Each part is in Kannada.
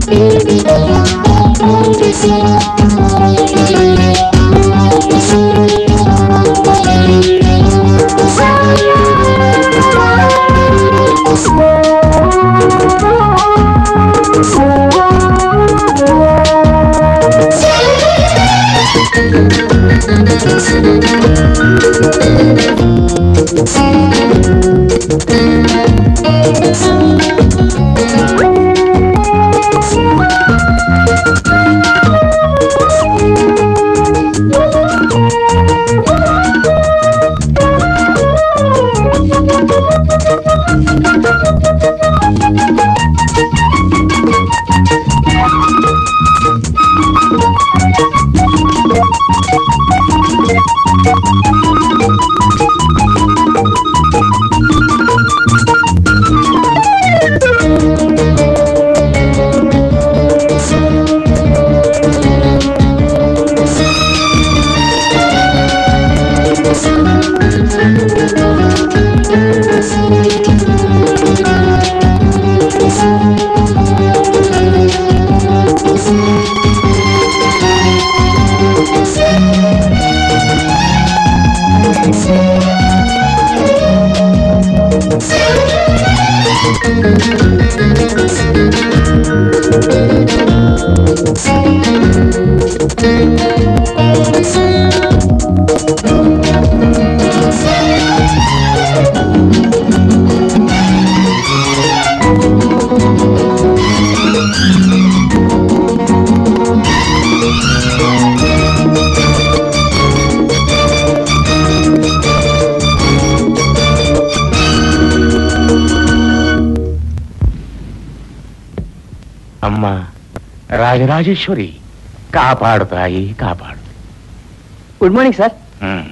ಅಮ್ಮ ರಾಜರಾಜೇಶ್ವರಿ ಕಾಪಾಡು ತಾಯಿ ಕಾಪಾಡು ಗುಡ್ ಮಾರ್ನಿಂಗ್ ಸರ್ ಹ್ಮ್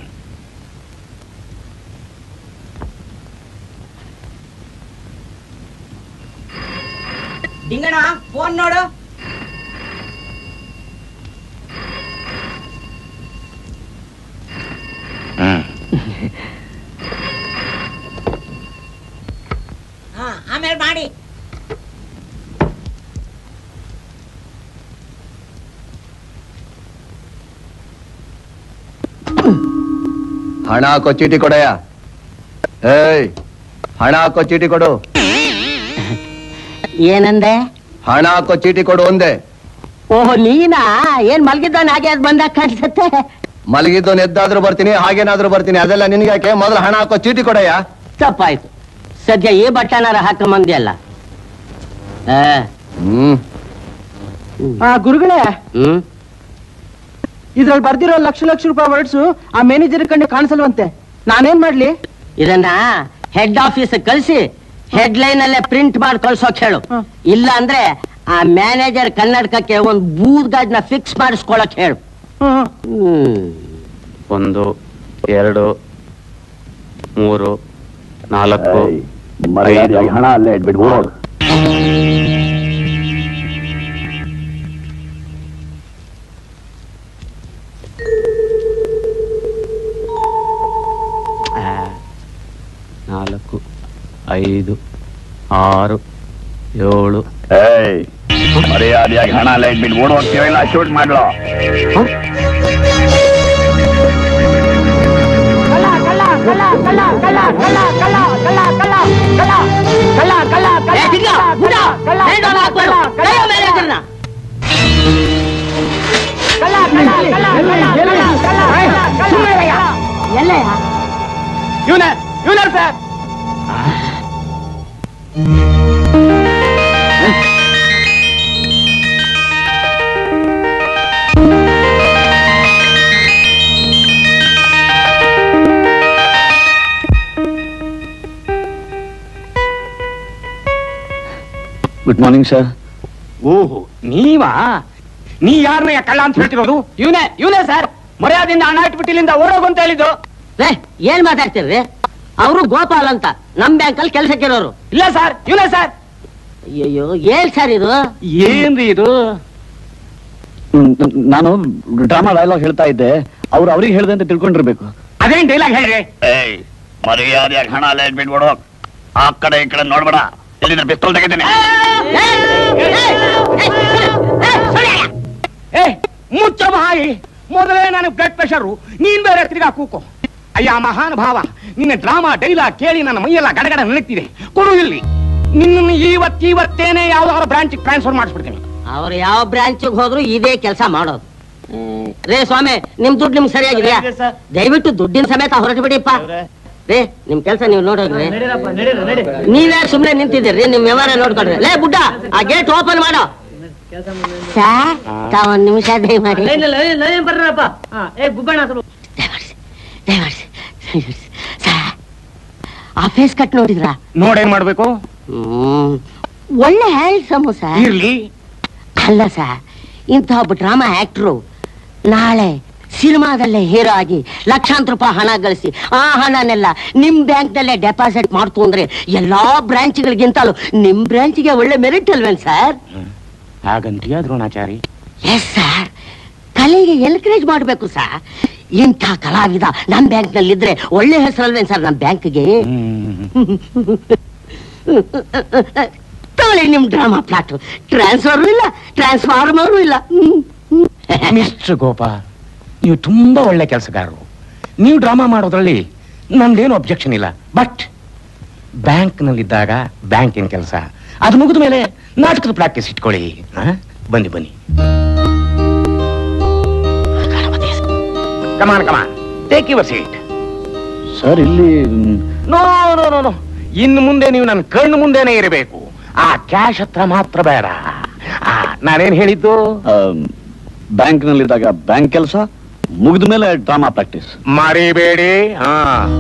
ಡಿಂಗಣ ಫೋನ್ ನೋಡು ಹ್ಮ್ ಹಾ ಆಮೇಲೆ ಮಾಡಿ ಹಣ ಹಾಕೋ ಚೀಟಿ ಕೊಡಯ್ಯ ಏಯ್ ಹಣ ಹಾಕೋ ಚೀಟಿ ಕೊಡು ಏನಂದೆ ಹಣ ಹಾಕೋ ಚೀಟಿ ಕೊಡು ಒಂದೇ ಓಹ್ ನೀನಾ ಏನ್ ಮಲ್ಗಿದ್ದಾನೆ ಹಾಗೆ ಅದ್ ಬಂದಾಗ ಕಾಣಿಸುತ್ತೆ ಮಲಗಿದ್ದು ಎದ್ದಾದ್ರೂ ಬರ್ತೀನಿ ಹಾಗೇನಾದ್ರೂ ಬರ್ತೀನಿ ಅದೆಲ್ಲ ನಿನ್ಗೆ ಯಾಕೆ ಮೊದಲು ಹಣ ಹಾಕೋ ಚೀಟಿ ಕೊಡಯ್ಯ ತಪ್ಪಾಯ್ತು ಸದ್ಯ ಈ ಬಟ್ಟನಾರ ಹಾಕೊಂಬಂದಿಯಲ್ಲ ಆ, ಹ್ಮ್ ಆ ಗುರುಗಳೇ ಹ್ಮ್ ಇದ್ರಲ್ಲಿ ಬರ್ದಿರೋ ಲಕ್ಷ ಲಕ್ಷ ರೂಪಾಯಿ ವರ್ಡ್ಸು ಆ ಮ್ಯಾನೇಜರ್ ಕಂಡು ಕಾಣಿಸಲ್ವಂತೆ ನಾನೇನ್ ಮಾಡ್ಲಿ ಇದನ್ನ ಹೆಡ್ ಆಫೀಸ್ ಕಳ್ಸಿ ಹೆಡ್ ಲೈನ್ ಅಲ್ಲೇ ಪ್ರಿಂಟ್ ಮಾಡಿ ಕಳ್ಸೋಕ್ ಹೇಳು ಹ್ಮ್. ಇಲ್ಲ ಅಂದ್ರೆ ಆ ಮ್ಯಾನೇಜರ್ ಕನ್ನಡಕಕ್ಕೆ ಒಂದ್ ಬೂದ್ ಗಾಜ್ನ ಫಿಕ್ಸ್ ಮಾಡಿಸ್ಕೊಳಕ್ ಹೇಳು ಹ್ಮ್ ಹ್ಮ್ ಒಂದು ಎರಡು ಮೂರು ನಾಲ್ಕು ಐದು ಹಣ ಅಲ್ಲೇ ಇಟ್ಬಿಟ್ಟು ಓಡೋದು ಆ, ನಾಲ್ಕು ಐದು ಆರು ಏಳು ಏಯ್ ಮರ್ಯಾದೆಯಾಗಿ ಹಣ ಎಲ್ಲ ಇಟ್ಬಿಟ್ಟು ಓಡ್ ಹೋಗ್ತೀವಿಲ್ಲ ಶೂಟ್ ಮಾಡ್ಲೋ ಏ, ತಿರ್ಗಾ, ಗುಡ, hand on ಹಾಕ್ಬೇಡು. ಕೈಯ ಮ್ಯಾನೇಜರ್ನ. ಎಲ್ಲಯ್ಯ? ಇವನೇ ಇವನೇ ಸರ್ ಗುಡ್ ಮಾರ್ನಿಂಗ್ ಸರ್ ಓಹೋ ನೀವಾ ನೀ ಯಾರನ್ನ ಕಳ್ಳ ಅಂತ ಹೇಳ್ತಿರೋದು ಇವನೇ ಇವನೇ ಸರ್ ಮರ್ಯಾದಿಂದ ಹಣ ಇಟ್ಬಿಟ್ಟಿಲ್ಲಿಂದ ಓಡೋಗು ಅಂತ ಹೇಳಿದ್ದು ರೇ ಏನ್ ಮಾತಾಡ್ತೀರಿ ಅವರು ಗೋಪಾಲ್ ಅಂತ ನಮ್ ಬ್ಯಾಂಕಲ್ಲಿ ಕೆಲ್ಸಕ್ಕಿರೋರು ಇಲ್ಲ ಸರ್ ಇವನೇ ಸರ್ ಅಯ್ಯೋ ಏನ್ ಸರ್ ಇದು ಏನ್ರಿ ಇದು ನಾನು ಡ್ರಾಮಾ ಡೈಲಾಗ್ ಹೇಳ್ತಾ ಇದ್ದೆ ಅವ್ರು ಅವ್ರಿಗೆ ಹೇಳ್ದೆ ಅಂತ ತಿಳ್ಕೊಂಡಿರ್ಬೇಕು ಅದೇನ್ ಡೈಲಾಗ್ ಹೇಳ್ರಿ ಏಯ್ ಮರ್ಯಾದೆಯಾಗಿ ಹಣ ಎಲ್ಲ ಇಟ್ಬಿಟ್ಟು ಓಡೋ ಆ ಕಡೆ ಈ ಕಡೆ ನೋಡ್ಬೇಡ ಎಲ್ಲಿದ್ರೆ ಪಿಸ್ತೂಲ್ ತೆಗಿತೀನಿ ಏ, ಏ, ಏ, ಬ್ಲಡ್ ಪ್ರೆಷರು ನೀನ್ ಬೇರೆ ತಿರ್ಗಾ ಕೂಕೋ ಅಯ್ಯ ಮಹಾನ್ ಭಾವ ನಿನ್ನ ಡ್ರಾಮಾ ಡೈಲಾಗ್ ಕೇಳಿ ನನ್ನ ಮೈಯೆಲ್ಲ ಗಡಗಡ ನಡೀತಿದೆ ಕೊಡು ಇಲ್ಲಿ ನಿನ್ನನ್ನು ಇವತ್ತಿವತ್ತೇನೆ ಯಾವ್ದಾದ್ರು ಬ್ರಾಂಚ್ ಟ್ರಾನ್ಸ್ಫರ್ ಮಾಡಿಸ್ಬಿಡ್ತೀನಿ ಅವ್ರು ಯಾವ ಬ್ರಾಂಚ್ಗೆ ಹೋದ್ರು ಇದೇ ಕೆಲಸ ಮಾಡೋದು ಹ್ಮ್. ರೇ ಸ್ವಾಮಿ ನಿಮ್ ದುಡ್ಡು ನಿಮ್ಗೆ ಸರಿಯಾಗಿದೆಯಾ ದಯವಿಟ್ಟು ದುಡ್ಡಿನ ಸಮೇತ ಹೊರಟು ಬಿಡಿಪ್ಪ ರೇ ನಿಮ್ ಕೆಲಸ ನೀವು ನೋಡೋದ್ರಿ ನೀವೇ ಸುಮ್ನೆ ನಿಂತಿದ್ದೀರಿ ನಿಮ್ ವ್ಯವಹಾರ ನೋಡ್ಕೊಳ್ರಿ ಲೇ ಬುಡ್ಡ ಆ ಗೇಟ್ ಓಪನ್ ಮಾಡೋ ಸಾರ್ ತಾವ್ ಒಂದ್ ನಿಮಿಷ ದಯಮಾಡಿ ದಯಮಾಡ್ಸಿ, ದಯಮಾಡ್ಸಿ, ದಯಮಾಡ್ಸಿ. ಸಾರ್, ಆ ಫೇಸ್ ಕಟ್ ನೋಡಿದ್ರಾ ನೋಡೇನ್ ಮಾಡ್ಬೇಕು ಹ್ಮ್. ಒಳ್ಳೆ ಹ್ಯಾಂಡ್ಸಮ್ ಸರ್ ಇರ್ಲಿ ಅಲ್ಲ ಸರ್ ಇಂಥ ಒಬ್ಬ ಡ್ರಾಮಾ ಆಕ್ಟ್ರು ನಾಳೆ ಸಿನಿಮಾದಲ್ಲೇ ಹೀರೋ ಆಗಿ ಲಕ್ಷಾಂತರ ರೂಪಾಯಿ ಹಣ ಗಳಿಸಿ ಆ ಹಣನೆಲ್ಲ ನಿಮ್ ಬ್ಯಾಂಕ್ ನಲ್ಲೇ ಡೆಪಾಸಿಟ್ ಮಾಡ್ತು ಅಂದ್ರೆ ಎಲ್ಲಾ ಬ್ರಾಂಚ್ಗಳಿಗಿಂತಲೂ ನಿಮ್ ಬ್ರಾಂಚ್ಗೆ ಒಳ್ಳೆ ಮೆರಿಟ್ ಅಲ್ವೇನ್ ಸರ್ ಹಾಗಂತೀಯ ದ್ರೋಣಾಚಾರಿ ಎಸ್ ಸರ್ ಕಲೆಗೆ ಎನ್ಕರೇಜ್ ಮಾಡಬೇಕು ಸರ್ ಇಂಥ ಕಲಾವಿದ ನಮ್ ಬ್ಯಾಂಕ್ ನಲ್ಲಿ ಇದ್ರೆ ಒಳ್ಳೆ ಹೆಸರಲ್ವೇನ್ ಸರ್ ನಮ್ ಬ್ಯಾಂಕ್ಗೆ ತಗೊಳ್ಳಿ ನಿಮ್ ಡ್ರಾಮಾ ಪ್ಲಾಟ್ ಟ್ರಾನ್ಸ್ಫರ್ ಇಲ್ಲ ಟ್ರಾನ್ಸ್ಫಾರ್ಮರು ಇಲ್ಲ ಹ್ಮ್. ಮಿಸ್ಟರ್ ಗೋಪಾಲ್ ನೀವು ತುಂಬಾ ಒಳ್ಳೆ ಕೆಲಸಗಾರರು ನೀವು ಡ್ರಾಮಾ ಮಾಡೋದ್ರಲ್ಲಿ ನಂದೇನು ಅಬ್ಜೆಕ್ಷನ್ ಇಲ್ಲ ಬಟ್ ಬ್ಯಾಂಕ್ನಲ್ಲಿದ್ದಾಗ ಬ್ಯಾಂಕಿನ ಕೆಲಸ ಅದು ಮುಗಿದ ಮೇಲೆ ನಾಟಕದ ಪ್ರಾಕ್ಟೀಸ್ ಇಟ್ಕೊಳ್ಳಿ ಆ? ಬನ್ನಿ ಬನ್ನಿ come on come on take your seat sir ಇಲ್ಲಿ ನೋ ನೋ ನೋ ನೋ ಇನ್ನು ಮುಂದೆ ನೀವು ನನ್ನ ಕಣ್ಣು ಮುಂದೆನೆ ಇರಬೇಕು ಆ ಕ್ಯಾಶ್ ಹತ್ರ ಮಾತ್ರ ಬೇಡ ಆ, ನಾನೇನ್ ಹೇಳಿದ್ದು ಬ್ಯಾಂಕ್ ನಲ್ಲಿದ್ದಾಗ ಬ್ಯಾಂಕ್ ಕೆಲಸ ಮುಗಿದ ಮೇಲೆ ಡ್ರಾಮಾ ಪ್ರಾಕ್ಟೀಸ್ ಮರಿಬೇಡಿ ಹಾ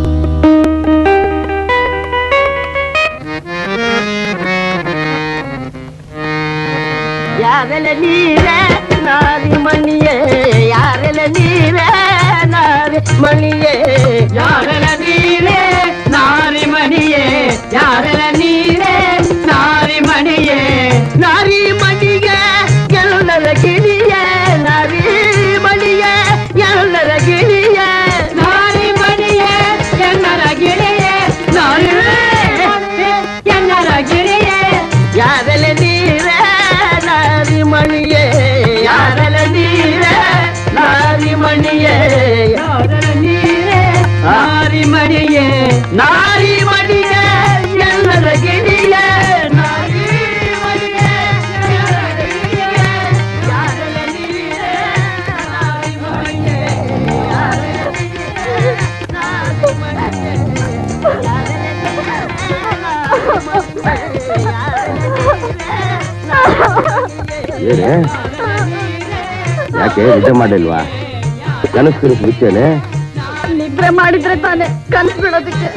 ಯಾರೆಲ್ಲ ನೀರೇ ನಾರಿ ಮಣಿಯೇ ಯಾರೆಲ್ಲ ನೀರೇ ನಾರಿ ಮಣಿಯೇ ಯಾರೆಲ್ಲ ನೀರೇ ನಾರಿ ಮಣಿಯೇ ಯಾರೆಲ್ಲ ನೀರೇ ನಾರಿ ಮಣಿಯೇ ನಾರಿ ಮಣಿಯೇ ಎಲ್ಲರ ಗಿಳಿಯೇ ನಾರಿ ಮಣಿಯೇ ಎಲ್ಲರ ಗಿಳಿಯೇ ನಾರಿ ಮಣಿಯೇ ಎಲ್ಲರ ಗಿಳಿಯೇ ನಾರಿ ಎಲ್ಲರ ಗಿಳಿಯೇ ಯಾರೆಲ್ಲ ನೀರೇ ನಾರಿ ಮಣಿಯೇ ಯಾರೆಲ್ಲ ನೀರೇ ನಾರಿ ಮಣಿಯೇ ಯಾರೆಲ್ಲ ನೀರೇ ನಾರಿ ಮಣಿಯೇ ನಾರಿ ಮಣಿಯೇ ಎಲ್ಲರ ಗಿಳಿಯೇ ನಾರಿ ಮಣಿಯೇ ಎಲ್ಲರ ಗಿಳಿಯೇ ಯಾರೆಲ್ಲ ನೀರೇ ನಾರಿ ಮಣಿಯೇ ಯಾರೆಲ್ಲ ನೀರೇ ನಾರಿ ಮಣಿಯೇ ಏನೇ ಯಾಕೆ ನಿದ್ದೆ ಮಾಡಿಲ್ವಾ ಕನಸು ಕನಸು ಬಿತ್ತೇನೆ ನಿದ್ರೆ ಮಾಡಿದ್ರೆ ತಾನೇ ಕನ್ಸ್ ಬಿಡೋದಕ್ಕೆ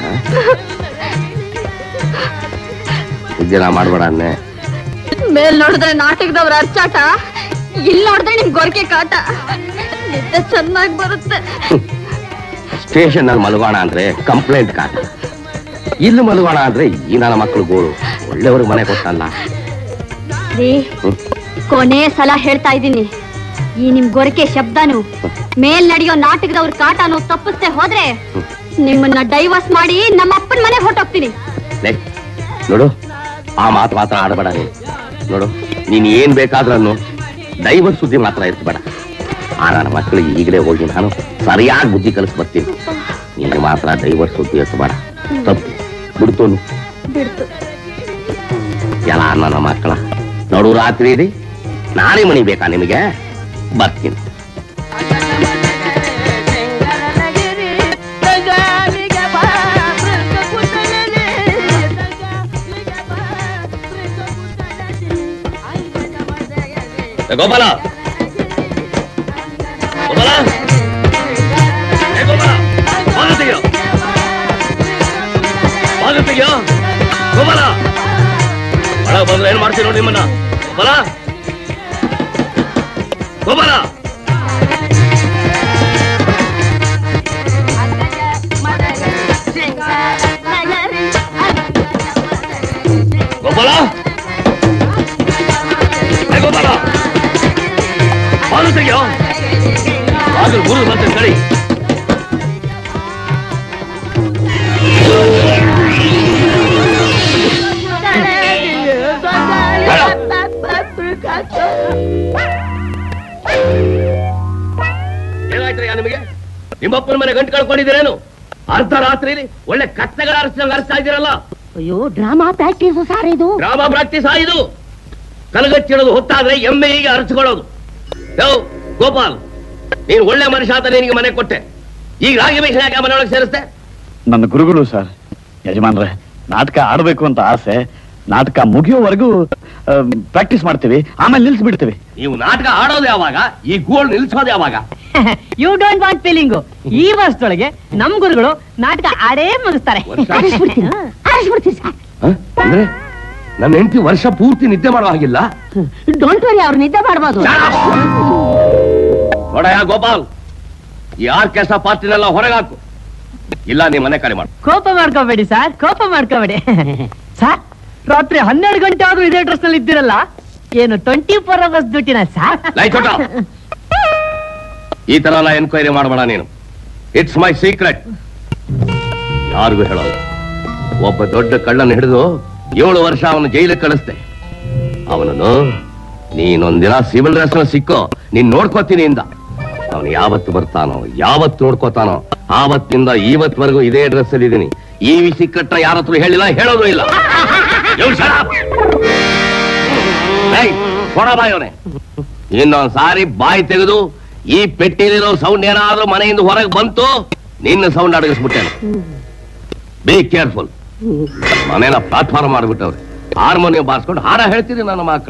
ನಿದ್ದೆ ನಾ ಮಾಡ್ಬೇಡ ಅನ್ನೆ ಮೇಲ್ ನೋಡಿದ್ರೆ ನಾಟಕದವ್ರ ಅರ್ಚಾಟ ಇಲ್ಲಿ ನೋಡಿದ್ರೆ ನಿಮ್ ಗೊರಕೆ ಕಾಟ ನಿದ್ದೆ ಚೆನ್ನಾಗಿ ಬರುತ್ತೆ ಸ್ಟೇಷನ್ ನಲ್ಲಿ ಮಲಗೋಣ ಅಂದ್ರೆ ಕಂಪ್ಲೇಂಟ್ ಕಾಟ ಇಲ್ಲಿ ಮಲಗೋಣ ಅಂದ್ರೆ ಈ ನನ್ನ ಮಕ್ಕಳು ಗೋಳು ಒಳ್ಳೆಯವ್ರಿಗೆ ಮನೆ ಕೊಟ್ಟಲ್ಲ ರೀ ಕೊನೆ ಸಲ ಹೇಳ್ತಾ ಇದ್ದೀನಿ ಈ ನಿಮ್ ಗೊರಕೆ ಶಬ್ದನು ಮೇಲ್ ನಡೆಯೋ ನಾಟಕದವ್ರ ಕಾಟನು ತಪ್ಪಿಸ್ದೆ ಹೋದ್ರೆ ನಿಮ್ಮನ್ನ ಡೈವರ್ಸ್ ಮಾಡಿ ನಮ್ಮ ಅಪ್ಪನ ಮನೆಗೆ ಹೊರಟೋಗ್ತೀನಿ ಲೇ, ನೋಡು ಆ ಮಾತು ಮಾತ್ರ ಆಡಬೇಡ ನೀನು ನೋಡು ನೀನ್ ಏನ್ ಬೇಕಾದ್ರೂ ದೈವತ್ ಸುದ್ದಿ ಮಾತ್ರ ಇರ್ಬೇಡ ಆ ನನ್ನ ಮಕ್ಕಳಿಗೆ ಈಗಲೇ ಹೋಗಿ ನಾನು ಸರಿಯಾಗಿ ಬುದ್ಧಿ ಕಲಿಸ್ ಬರ್ತೀನಿ ನಿನಗೆ ಮಾತ್ರ ದೈವತ್ ಸುದ್ದಿ ಎತ್ತಬೇಡ ತಪ್ಪು ಬಿಡ್ತೋನು ಬಿಡ್ತು ಎಲ್ಲ ನನ್ನ ಮಕ್ಕಳ ನೋಡು ರಾತ್ರಿ ಇದೆ ನಾಳೆ ಮಣಿ ಬೇಕಾ ನಿಮಗೆ ಬರ್ತೀನಿ ಗೋಪಾಲ ಗೋಪಾಲ ಏ ಗೋಪಾಲ ಬಾಗಿಲು ತೆಗೆಯೋ ಬಾಗಿಲು ತೆಗೆಯೋ ಗೋಪಾಲ ಒಳಗೆ ಬಂದ್ರೆ ಏನ್ ಮಾಡ್ತೀನಿ ನೋಡಿ ನಿಮ್ಮನ್ನ ಗೋಪಾಲ ಗೋಪಾಲ ಗೋಪಾಲ ಏ ಗೋಪಾಲ ಬಾಗಿಲು ತೆಗೆಯೋ ಬಾಗಿಲು ಗುರು ಬರ್ತೇನೆ ಕಳಿ ಏನಾಯ್ತು ನಿಮ್ಮಪ್ಪನ ಮನೆ ಗಂಟು ಕಳ್ಕೊಂಡಿದ್ದೀರೇನು ಅರ್ಧ ರಾತ್ರಿಲಿ ಒಳ್ಳೆ ಕತ್ತೆಗಳ ಅರಸಿದಂಗ ಅರಸ್ತಾ ಇದ್ದೀರಲ್ಲ ಅಯ್ಯೋ ಡ್ರಾಮಾ ಪ್ರಾಕ್ಟೀಸ್ ಸಾರ್ ಇದು ಡ್ರಾಮಾ ಪ್ರಾಕ್ಟೀಸ್ ಆಯ್ದು ಕಲಗಚ್ಚಿಡೋದು ಹೊತ್ತಾದ್ರೆ ಎಮ್ಮೆ ಹೀಗೆ ಅರಚಿಕೊಳ್ಳೋದು ಯೋ ಗೋಪಾಲ್ ನೀನು ಒಳ್ಳೆ ಮನುಷ್ಯ ಅಂತ ನಿನಗೆ ಮನೆ ಕೊಟ್ಟೆ ಈಗ ರಾಗಿ ಬೇಷ ಯಾಕೆ ಮನೆಯೊಳಗೆ ಸೇರಿಸ್ತೆ ನನ್ನ ಗುರುಗಳು ಸರ್ ಯಜಮಾನ್ರೆ ನಾಟಕ ಆಡ್ಬೇಕು ಅಂತ ಆಸೆ ನಾಟಕ ಮುಗಿಯೋವರೆಗೂ ಪ್ರಾಕ್ಟೀಸ್ ಮಾಡ್ತೀವಿ ಆಮೇಲೆ ನಿಲ್ಸ್ಬಿಡ್ತೀವಿ ನೀವು ನಾಟಕ ಆಡೋದು ಯಾವಾಗ ಈ ಗೋಲ್ಡ್ ನಿಲ್ಸೋದು ಯಾವಾಗ ಯು ಡೋಂಟ್ ವಾಂಟ್ ಫೀಲಿಂಗು ಈ ವರ್ಷದೊಳಗೆ ನಮ್ ಗುರುಗಳು ನಾಟಕ ಆಡೇ ಮುಗಿಸ್ತಾರೆ ವರ್ಷ? ಆರಿಸ್ಬಿಡ್ತೀನಿ ಆರಿಸ್ಬಿಡ್ತೀನಿ ಸರ್ ಹ? ಅಂದ್ರೆ ನನ್ನ ಹೆಂಡತಿ ವರ್ಷ ಪೂರ್ತಿ ನಿದ್ದೆ ಮಾಡೋ ಹಾಗಿಲ್ಲ ಡೋಂಟ್ ವರಿ ಅವ್ರು ನಿದ್ದೆ ಮಾಡ್ಬೋದು ನೋಡಯ್ಯ ಗೋಪಾಲ್ ಈ ಆರ್ಕೆಸ್ಟ್ರಾ ಪಾರ್ಟಿನೆಲ್ಲ ಹೊರಗಾಕು ಇಲ್ಲ ನೀ ಮನೆ ಕರೆ ಮಾಡು ಕೋಪ ಮಾಡ್ಕೋಬೇಡಿ ಸರ್ ಕೋಪ ಮಾಡ್ಕೋಬೇಡಿ ಸರ್ ರಾತ್ರಿ ಹನ್ನೆರಡು ಗಂಟೆ ಆದ್ರೂ ಇದೇ ಡ್ರೆಸ್ ನಲ್ಲಿ ಇದ್ದೀರಲ್ಲ ಏನು ಟ್ವೆಂಟಿ ಫೋರ್ ಅವರ್ಸ್ ಡ್ಯೂಟಿನ ಸರ್ ಲೈ ಚೋಟ ಈ ತರ ಎಲ್ಲ ಎನ್ಕ್ವೈರಿ ಮಾಡಬೇಡ ನೀನು ಇಟ್ಸ್ ಮೈ ಸೀಕ್ರೆಟ್ ಯಾರಿಗೂ ಹೇಳೋದು ಒಬ್ಬ ದೊಡ್ಡ ಕಳ್ಳನ ಹಿಡಿದು ಏಳು ವರ್ಷ ಅವನು ಜೈಲಿಗೆ ಕಳಿಸ್ದೆ ಅವನನ್ನು ನೀನೊಂದಿನ ಸಿವಿಲ್ ಡ್ರೆಸ್ ಸಿಕ್ಕೋ ನೀನ್ ನೋಡ್ಕೋತೀನಿ ಇಂದ ಅವನು ಯಾವತ್ತು ಬರ್ತಾನೋ ಯಾವತ್ತು ನೋಡ್ಕೋತಾನೋ ಆವತ್ತಿಂದ ಇವತ್ವರೆಗೂ ಇದೇ ಡ್ರೆಸ್ ಅಲ್ಲಿ ಇದೀನಿ ಈ ಸಿಕ್ಕಟ್ಟ ಯಾರ ಹತ್ರ ಹೇಳಿಲ್ಲ ಹೇಳೋದು ಇಲ್ಲ You shut up. ಏಯ್, ಕೊಡ ಬಾಯೋನೆ ಇನ್ನೊಂದ್ ಸಾರಿ ಬಾಯಿ ತೆಗೆದು ಈ ಪೆಟ್ಟಿಲಿರೋ ಸೌಂಡ್ ಏನಾದ್ರೂ ಮನೆಯಿಂದ ಹೊರಗೆ ಬಂತು ನಿನ್ನ ಸೌಂಡ್ ಅಡಗಿಸ್ಬಿಟ್ಟೇನು ಬಿ ಕೇರ್ಫುಲ್ ಮನೇನ ಪ್ಲಾಟ್ಫಾರ್ಮ್ ಮಾಡ್ಬಿಟ್ಟವ್ರೆ ಹಾರ್ಮೋನಿಯಂ ಬಾರಿಸ್ಕೊಂಡು ಹಾಡ ಹೇಳ್ತೀನಿ ನನ್ನ ಮಕ್ಕಳ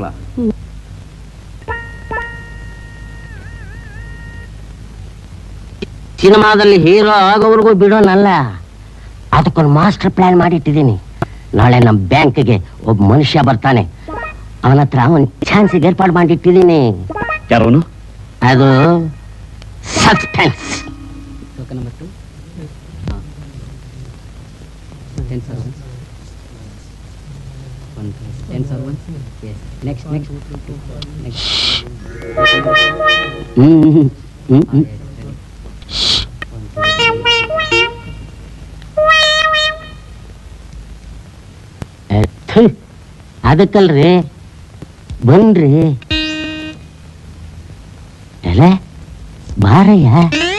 ಸಿನಿಮಾದಲ್ಲಿ ಹೀರೋ ಆಗೋವರೆಗೂ ಬಿಡೋನಲ್ಲ ಅದಕ್ಕೊಂದು ಮಾಸ್ಟರ್ ಪ್ಲಾನ್ ಮಾಡಿಟ್ಟಿದ್ದೀನಿ ನಾಳೆ ನಮ್ಮ ಬ್ಯಾಂಕ್ಗೆ ಒಬ್ಬ ಮನುಷ್ಯ ಬರ್ತಾನೆ ಅವನ ಹತ್ರ ಒಂದು ಚಾನ್ಸಿಗೆ ಏರ್ಪಾಡು ಮಾಡಿಟ್ಟಿದ್ದೀನಿ ಯಾರವನು ಅದು ಸಸ್ಪೆನ್ಸ್ ಹ್ಮ್ ಹ್ಮ್ ಹ್ಮ್ ಏ, ಥು, ಅದಕ್ಕಲ್ರಿ ಬನ್ರಿ ಎಲ್ಲ ಬಾರಯ್ಯ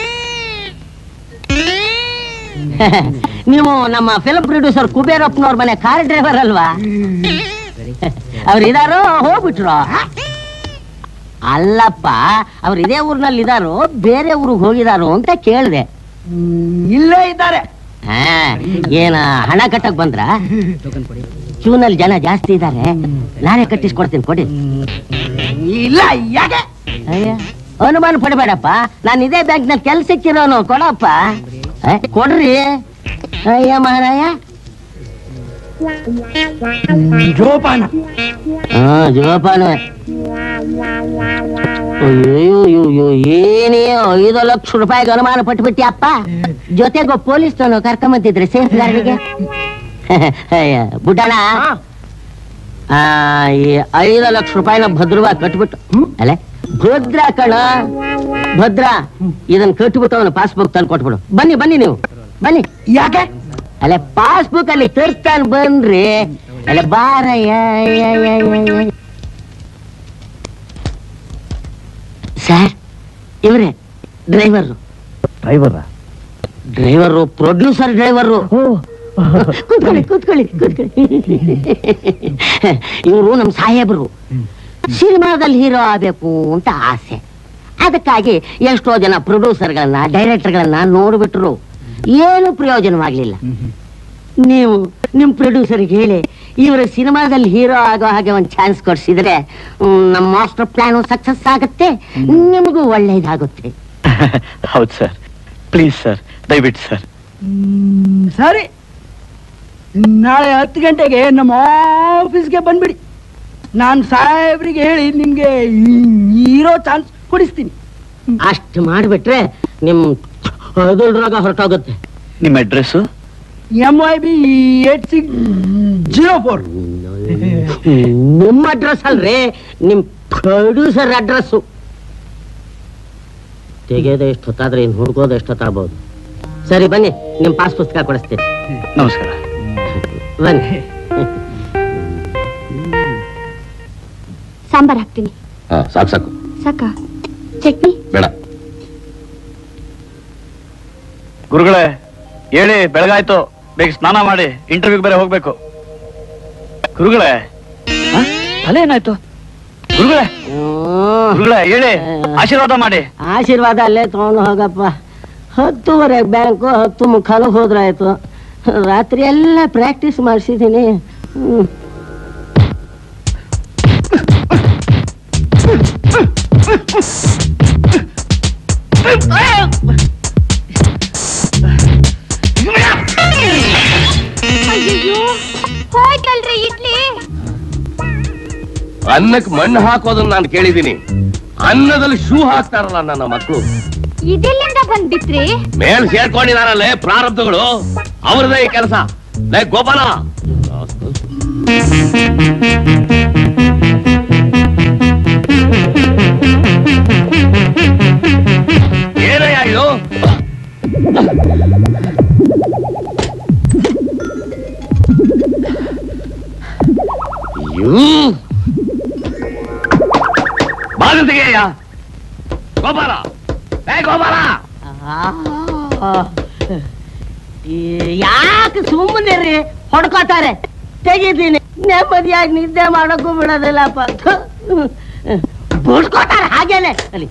ನೀವು ನಮ್ಮ ಫಿಲ್ಮ್ ಪ್ರೊಡ್ಯೂಸರ್ ಕುಬೇರಪ್ಪನವ್ರ ಮನೆ ಕಾರ್ ಡ್ರೈವರ್ ಅಲ್ವಾ ಅವ್ರು ಇದಾರೋ ಹೋಗ್ಬಿಟ್ರು ಅಲ್ಲಪ್ಪ ಅವ್ರು ಇದೇ ಊರ್ನಲ್ಲಿ ಇದಾರೋ ಬೇರೆ ಊರಿಗೆ ಹೋಗಿದಾರೋ ಅಂತ ಕೇಳಿದೆ ಇಲ್ಲೇ ಇದ್ದಾರೆ ಹಾ ಏನ ಹಣ ಕಟ್ಟಕ್ ಬಂದ್ರ ಕ್ಯೂನಲ್ಲಿ ಜನ ಜಾಸ್ತಿ ಇದ್ದಾರೆ ನಾನೇ ಕಟ್ಟಿಸ್ಕೊಡ್ತೀನಿ ಕೊಡಿ ಇಲ್ಲ ಯಾಕೆ ಅಯ್ಯ ಅನುಮಾನ ಪಡಬೇಡಪ್ಪ ನಾನು ಇದೇ ಬ್ಯಾಂಕ್ನಲ್ಲಿ ಕೆಲ್ಸಕ್ಕಿರೋನು ಕೊಡಪ್ಪ ಏ, ಕೊಡ್ರಿ ಅಯ್ಯ ಮಹಾರಾಯ ಜೋಪಾನ ಹಾ ಜೋಪಾನ ಅಯ್ಯೋ ಏನೇ ಐದು ಲಕ್ಷ ರೂಪಾಯಿಗೆ ಅನುಮಾನ ಪಟ್ಬಿಟ್ಟಿಯಪ್ಪ ಜೊತೆಗೆ ಪೊಲೀಸ್ ಕರ್ಕೊಂಬಂತಿದ್ರೆ ಸೇಫ್ ಗಾರ್ಡ್ಗೆ ಬುಡ್ಡಣ ಆ, ಈ ಐದು ಲಕ್ಷ ರೂಪಾಯಿನ ಭದ್ರವಾಗಿ ಕಟ್ಬಿಟ್ಟು ಅಲ್ಲ ಭದ್ರ ಕಣ ಭದ್ರ ಇದನ್ನ ಕಟ್ಬಿಟ್ಟು ಅವನು ಪಾಸ್ಬುಕ್ ತಂದು ಕೊಟ್ಬಿಡು ಬನ್ನಿ ಬನ್ನಿ ನೀವು ಬನ್ನಿ ಯಾಕೆ ಅಲ್ಲ ಪಾಸ್ಬುಕ್ ಅಲ್ಲಿ ತರ್ತಾನೆ ಬನ್ರಿ ಅಲ್ಲ ಬಾರಯ್ಯ ಯ, ಯ, ಯ, ಯ. ಸರ್ ಇವ್ರೆ ಡ್ರೈವರ್ ಡ್ರೈವರ ಡ್ರೈವರು ಪ್ರೊಡ್ಯೂಸರ್ ಡ್ರೈವರು ಕೂತ್ಕೊಳ್ಳಿ ಕೂತ್ಕೊಳ್ಳಿ ಕೂತ್ಕೊಳ್ಳಿ ಇವರು ನಮ್ಮ ಸಾಹೇಬರು ಸಿನಿಮಾದಲ್ಲಿ ಹೀರೋ ಆಗ್ಬೇಕು ಅಂತ ಆಸೆ ಅದಕ್ಕಾಗಿ ಎಷ್ಟೋ ಜನ ಪ್ರೊಡ್ಯೂಸರ್ಗಳನ್ನ ಡೈರೆಕ್ಟರ್ಗಳನ್ನ ನೋಡ್ಬಿಟ್ರು ಏನು ಪ್ರಯೋಜನವಾಗ್ಲಿಲ್ಲ ನೀವು ನಿಮ್ ಪ್ರೊಡ್ಯೂಸರ್ಗೆ ಹೇಳಿ ಇವರ ಸಿನಿಮಾದಲ್ಲಿ ಹೀರೋ ಆಗೋ ಹಾಗೆ ಒಂದು ಚಾನ್ಸ್ ಕೊಡ್ಸಿದ್ರೆ ಮ್, ನಮ್ಮ ಮಾಸ್ಟರ್ ಪ್ಲಾನ್ ಸಕ್ಸಸ್ ಆಗುತ್ತೆ ನಿಮಗೂ ಒಳ್ಳೇದಾಗುತ್ತೆ ಹೌದು ಸರ್ ಪ್ಲೀಸ್ ಸರ್ ದಯವಿಟ್ಟು ಸರ್ ಸರಿ ನಾಳೆ ಹತ್ತು ಗಂಟೆಗೆ ನಮ್ಮ ಆಫೀಸ್ಗೆ ಬಂದ್ಬಿಡಿ ನಾನು ಸಾಹೇಬ್ರಿಗೆ ಹೇಳಿ ನಿಮ್ಗೆ ಇರೋ ಚಾನ್ಸ್ ಕೊಡಿಸ್ತೀನಿ ಅಷ್ಟು ಮಾಡಿಬಿಟ್ರೆ ನಿಮ್ ರೋಗ ಹೊರಟೋಗುತ್ತೆ ನಿಮ್ಮ address M I B eight six zero four ನಿಮ್ಮ ಅಡ್ರೆಸ್ ಅಲ್ರಿ ನಿಮ್ ಪ್ರೊಡ್ಯೂಸರ್ ಅಡ್ರೆಸ್ಸು ತೆಗೆಯೋದು ಎಷ್ಟೊತ್ತಾದ್ರೆ ಇನ್ನು ಹುಡುಕೋದು ಎಷ್ಟೊತ್ತಾಗ್ಬೋದು ಸರಿ ಬನ್ನಿ ನಿಮ್ ಪಾಸ್ ಪುಸ್ತಕ ಕೊಡಿಸ್ತೀನಿ ನಮಸ್ಕಾರ ಬನ್ನಿ ಸಾಂಬಾರ್ ಹಾಕ್ತೀನಿ ಹಾ ಸಾಕು ಸಾಕು ಸಾಕ ಚಟ್ನಿ ಬೇಡ ಗುರುಗಳೇ ಹೇಳಿ ಬೆಳಗಾಯ್ತು ಬೇಗ ಸ್ನಾನ ಮಾಡಿ ಇಂಟರ್ವ್ಯೂಗೆ ಬೇರೆ ಹೋಗ್ಬೇಕು ಗುರುಗಳೇ ಹ? ತಲೆ ಏನಾಯ್ತು ಗುರುಗಳೇ ಗುರುಗಳೇ ಹೇಳಿ ಆಶೀರ್ವಾದ ಮಾಡಿ ಆಶೀರ್ವಾದ ಅಲ್ಲೇ ತಗೊಂಡು ಹೋಗಪ್ಪ ಹತ್ತುವರೆಗೆ ಬ್ಯಾಂಕು ಹತ್ತು ಮುಖಾಲು ಹೋದ್ರಾಯ್ತು ರಾತ್ರಿ ಎಲ್ಲ ಪ್ರಾಕ್ಟೀಸ್ ಮಾಡಿಸಿದ್ದೀನಿ ಹ್ಮ್ ಅಯ್ಯೋ ಹೋಯ್ತಲ್ರಿ ಇಡ್ಲಿ ಅನ್ನಕ್ಕೆ ಮಣ್ಣು ಹಾಕೋದನ್ನ ನಾನು ಕೇಳಿದ್ದೀನಿ ಅನ್ನದಲ್ಲಿ ಶೂ ಹಾಕ್ತಾರಲ್ಲ ನನ್ನ ಮಕ್ಕಳು ಇದೆಲ್ಲಿಂದ ಬಂದ್ಬಿಟ್ರಿ ಮೇಲ್ ಸೇರ್ಕೊಂಡಿದಾರಲ್ಲೇ ಪ್ರಾರಬ್ಧಗಳು ಅವ್ರದೇ ಈ ಕೆಲಸ ಲೇ ಗೋಪಾಲ ಏನಯ್ಯ ಇದು ಅಯ್ಯೋ. ಬಾಗಿಲು ತೆಗೆಯಯ್ಯ ಗೋಪಾಲ ಏ ಗೋಪಾಲ ಯಾಕೆ ಸುಮ್ಮನೆ ರೀ ಹೊಡ್ಕೋತಾರೆ ತೆಗಿತೀನಿ ನೆಮ್ಮದಿಯಾಗಿ ನಿದ್ದೆ ಮಾಡೋಕ್ಕೂ ಬಿಡೋದಿಲ್ಲಪ್ಪ ಥು. ಬಿಡ್ಕೋತಾರೆ ಹಾಗೇನೆ ಅಲ್ಲಿ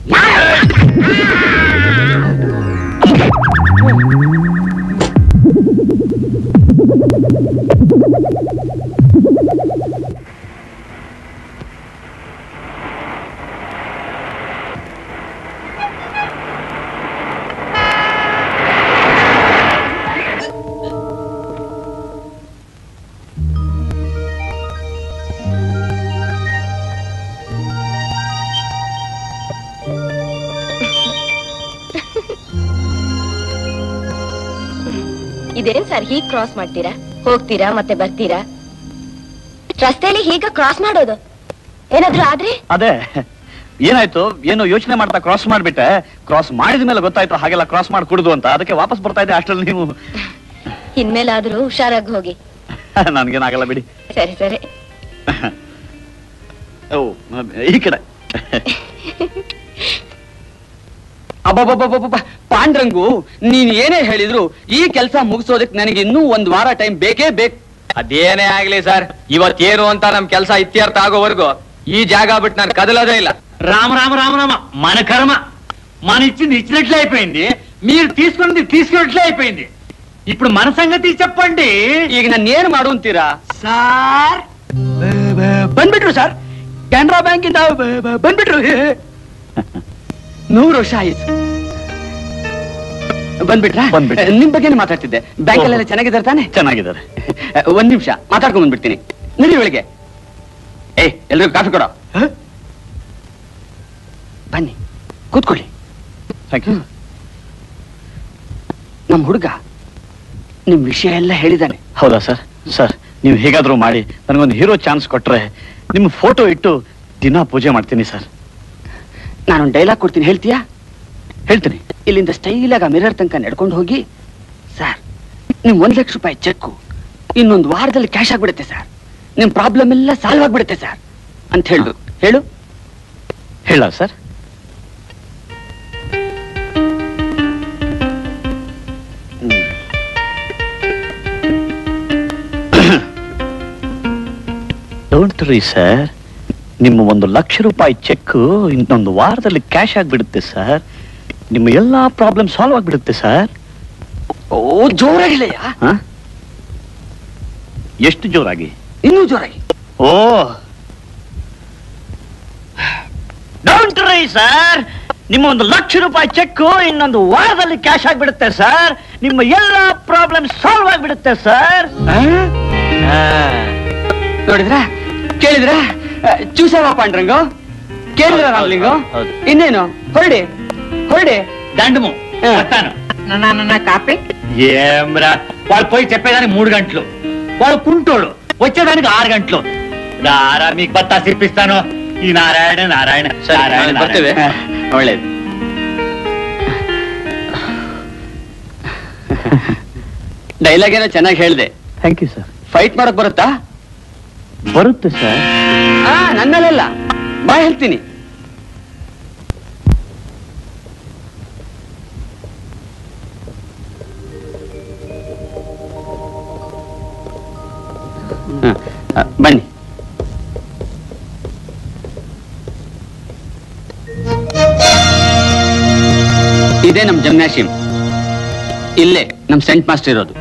ಇದೇನ್ ಸರ್ ಹೀಗ್ ಕ್ರಾಸ್ ಮಾಡ್ತೀರಾ ಹೋಗ್ತೀರಾ ಮತ್ತೆ ಬರ್ತೀರಾ ರಸ್ತೆಯಲ್ಲಿ ಹೀಗ ಕ್ರಾಸ್ ಮಾಡೋದು ಏನಾದ್ರೂ ಆದ್ರೆ ಅದೇ ಏನಾಯ್ತು ಏನು ಯೋಚನೆ ಮಾಡ್ತಾ ಕ್ರಾಸ್ ಮಾಡ್ಬಿಟ್ಟೆ ಕ್ರಾಸ್ ಮಾಡಿದ ಮೇಲೆ ಗೊತ್ತಾಯ್ತು ಹಾಗೆಲ್ಲ ಕ್ರಾಸ್ ಮಾಡಿ ಕುಡ್ದು ಅಂತ ಅದಕ್ಕೆ ವಾಪಸ್ ಬರ್ತಾ ಇದ್ದೆ ಅಷ್ಟ್ರಲ್ಲಿ ನೀವು ಇನ್ಮೇಲಾದ್ರೂ ಹುಷಾರಾಗಿ ಹೋಗಿ ನನ್ಗೇನಾಗಲ್ಲ ಬಿಡಿ ಸರಿ ಸರಿ ಓ ಈ ಕಡೆ ಅಬ್ಬಬ್ಬಬ್ಬಬ್ಬ ಪಾಂಡ್ರಂಗು ನೀನ್ ಏನೇ ಹೇಳಿದ್ರು ಈ ಕೆಲಸ ಮುಗಿಸೋದಕ್ಕೆ ನನಗೆ ಇನ್ನೂ ಒಂದ್ ವಾರ ಟೈಮ್ ಬೇಕೇ ಬೇಕು ಅದೇನೇ ಆಗ್ಲಿ ಸರ್ ಇವತ್ತೇನು ಅಂತ ನಮ್ ಕೆಲಸ ಇತ್ಯರ್ಥ ఆగోవరకు ఈ జాగా బిಟ್ಟು ನಾನು కదలదే ಇಲ್ಲ రామ రామ రామ రామ మన కర్మ మన ఇచ్చింది ఇచ్చినట్లే అయిపోయింది మీరు తీసుకున్నది తీసుకున్నట్లే అయిపోయింది ఇప్పుడు మన సంగతి చెప్పండి ಈಗ ನಾನು ಏನ್ ಮಾಡು ಅಂತೀರಾ సార్ ಬಂದ್ಬಿಟ್ರು ಸರ್ ಕೆನರಾ ಬ್ಯಾಂಕ್ ಇಂದ ಬ- ಬ- ಬಂದ್ಬಿಟ್ರು ನೂರು ವರ್ಷ ಆಯ್ತು ಬಂದ್ಬಿಟ್ರ ಬಂದ್ಬಿಟ್ರು. ನಿಮ್ ಬಗ್ಗೆನೇ ಮಾತಾಡ್ತಿದ್ದೆ ಬ್ಯಾಂಕ್ ಅಲ್ಲೆಲ್ಲ ಚೆನ್ನಾಗಿದ್ದಾರೆ ತಾನೆ ಚೆನ್ನಾಗಿದ್ದಾರೆ ಒಂದ್ ನಿಮಿಷ ಮಾತಾಡ್ಕೊಂಡ್ ಬಂದ್ಬಿಡ್ತೀನಿ ನಡಿ ಒಳಗೆ ಏಯ್ ಎಲ್ರಿಗೂ ಕಾಫಿ ಕೊಡೋ ಬನ್ನಿ ಕೂತ್ಕೊಳ್ಳಿ ಥ್ಯಾಂಕ್ ಯು ನಮ್ ಹುಡುಗ ನಿಮ್ ವಿಷಯ ಎಲ್ಲ ಹೇಳಿದಾನೆ ಹೌದಾ ಸರ್ ಸರ್ ನೀವು ಹೇಗಾದ್ರೂ ಮಾಡಿ ನನಗೊಂದು ಹೀರೋ ಚಾನ್ಸ್ ಕೊಟ್ರೆ ನಿಮ್ಮ ಫೋಟೋ ಇಟ್ಟು ದಿನ ಪೂಜೆ ಮಾಡ್ತೀನಿ ಸರ್ ನಾನೊಂದು ಡೈಲಾಗ್ ಕೊಡ್ತೀನಿ ಹೇಳ್ತೀಯಾ ಹೇಳ್ತೀನಿ ಇಲ್ಲಿಂದ ಸ್ಟೈಲಾಗ ಮಿರರ್ ತನಕ ನಡ್ಕೊಂಡು ಹೋಗಿ ಸರ್ ನಿಮ್ ಒಂದ್ ಲಕ್ಷ ರೂಪಾಯಿ ಚೆಕ್ಕು ಇನ್ನೊಂದು ವಾರದಲ್ಲಿ ಕ್ಯಾಶ್ ಆಗ್ಬಿಡುತ್ತೆ ಸರ್ ನಿಮ್ ಪ್ರಾಬ್ಲಮ್ ಎಲ್ಲ ಸಾಲ್ವ್ ಆಗ್ಬಿಡುತ್ತೆ ಸರ್ ಅಂತ ಹೇಳು ಹೇಳು ಹೇಳ ಸರ್ ಡೋಂಟ್ ರೀ ಸರ್ ನಿಮ್ಮ ಒಂದು ಲಕ್ಷ ರೂಪಾಯಿ ಚೆಕ್ ಇನ್ನೊಂದು ವಾರದಲ್ಲಿ ಕ್ಯಾಶ್ ಆಗ್ಬಿಡುತ್ತೆ ಸರ್ ನಿಮ್ಮ ಎಲ್ಲಾ ಪ್ರಾಬ್ಲಮ್ ಸಾಲ್ವ್ ಆಗ್ಬಿಡುತ್ತೆ ಸರ್ ಓ ಜೋರಾಗಿಲ್ಲಯ್ಯ ಹ? ಎಷ್ಟು ಜೋರಾಗಿ ಇನ್ನೂ ಜೋರಾಗಿ ಓ ಡೋಂಟ್ ರೈ ಸರ್ ನಿಮ್ಮ ಒಂದು ಲಕ್ಷ ರೂಪಾಯಿ ಚೆಕ್ ಇನ್ನೊಂದು ವಾರದಲ್ಲಿ ಕ್ಯಾಶ್ ಆಗ್ಬಿಡುತ್ತೆ ಸರ್ ನಿಮ್ಮ ಎಲ್ಲ ಪ್ರಾಬ್ಲಮ್ ಸಾಲ್ವ್ ಆಗ್ಬಿಡುತ್ತೆ ಸರ್ ನೋಡಿದ್ರ ಕೇಳಿದ್ರ ಚೂಸವ ಪಾಂಡ್ರಂಗು ಕೇಳಿದ್ರ ರಾಮ್ಲಿಂಗು ಹೌದು. ಇನ್ನೇನು ಹೊರಡಿ ಹೊರಡಿ దండము వస్తాను నా కాపీ ఏమ్రా వాడు పోయి చెప్పేదానికి మూడు గంటలు వాడు కుంటోడు వచ్చేదానికి ఆరు గంటలు రారా మీకు బత్తా సిప్పిస్తాను ఈ నారాయణ నారాయణ నారాయణ ಬರ್ತೇವೆ నారాయణ. ಒಳ್ಳೇದು ಡೈಲಾಗ್ ಏನೋ ಚೆನ್ನಾಗಿ ಹೇಳ್ದೆ ಥ್ಯಾಂಕ್ ಯು ಸರ್ ಫೈಟ್ ಮಾಡಕ್ ಬರುತ್ತಾ ಬರುತ್ತೆ ಸರ್ ಆ ನನ್ನಲ್ಲ ಬಾ ಹೇಳ್ತೀನಿ ಬನ್ನಿ ಇದೇ ನಮ್ ಜಮ್ನಾಶಿಮ್ ಇಲ್ಲೇ ನಮ್ ಸೆಂಟ್ ಮಾಸ್ಟರ್ ಇರೋದು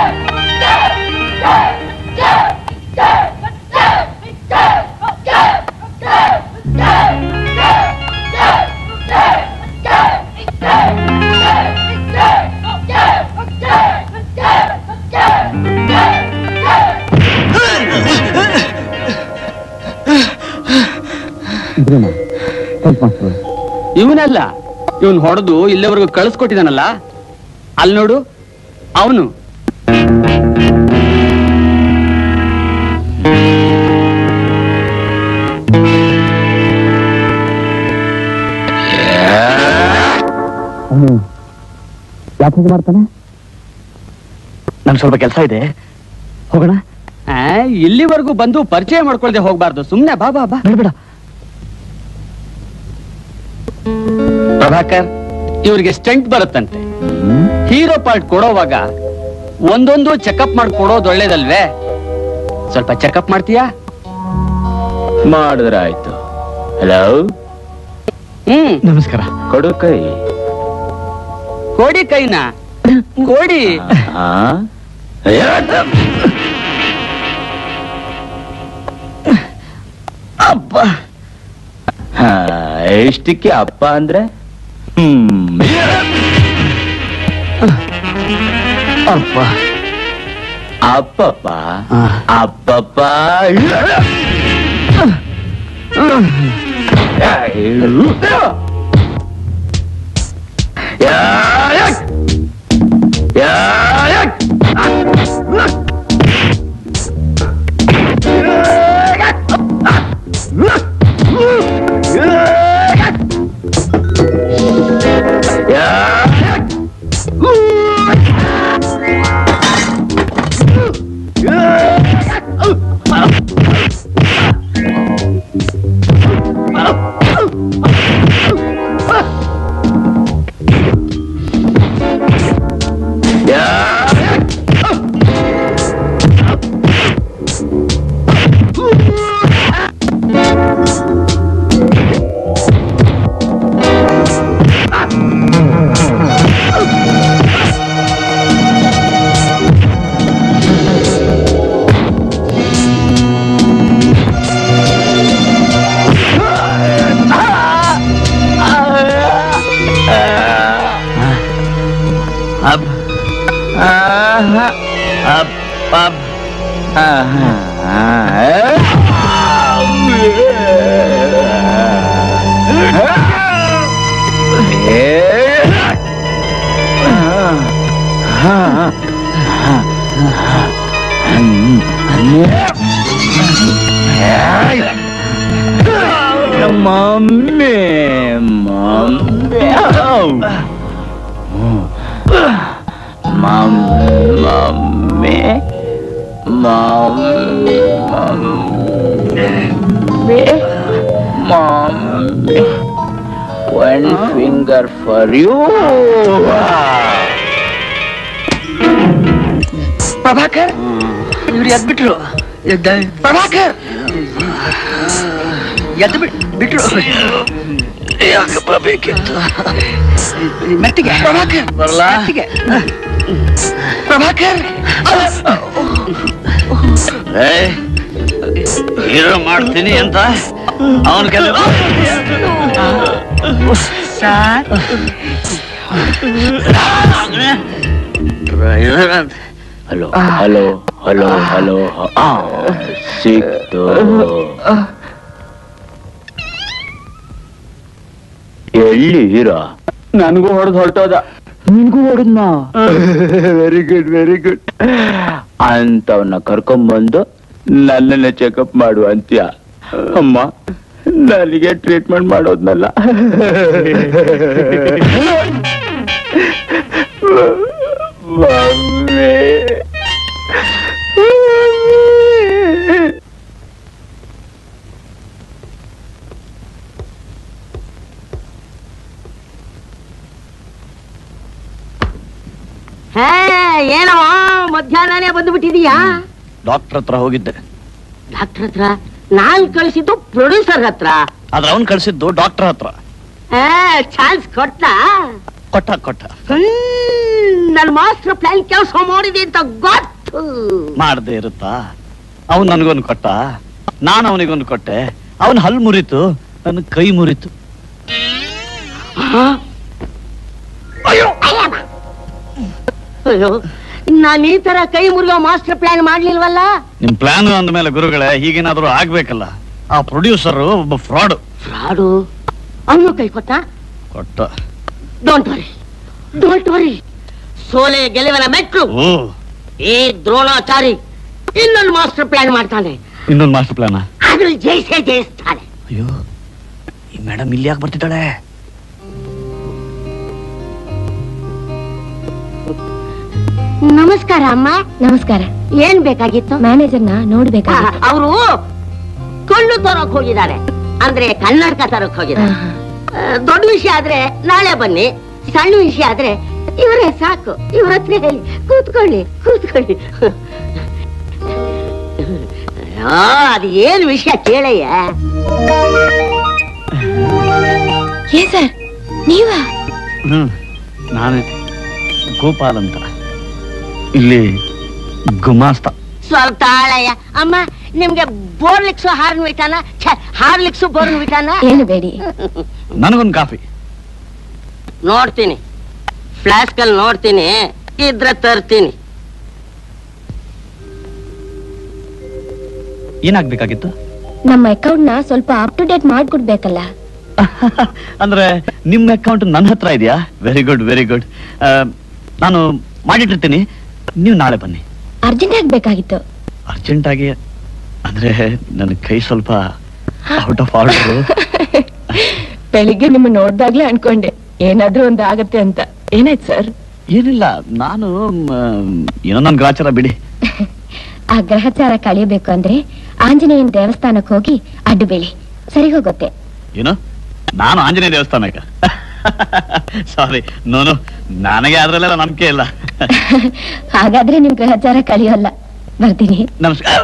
ಇವನಲ್ಲ ಇವನ್ ಹೊಡೆದು ಇಲ್ಲಿವರೆಗೂ ಕಳಿಸ್ಕೊಟ್ಟಿದಾನಲ್ಲ ಅಲ್ಲಿ ನೋಡು ಅವನು ಯಾಕೆ ಮಾಡ್ತಾನೆ ನನ್ ಸ್ವಲ್ಪ ಕೆಲಸ ಇದೆ ಹೋಗೋಣ ಆ, ಇಲ್ಲಿವರೆಗೂ ಬಂದು ಪರಿಚಯ ಮಾಡ್ಕೊಳ್ದೆ ಹೋಗ್ಬಾರ್ದು ಸುಮ್ನೆ ಬಾ ಬಾ ಬಾ ಬೇಡ ಪ್ರಭಾಕರ್ ಇವ್ರಿಗೆ ಸ್ಟೆಂಟ್ ಬರುತ್ತಂತೆ ಹೀರೋ ಪಾರ್ಟ್ ಕೊಡೋವಾಗ ಒಂದೊಂದು ಚೆಕಪ್ ಮಾಡಿ ಕೊಡೋದು ಒಳ್ಳೇದಲ್ವೇ ಸ್ವಲ್ಪ ಚೆಕಪ್ ಮಾಡ್ತೀಯಾ ಮಾಡಿದ್ರೆ ಆಯ್ತು ಹಲೋ ಹ್ಮ್ ನಮಸ್ಕಾರ ಕೊಡು ಕೈ ಕೊಡಿ ಕೈನ ಕೊಡಿ ಆ? ಅಪ್ಪ ಹಾ, ಎಷ್ಟಕ್ಕೆ ಅಪ್ಪ ಅಂದ್ರೆ ಹ್ಮ್ ಅಪ್ಪ ಅಪ್ಪಪ್ಪ ಅಪ್ಪಪ್ಪ ಅಬ್ ಆಹಾ ಅಬ್ ಅಬ್ ಆಹಾ mummy mummy mummy mummy mummy one finger for you Prabhakar ಇವ್ರು ಎದ್ಬಿಟ್ರು ಎದ್ದ ಪ್ರಭಾಕರ್ ಎದ್ದು ಬಿಟ್ ಬಿಟ್ರು ಯಾಕಪ್ಪ ಬೇಕಿತ್ತು ಮೆತ್ತಿಗೆ ಪ್ರಭಾಕರ್ ಬರಲ್ಲ ಮೆತ್ತಿಗೆ ಪ್ರಭಾಕರ್ ಹೀರೋ ಮಾಡ್ತೀನಿ ಅಂತ ಅವನ ಕೆಲ sir hello hello hello hello ಸಿಕ್ತು ಎಲ್ಲಿ ಹೀರೋ ನನಗೂ ಹೊಡೆದು ಹೊರಟೋದ ನಿನ್ಗೂ ಹೊಡೆದ್ನ ವೆರಿ ಗುಡ್ ವೆರಿ ಗುಡ್ ಅಂತವನ್ನ ಕರ್ಕೊಂಬಂದು ನನ್ನನ್ನ ಚೆಕಪ್ ಮಾಡು ಅಂತ್ಯ ಅಮ್ಮ ನನಗೆ ಟ್ರೀಟ್ಮೆಂಟ್ ಮಾಡೋದ್ನಲ್ಲ ಮಮ್ಮಿ ಹೇ ಏನವ ಮಧ್ಯಾಹ್ನನೇ ಬಂದು ಬಿಟ್ಟಿದೀಯಾ ಡಾಕ್ಟರ್ ಹತ್ರ ಹೋಗಿದ್ದೆ ಡಾಕ್ಟರ್ ಹತ್ರ ನಾನ್ ಕಳಿಸಿದ್ದು ಪ್ರೊಡ್ಯೂಸರ್ ಹತ್ರ ಆದ್ರೆ ಅವ್ನ್ ಕಳ್ಸಿದ್ದು ಡಾಕ್ಟರ್ ಹತ್ರ ಚಾನ್ಸ್ ಕೊಟ್ಟ ಕೊಟ್ಟ ಕೊಟ್ಟ ನನ್ ಮಾಸ್ಟರ್ ಪ್ಲಾನ್ ಕೆಲಸ ಮಾಡಿದೆ ಅಂತ ಗೊತ್ತು ಮಾಡದೆ ಇರುತ್ತಾ ಅವನ್ ನನಗೊಂದು ಕೊಟ್ಟ ನಾನು ಅವನಿಗೊಂದು ಕೊಟ್ಟೆ ಅವನ್ ಹಲ್ ಮುರಿತು ನನ್ನ ಕೈ ಮುರಿತು ಅಯ್ಯೋ ಅಯ್ಯೋ ನಾನ್ ಈ ತರ ಕೈ ಮುರಿಯೋ ಮಾಸ್ಟರ್ ಪ್ಲಾನ್ ಮಾಡ್ಲಿಲ್ವಲ್ಲ ನಿಮ್ ಪ್ಲಾನ್ ಅಂದ್ಮೇಲೆ ಗುರುಗಳೇ ಹೀಗೇನಾದ್ರೂ ಆಗ್ಬೇಕಲ್ಲ ಆ ಪ್ರೊಡ್ಯೂಸರ್ ಒಬ್ಬ ಫ್ರಾಡ್ ಫ್ರಾಡು ಅವನು ಕೈ ಕೊಟ್ಟ ಕೊಟ್ಟ ಡೋಂಟ್ ವರಿ ಡೋಂಟ್ ವರಿ ಸೋಲೆ ಗೆಲುವಿನ ಮೆಟ್ಲು ಓ ಈ ದ್ರೋಣಾಚಾರಿ ಇನ್ನೊಂದು ಮಾಸ್ಟರ್ ಪ್ಲಾನ್ ಮಾಡ್ತಾನೆ ಇನ್ನೊಂದು ಮಾಸ್ಟರ್ ಪ್ಲಾನ ಅದ್ರಲ್ಲಿ ಜಯಿಸೇ ಜಯಿಸ್ತಾನೆ ಅಯ್ಯೋ ಈ ಮೇಡಮ್ ಇಲ್ಲಿ ಯಾಕೆ ಬರ್ತಿದ್ದಾಳೆ ನಮಸ್ಕಾರ ಅಮ್ಮ ನಮಸ್ಕಾರ ಏನ್ ಬೇಕಾಗಿತ್ತು ಮ್ಯಾನೇಜರ್ನ ನೋಡ್ಬೇಕಾಗಿತ್ತು ಅವರು ಕಣ್ಣು ತರಕ್ ಹೋಗಿದ್ದಾರೆ ಅಂದ್ರೆ ಕನ್ನಡಕ ತರಕ್ ಹೋಗಿದ್ದಾರೆ ಆ, ದೊಡ್ಡ ವಿಷಯ ಆದ್ರೆ ನಾಳೆ ಬನ್ನಿ ಸಣ್ಣ ವಿಷಯ ಆದ್ರೆ ಇವರೇ ಸಾಕು ಇವ್ರ ಹತ್ರ ಹೇಳಿ ಕೂತ್ಕೊಳ್ಳಿ ಕೂತ್ಕೊಳ್ಳಿ ಆ, ಅದು ಏನ್ ವಿಷಯ ಕೇಳಯ್ಯ ಏ ಸರ್ ನೀವಾ ಹ್ಮ್ ನಾನೇ ಗೋಪಾಲ್ ಅಂತ ಇಲ್ಲಿ ಗುಮಾಸ್ತ ಸ್ವಲ್ಪ ತಾಳಯ್ಯ ಅಮ್ಮ ನಿಮ್ಗೆ ಬೋರ್ಲಿಕ್ಸು ಹಾರ್ನ್ ವಿಟಾನ ಹಾರ್ಲಿಕ್ಸು ಬೋರ್ನ್ ವಿಟಾನ ಏನು ಬೇಡಿ ನನಗೊಂದು ಕಾಫಿ ನೋಡ್ತೀನಿ ಫ್ಲಾಸ್ಕ್ ಅಲ್ಲಿ ನೋಡ್ತೀನಿ ಇದ್ರೆ ತರ್ತೀನಿ ಏನಾಗ್ಬೇಕಾಗಿತ್ತು ನಮ್ಮ ಅಕೌಂಟ್ ನ ಸ್ವಲ್ಪ ಅಪ್ ಟು ಡೇಟ್ ಮಾಡ್ಕೊಡ್ಬೇಕಲ್ಲ ಅಂದ್ರೆ ನಿಮ್ಮ ಅಕೌಂಟ್ ನನ್ನ ಹತ್ರ ಇದೆಯಾ ವೆರಿ ಗುಡ್ ವೆರಿ ಗುಡ್ ನಾನು ಮಾಡಿಟ್ಟಿರ್ತೀನಿ ನೀವು ನಾಳೆ ಬನ್ನಿ ಅರ್ಜೆಂಟ್ ಆಗ್ಬೇಕಾಗಿತ್ತು ಅರ್ಜೆಂಟ್ ಆಗಿ ಅಂದ್ರೆ ನನ್ನ ಕೈ ಸ್ವಲ್ಪ ಔಟ್ ಆಫ್ ಆರ್ಡರ್ ಬೆಳಿಗ್ಗೆ ನಿಮ್ಮ ನೋಡ್ದಾಗ್ಲೇ ಅನ್ಕೊಂಡೆ ಏನಾದ್ರೂ ಒಂದು ಆಗತ್ತೆ ಅಂತ ಏನಾಯ್ತು ಸರ್ ಏನಿಲ್ಲ ನಾನು ಮ್, ಏನೋ ನನ್ ಗ್ರಾಚಾರ ಬಿಡಿ ಆ ಗ್ರಹಚಾರ ಕಳಿಬೇಕು ಅಂದ್ರೆ ಆಂಜನೇಯನ ದೇವಸ್ಥಾನಕ್ಕೆ ಹೋಗಿ ಅಡ್ಡು ಬೆಳಿ ಸರಿ ಹೋಗುತ್ತೆ ಏನು ನಾನು ಆಂಜನೇಯ ದೇವಸ್ಥಾನಕ್ಕೆ ಸಾರಿ ನೋನು ನನಗೆ ಅದ್ರಲ್ಲೆಲ್ಲ ನಂಬಿಕೆ ಇಲ್ಲ ಹಾಗಾದ್ರೆ ನಿಮ್ ಗ್ರಹಚಾರ ಕಳಿಯೋಲ್ಲ ಬರ್ತೀನಿ ನಮಸ್ಕಾರ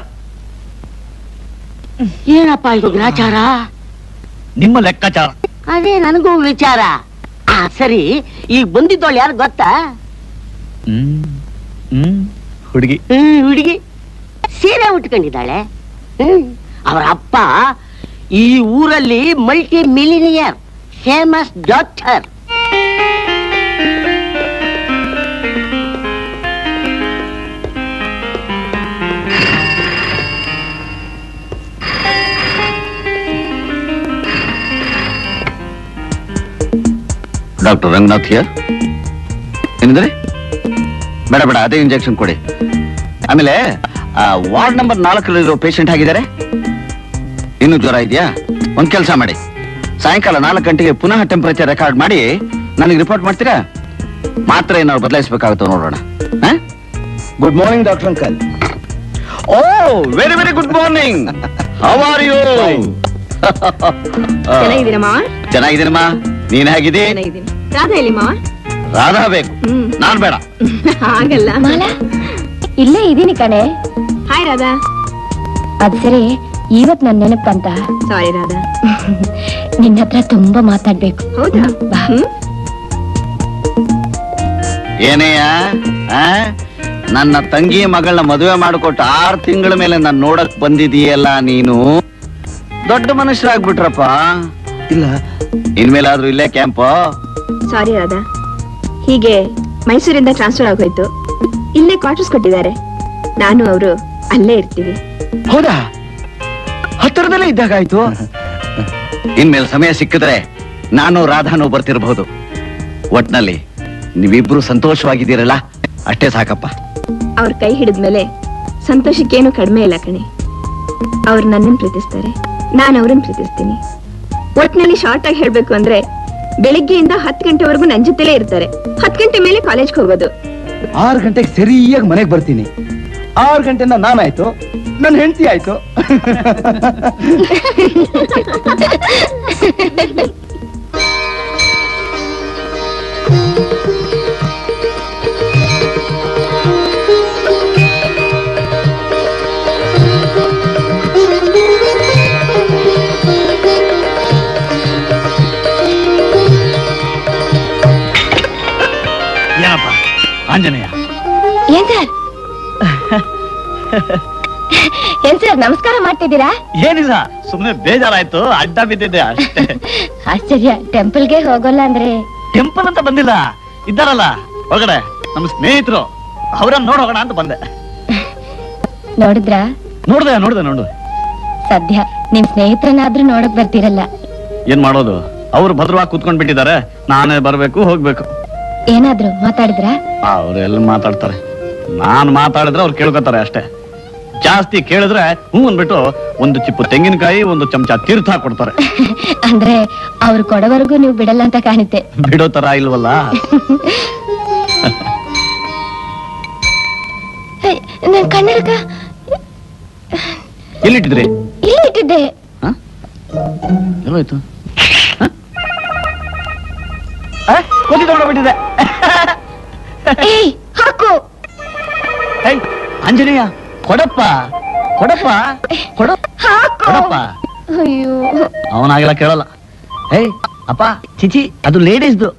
ಏನಪ್ಪ ಇದು ಗ್ರಾಚಾರ ನಿಮ್ಮ ಲೆಕ್ಕಾಚಾರ ಅದೇ ನನಗೂ ವಿಚಾರ ಆ ಸರಿ ಈಗ ಬಂದಿದ್ದೋಳು ಯಾರು ಗೊತ್ತಾ ಹ್ಮ್ ಹ್ಮ್ ಹುಡುಗಿ ಹ್ಮ್ ಹುಡುಗಿ ಸೀರೆ ಉಟ್ಕೊಂಡಿದ್ದಾಳೆ ಹ್ಮ್ ಅವರ ಅಪ್ಪ ಈ ಊರಲ್ಲಿ multi millionaire famous doctor doctor Ranganath here ಏನಿದ್ರೆ ಬೇಡ ಬೇಡ ಅದೇ ಇಂಜೆಕ್ಷನ್ ಕೊಡಿ ಆಮೇಲೆ ವಾರ್ಡ್ ನಂಬರ್ ನಾಲ್ಕರಲ್ಲಿರೋ ಪೇಷಂಟ್ ಆಗಿದ್ದಾರೆ ಇನ್ನೂ ಜ್ವರ ಇದೆಯಾ ಒಂದ್ ಕೆಲಸ ಮಾಡಿ ಸಾಯಂಕಾಲ ನಾಲ್ಕು ಗಂಟೆಗೆ ಪುನಃ ಟೆಂಪರೇಚರ್ ರೆಕಾರ್ಡ್ ಮಾಡಿ ನನಗೆ ರಿಪೋರ್ಟ್ ಮಾಡ್ತೀರಾ ಮಾತ್ರ ಏನಾದ್ರು ಬದಲಾಯಿಸಬೇಕಾಗುತ್ತೋ ನೋಡೋಣ good morning doctor uncle oh very very good morning how are you ಚೆನ್ನಾಗಿದ್ದೀರಮ್ಮ ಚೆನ್ನಾಗಿದ್ದೀನಮ್ಮ ನೀನ್ ಹೇಗಿದ್ದೀ ಚೆನ್ನಾಗಿದ್ದೀನಿ ರಾಧಾ ಎಲ್ಲಿಮ್ಮ ರಾಧಾ ಬೇಕು ನಾನ್ ಬೇಡ ಹಾಗಲ್ಲ ಮಾಲಾ ಇಲ್ಲೇ ಇದೀನಿ ಕಣೆ ಹಾಯ್ ರಾಧಾ ಅದ್ ಸರಿ ಇವತ್ ನನ್ ನೆನಪ್ ಬಂತ ಸಾರಿ ರಾಧಾ ನಿನ್ನ ಹತ್ರ ತುಂಬಾ ಮಾತಾಡ್ಬೇಕು ಹೌದಾ ಬಾ ಏನೇಯ ಆ? ನನ್ನ ತಂಗಿ ಮಗಳನ್ನ ಮದುವೆ ಮಾಡಿಕೊಟ್ಟು ಆರು ತಿಂಗಳ ಮೇಲೆ ನಾನು ನೋಡಕ್ ಬಂದಿದೀಯಲ್ಲ ನೀನು ದೊಡ್ಡ ಮನುಷ್ಯರಾಗ್ಬಿಟ್ರಪ್ಪ ಇಲ್ಲ ಇನ್ಮೇಲಾದ್ರೂ ಇಲ್ಲೇ ಕ್ಯಾಂಪ್ ಸಾರಿ ರಾಧಾ ಹೀಗೆ ಮೈಸೂರಿಂದ ಟ್ರಾನ್ಸ್ಫರ್ ಆಗೋಯ್ತು ಇಲ್ಲೇ ಕ್ವಾರ್ಟರ್ಸ್ ಕೊಟ್ಟಿದ್ದಾರೆ ನಾನು ಅವರು ಅಲ್ಲೇ ಇರ್ತೀವಿ ಹೌದಾ ಹತ್ತಿರದಲ್ಲೇ ಇದ್ದಾಗಾಯ್ತು ಇನ್ಮೇಲೆ ಸಮಯ ಸಿಕ್ಕಿದ್ರೆ ನಾನು ರಾಧಾನು ಬರ್ತಿರ್ಬಹುದು ಒಟ್ನಲ್ಲಿ ನೀವಿಬ್ರು ಸಂತೋಷವಾಗಿದ್ದೀರಲ್ಲ ಅಷ್ಟೇ ಸಾಕಪ್ಪ ಅವ್ರ ಕೈ ಹಿಡಿದ್ಮೇಲೆ ಸಂತೋಷಕ್ಕೇನು ಕಡಿಮೆ ಇಲ್ಲ ಕಣೆ ಅವ್ರು ನನ್ನನ್ನು ಪ್ರೀತಿಸ್ತಾರೆ ನಾನು ಅವ್ರನ್ನ ಪ್ರೀತಿಸ್ತೀನಿ ಒಟ್ನಲ್ಲಿ ಶಾರ್ಟ್ ಆಗಿ ಹೇಳ್ಬೇಕು ಅಂದ್ರೆ ಬೆಳಿಗ್ಗೆಯಿಂದ ಹತ್ತು ಗಂಟೆವರೆಗೂ ನನ್ ಜೊತೆಲೇ ಇರ್ತಾರೆ ಹತ್ತು ಗಂಟೆ ಮೇಲೆ ಕಾಲೇಜ್ಗೆ ಹೋಗೋದು ಆರು ಗಂಟೆಗೆ ಸರಿಯಾಗಿ ಮನೆಗೆ ಬರ್ತೀನಿ ಆರು ಗಂಟೆಯಿಂದ ನಾನಾಯ್ತು ನನ್ನ ಹೆಂಡತಿ ಆಯ್ತು ನಮಸ್ಕಾರ ಮಾಡ್ತಿದ್ದೀರಾ ಏನಿಲ್ಲ ಸುಮ್ನೆ ಬೇಜಾರಾಯ್ತು ಅಡ್ಡ ಬಿದ್ದಿದ್ದೆ ಅಷ್ಟೇ ಆಶ್ಚರ್ಯ ಟೆಂಪಲ್ಗೆ ಹೋಗೋಲ್ಲ ಅಂದ್ರೆ ಟೆಂಪಲ್ ಅಂತ ಬಂದಿಲ್ಲ ಇದ್ದಾರಲ್ಲ ಒಳಗಡೆ ನಮ್ಮ ಸ್ನೇಹಿತರು ಅವರನ್ನ ನೋಡ್ ಹೋಗೋಣ ಅಂತ ಬಂದೆ ನೋಡಿದ್ರ ನೋಡ್ದೆ ನೋಡ್ದೆ ನೋಡು ಸದ್ಯ ನಿಮ್ ಸ್ನೇಹಿತರನ್ನಾದ್ರೂ ನೋಡಕ್ ಬರ್ತಿರಲ್ಲ ಏನ್ ಮಾಡೋದು ಅವ್ರು ಭದ್ರವಾಗಿ ಕೂತ್ಕೊಂಡ್ ಬಿಟ್ಟಿದ್ದಾರೆ ನಾನೇ ಬರ್ಬೇಕು ಹೋಗ್ಬೇಕು ಏನಾದ್ರು ಮಾತಾಡಿದ್ರಾ ಅವ್ರೆಲ್ಲ ಮಾತಾಡ್ತಾರೆ ನಾನ್ ಮಾತಾಡಿದ್ರೆ ಅವ್ರು ಕೇಳ್ಕೊತಾರೆ ಅಷ್ಟೇ ಜಾಸ್ತಿ ಕೇಳಿದ್ರೆ ಹ್ಞೂ ಅಂದ್ಬಿಟ್ಟು ಒಂದು ಚಿಪ್ಪು ತೆಂಗಿನಕಾಯಿ ಒಂದು ಚಮಚ ತೀರ್ಥ ಕೊಡ್ತಾರೆ ಅಂದ್ರೆ ಅವ್ರು ಕೊಡೋವರೆಗೂ ನೀವು ಬಿಡಲ್ಲ ಅಂತ ಕಾಣುತ್ತೆ ಬಿಡೋ ತರ ಇಲ್ವಲ್ಲ ಹೇ, ನನ್ ಕನ್ನಡಕ ಎಲ್ಲಿಟ್ಟಿದ್ರಿ ಇಲ್ಲಿ ಇಟ್ಟಿದ್ದೆ ಎಲ್ಲೋಯ್ತು ಕೋತಿ ತಗೊಂಡೋಗ್ಬಿಟ್ಟಿದೆ ಏಯ್ ಹಾಕು ಏಯ್, ಆಂಜನೇಯ ಕೊಡಪ್ಪ ಕೊಡಪ್ಪ ಕೊಡ ಹಾಕು ಕೊಡಪ್ಪ ಅಯ್ಯೋ ಅವನಾಗೆಲ್ಲ ಕೇಳಲ್ಲ ಏಯ್ ಅಪ್ಪ ಚಿಚಿ ಅದು ಲೇಡೀಸ್ದು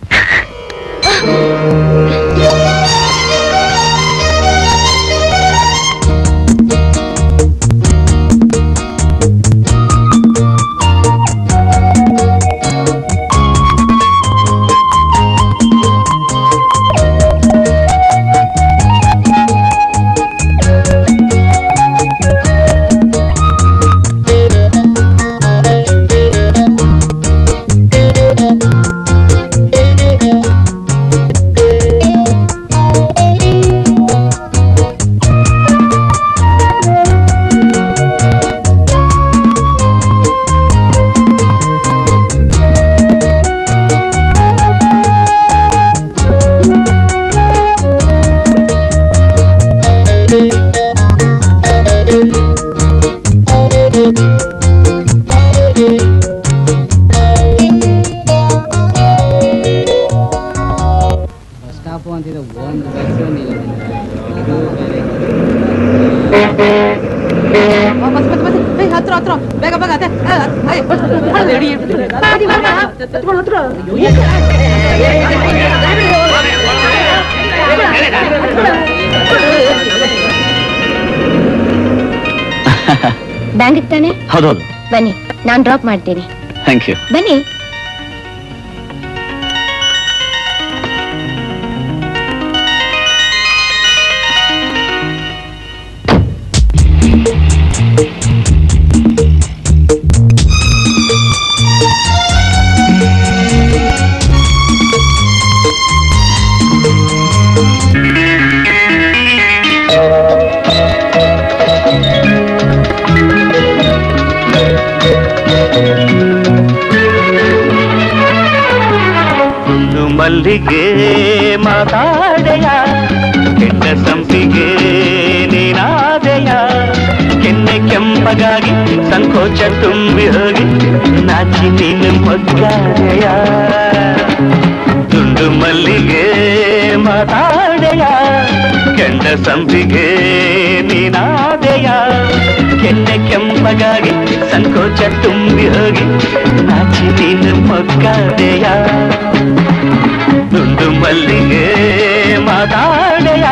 ಸ್ಟಾಪ್ ಅಂತಿದೆ ಒಂದು ಬಸ್ಸು ಹತ್ರ ಹತ್ರ ಬೇಗ ಬೇಗ ಅದೇ ಬ್ಯಾಂಕ್ ತಾನೆ ಹೌದೌದು ಬನ್ನಿ ನಾನ್ ಡ್ರಾಪ್ ಮಾಡ್ತೀನಿ ಥ್ಯಾಂಕ್ ಯು ಬನ್ನಿ ಒಂದು ಮಲ್ಲಿಗೆ ಮಾತಾಡೆಯ ಕೆಂಡ ಸಂಪಿಗೆ ನೀನಾದೆಯ ಕೆನ್ನೆ ಕೆಂಪಗಾಗಿ ಸಂಕೋಚ ತುಂಬಿ ಹೋಗಿ ನಾಚಿ ನೀನು ಮಗ್ಗಾದೆಯ ತುಂಡು ಮಲ್ಲಿಗೆ ಮಾತಾಡೆಯ ಕೆಂಡ ಸಂಪಿಗೆ ನೀನಾದೆಯ ಕೆನ್ನೆ ಕೆಂಪಗಾಗಿ ಸಂಕೋಚ ತುಂಬಿ ಹೋಗಿ ನಾಚಿ ನೀನು ಮಗ್ಗಾದೆಯ ದುಂಡು ಮಲ್ಲಿಗೆ ಮಾತಾಡೆಯ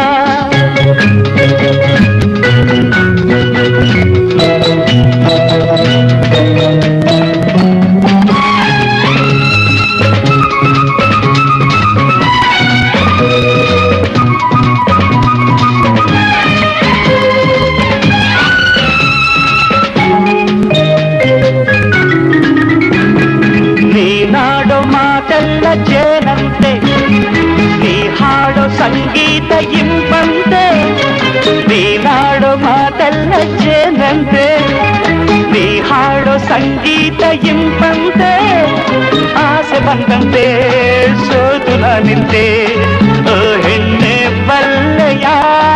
ನೀನಾಡೋ ಮಾತೆಲ್ಲ ಜೇನಂತೆ ನೀ ಹಾಡೋ ಸಂಗೀತ ಇಂಪಂತೆ ನೀನಾಡೋ ಮಾತೆಲ್ಲ ಜೇನಂತೆ ನೀ ಹಾಡೋ ಸಂಗೀತ ಇಂಪಂತೆ ಆಸೆ ಬಂದಂತೆ ಸೋತು ನಿಂತೆ ಓ ಹೆಣ್ಣೆ ಬಲ್ಲೆಯ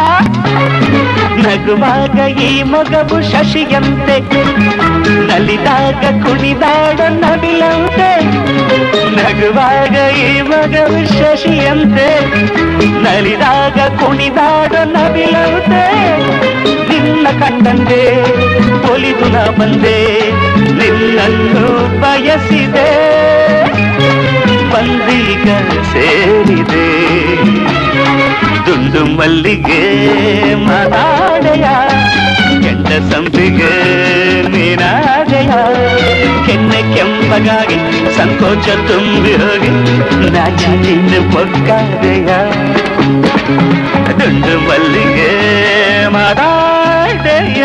ನಗುವಾಗ ಈ ಮಗವು ಶಶಿಯಂತೆ ನಲಿದಾಗ ಕುಣಿದಾಡ ನವಿಲಂತೆ ನಗುವಾಗ ಈ ಮಗವು ಶಶಿಯಂತೆ ನಲಿದಾಗ ಕುಣಿದಾಡ ನವಿಲಂತೆ ನಿನ್ನ ಕಂಡಂತೆ ಒಲಿದು ನಾ ಬಂದೆ ನಿನ್ನನ್ನು ಬಯಸಿದೆ ಬಂದೀಗ ಸೇರಿದೆ ದುಂಡು ಮಲ್ಲಿಗೆ ಮಾತಾಡೆಯ ಕೆಂಡ ಸಂಪಿಗೆ ನೀನಾದೆಯ ಕೆನ್ನೆ ಕೆಂಪಗಾಗಿ ಸಂಕೋಚ ತುಂಬಿ ಹೋಗಿ ನಾಚಿ ನಿನ್ನ ಮೊಗ್ಗಾದೆಯ ದುಂಡು ಮಲ್ಲಿಗೆ ಮಾತಾಡೆಯ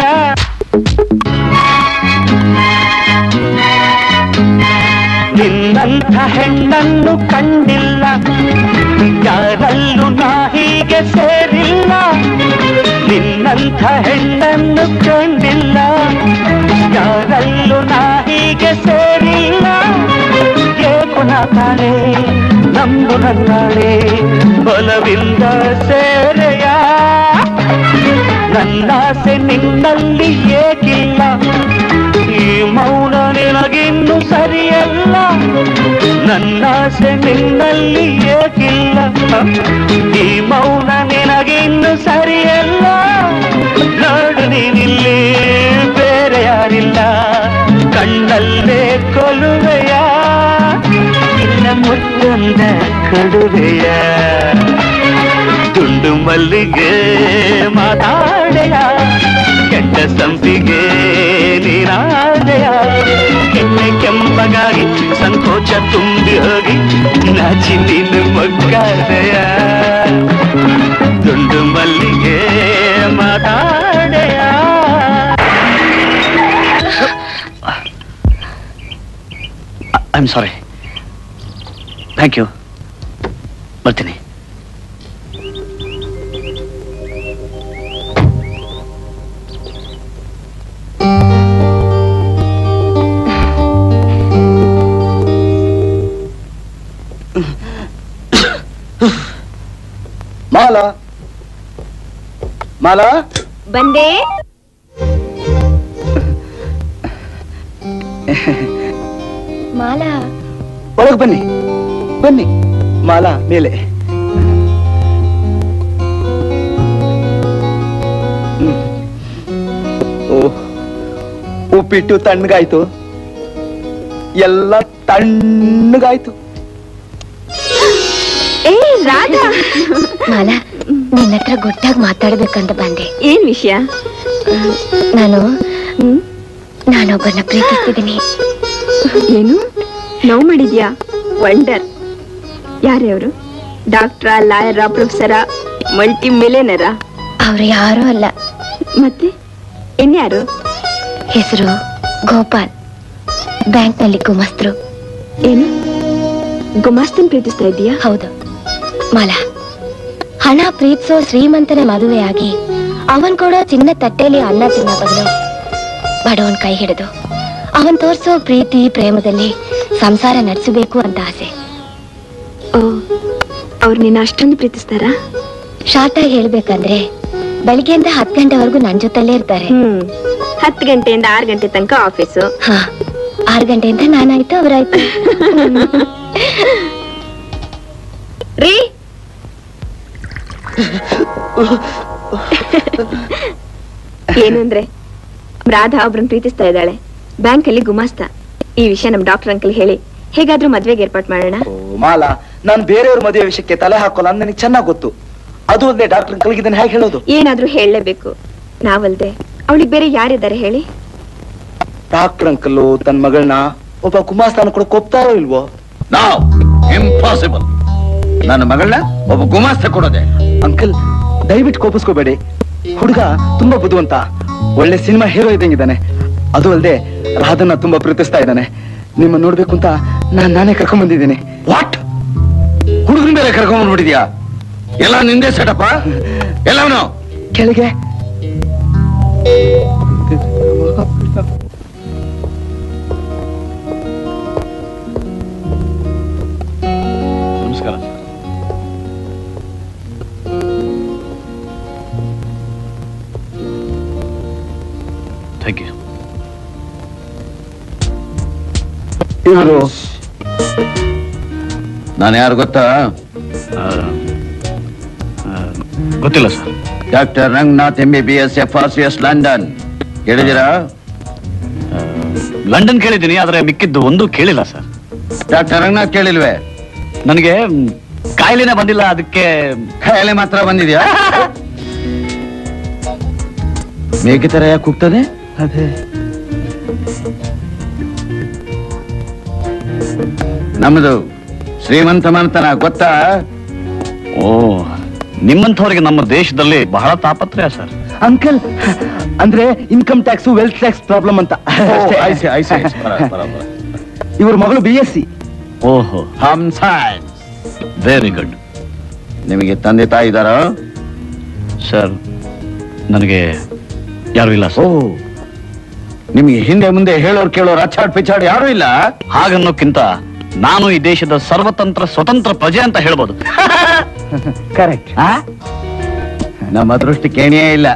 ನಿನ್ನಂಥ ಹೆಣ್ಣನ್ನು ಕಂಡಿಲ್ಲ ಯಾರಲ್ಲೂ ನಾ ಹೀಗೆ ಸೇರಿಲ್ಲ ನಿನ್ನಂಥ ಹೆಣ್ಣನ್ನು ಕಂಡಿಲ್ಲ ಯಾರಲ್ಲೂ ನಾ ಹೀಗೆ ಸೇರಿಲ್ಲ ಏಕು ನಾ ತಾನೇ ನಂಬು ನನ್ನಾಳೆ ಬಲವಿಂದ ಸೇರೆಯ ನನ್ನಾಸೆ ನಿನ್ನಲ್ಲಿ ಏಕಿಲ್ಲ ಈ ಮೌನ ನಿನಗಿನ್ನು ಸರಿಯಲ್ಲ ನನ್ನಾಸೆ ನಿನ್ನಲ್ಲಿ ಏಕಿಲ್ಲ ಈ ಮೌನ ನಿನಗಿನ್ನು ಸರಿಯಲ್ಲ ನೋಡು ನೀನಿಲ್ಲಿ ಬೇರೆ ಯಾರಿಲ್ಲ ಕಣ್ಣಲ್ಲೇ ಕೊಲುವೆಯ ಇಲ್ಲ ಮುತ್ತೊಂದ ಕೊಡುವೆಯ ತುಂಡು ಮಲ್ಲಿಗೆ ಮಾತಾಡೆಯ ಕೆಟ್ಟ ಸಂಪಿಗೆ ನೀನಾದೆಯ ಕೆನ್ನೆ ಕೆಂಪಗಾಗಿ ಸಂಕೋಚ ತುಂಬಿ ಹೋಗಿ ನಾಚಿ ನೀನು ಮೊಗ್ಗಾದೆಯ ತುಂಡು ಮಲ್ಲಿಗೆ ಮಾತಾಡೆಯ I am sorry thank you ಬರ್ತೀನಿ ಮಾಲಾ ಮಾಲಾ ಬಂದೆ ಮಾಲಾ ಒಳಗೆ ಬನ್ನಿ ಬನ್ನಿ ಮಾಲಾ ಮೇಲೆ ಹ್ಮ್. ಓ ಉಪ್ಪಿಟ್ಟು ತಣ್ಣಗಾಯ್ತು ಎಲ್ಲ ತಣ್ಣಗಾಯ್ತು ಏ ರಾಧಾ ಮಾಲಾ ನಿನ್ನ ಹತ್ರ ಗೊತ್ತಾಗಿ ಮಾತಾಡ್ಬೇಕಂತ ಬಂದೆ ಏನ್ ವಿಷಯ ನಾನು ನಾನೊಬ್ಬರನ್ನ ಪ್ರೀತಿಸ್ತಿದ್ದೀನಿ ಏನು ನೋವು ಮಾಡಿದ್ಯಾ ವಂಡರ್ ಯಾರೇ ಅವರು ಡಾಕ್ಟ್ರಾ ಲಾಯರ ಪ್ರೊಫೆಸರ ಮಲ್ಟಿ ಮಿಲಿಯನರ ಅವ್ರು ಯಾರೂ ಅಲ್ಲ ಮತ್ತೆ ಇನ್ಯಾರು ಹೆಸರು ಗೋಪಾಲ್ ಬ್ಯಾಂಕ್ನಲ್ಲಿ ಗುಮಸ್ತರು ಏನು ಗುಮಾಸ್ತನ್ ಪ್ರೀತಿಸ್ತಾ ಇದೀಯಾ ಹೌದು ಮಾಲಾ ಹಣ ಪ್ರೀತಿಸೋ ಶ್ರೀಮಂತನ ಮದುವೆಯಾಗಿ ಅವನ್ ಕೊಡೋ ಚಿನ್ನ ತಟ್ಟೆಯಲ್ಲಿ ಅನ್ನ ತಿನ್ನ ಬದಲು ಬಡವನ್ ಕೈ ಹಿಡಿದು ಅವನ್ ತೋರ್ಸೋ ಪ್ರೀತಿ ಪ್ರೇಮದಲ್ಲಿ ಸಂಸಾರ ನಡೆಸಬೇಕು ಅಂತ ಆಸೆ ಓ ಅವ್ರು ನಿನ್ನ ಅಷ್ಟೊಂದು ಪ್ರೀತಿಸ್ತಾರಾ ಶಾರ್ಟ್ ಆಗಿ ಹೇಳ್ಬೇಕಂದ್ರೆ ಬೆಳಿಗ್ಗೆಯಿಂದ ಹತ್ತು ಗಂಟೆವರೆಗೂ ನನ್ ಜೊತೆಲೇ ಇರ್ತಾರೆ ಹ್ಮ್ ಹತ್ತು ಗಂಟೆಯಿಂದ ಆರು ಗಂಟೆ ತನಕ ಆಫೀಸು ಹಾ ಆರು ಗಂಟೆಯಿಂದ ನಾನಾಯ್ತು ಅವರಾಯ್ತು ರೀ ಏನು ಅಂದ್ರೆ ರಾಧಾ ಒಬ್ರನ್ನ ಪ್ರೀತಿಸ್ತಾ ಇದ್ದಾಳೆ ಬ್ಯಾಂಕ್ ಅಲ್ಲಿ ಗುಮಾಸ್ತ ಈ ವಿಷಯ ನಮ್ ಡಾಕ್ಟರ್ ಅಂಕಲ್ ಹೇಳಿ ಹೇಗಾದ್ರೂ ಮದ್ವೆಗೆ ಏರ್ಪಾಟ್ ಮಾಡೋಣ ಓ, ಮಾಲಾ ನಾನು ಬೇರೆಯವ್ರ ಮದುವೆ ವಿಷಯಕ್ಕೆ ತಲೆ ಹಾಕೋಲ್ಲ ಅಂತ ನನಗೆ ಚೆನ್ನಾಗ್ ಗೊತ್ತು ಅದು ಅಲ್ಲದೆ ಡಾಕ್ಟರ್ ಅಂಕಲ್ಗೆ ಇದನ್ನ ಹೇಗೆ ಹೇಳೋದು ಏನಾದ್ರೂ ಹೇಳಲೇಬೇಕು ನಾವಲ್ದೆ ಅವಳಿಗೆ ಬೇರೆ ಯಾರಿದ್ದಾರೆ ಹೇಳಿ ಡಾಕ್ಟರ್ ಅಂಕಲ್ ತನ್ನ ಮಗಳನ್ನ ಒಬ್ಬ ಕುಮಾರಸ್ಥಾನ ಕೂಡ ಕೊಪ್ತಾರೋ ಇಲ್ವೋ ನಾವ್ ಇಂಪಾಸಿಬಲ್ ನನ್ನ ಮಗಳನ್ನ ಒಬ್ಬ ಗುಮಾಸ್ತ ಕೊಡೋದೆ ಅಂಕಲ್ ದಯವಿಟ್ಟು ಕೋಪಿಸ್ಕೋಬೇಡಿ ಹುಡುಗ ತುಂಬಾ ಬುದ್ಧಿವಂತ ಒಳ್ಳೆ ಸಿನಿಮಾ ಹೀರೋ ಇದ್ದಂಗಿದ್ದಾನೆ ಅದು ಅಲ್ಲದೆ ರಾಧನ್ನ ತುಂಬಾ ಪ್ರೀತಿಸ್ತಾ ಇದ್ದಾನೆ ನಿಮ್ಮ ನೋಡ್ಬೇಕು ಅಂತ ನಾನ್ ನಾನೇ ಕರ್ಕೊಂಡ್ ಬಂದಿದ್ದೀನಿ ವಾಟ್ ಹುಡುಗನ ಮೇಲೆ ಕರ್ಕೊಂಡ್ ಬಂದ್ಬಿಟ್ಟಿದ್ಯಾ ಎಲ್ಲ ನಿಂದೆ ಸೆಟಪ್ಪ ಎಲ್ಲವನು ಕೆಳಗೆ ನಮಸ್ಕಾರ ಥ್ಯಾಂಕ್ ಯು ಇವರು ನಾನು ಯಾರು ಗೊತ್ತಾ ಗೊತ್ತಿಲ್ಲ sir doctor Ranganath M B B S F R C S London ಹೇಳಿದಿರಾ ಲಂಡನ್ ಕೇಳಿದ್ದೀನಿ ಆದ್ರೆ ಮಿಕ್ಕಿದ್ದು ಒಂದು ಕೇಳಿಲ್ಲ ಸರ್ ಡಾಕ್ಟರ್ ರಂಗನಾಥ್ ಕೇಳಿಲ್ವೇ ನನಗೆ ಮ್, ಕಾಯಿಲೆನೇ ಬಂದಿಲ್ಲ ಅದಕ್ಕೆ ಕಾಯಿಲೆ ಮಾತ್ರ ಬಂದಿದ್ಯಾ ಮೇಕೆ ತರ ಯಾಕೆ ಕೂಗ್ತದೆ ಅದೇ ನಮ್ಮದು ಶ್ರೀಮಂತ ಮನೆತನ ಗೊತ್ತಾ ಓ ನಿಮ್ಮಂಥವ್ರಿಗೆ ನಮ್ಮ ದೇಶದಲ್ಲಿ ಬಹಳ ತಾಪತ್ರಯ ಸರ್ ಅಂಕಲ್ ಅಂದ್ರೆ income tax wealth tax problem ಅಂತ ಅಷ್ಟೇ. ಐಸಿ ಐಸಿ ಇವ್ರ ಮಗಳು ಬಿ ಎಸ್ ಸಿ ಓಹೋ ಹಮ್ ಸೈನ್ಸ್ ವೆರಿ ಗುಡ್ ನಿಮಗೆ ತಂದೆ ತಾಯಿ ಇದಾರ ಸರ್ ನನಗೆ ಯಾರು ಇಲ್ಲ ಓ ನಿಮಗೆ ಹಿಂದೆ ಮುಂದೆ ಹೇಳೋರು ಕೇಳೋರು ಅಚ್ಚಾಡ್ ಪಿಚಾಡ್ ಯಾರು ಇಲ್ಲ ಹಾಗನ್ನೋಕ್ಕಿಂತ ನಾನು ಈ ದೇಶದ ಸರ್ವತಂತ್ರ ಸ್ವತಂತ್ರ ಪ್ರಜೆ ಅಂತ ಹೇಳ್ಬೋದು ಕರೆಕ್ಟ್ ನಮ್ಮ ಅದೃಷ್ಟ ಕೇಣಿಯೇ ಇಲ್ಲ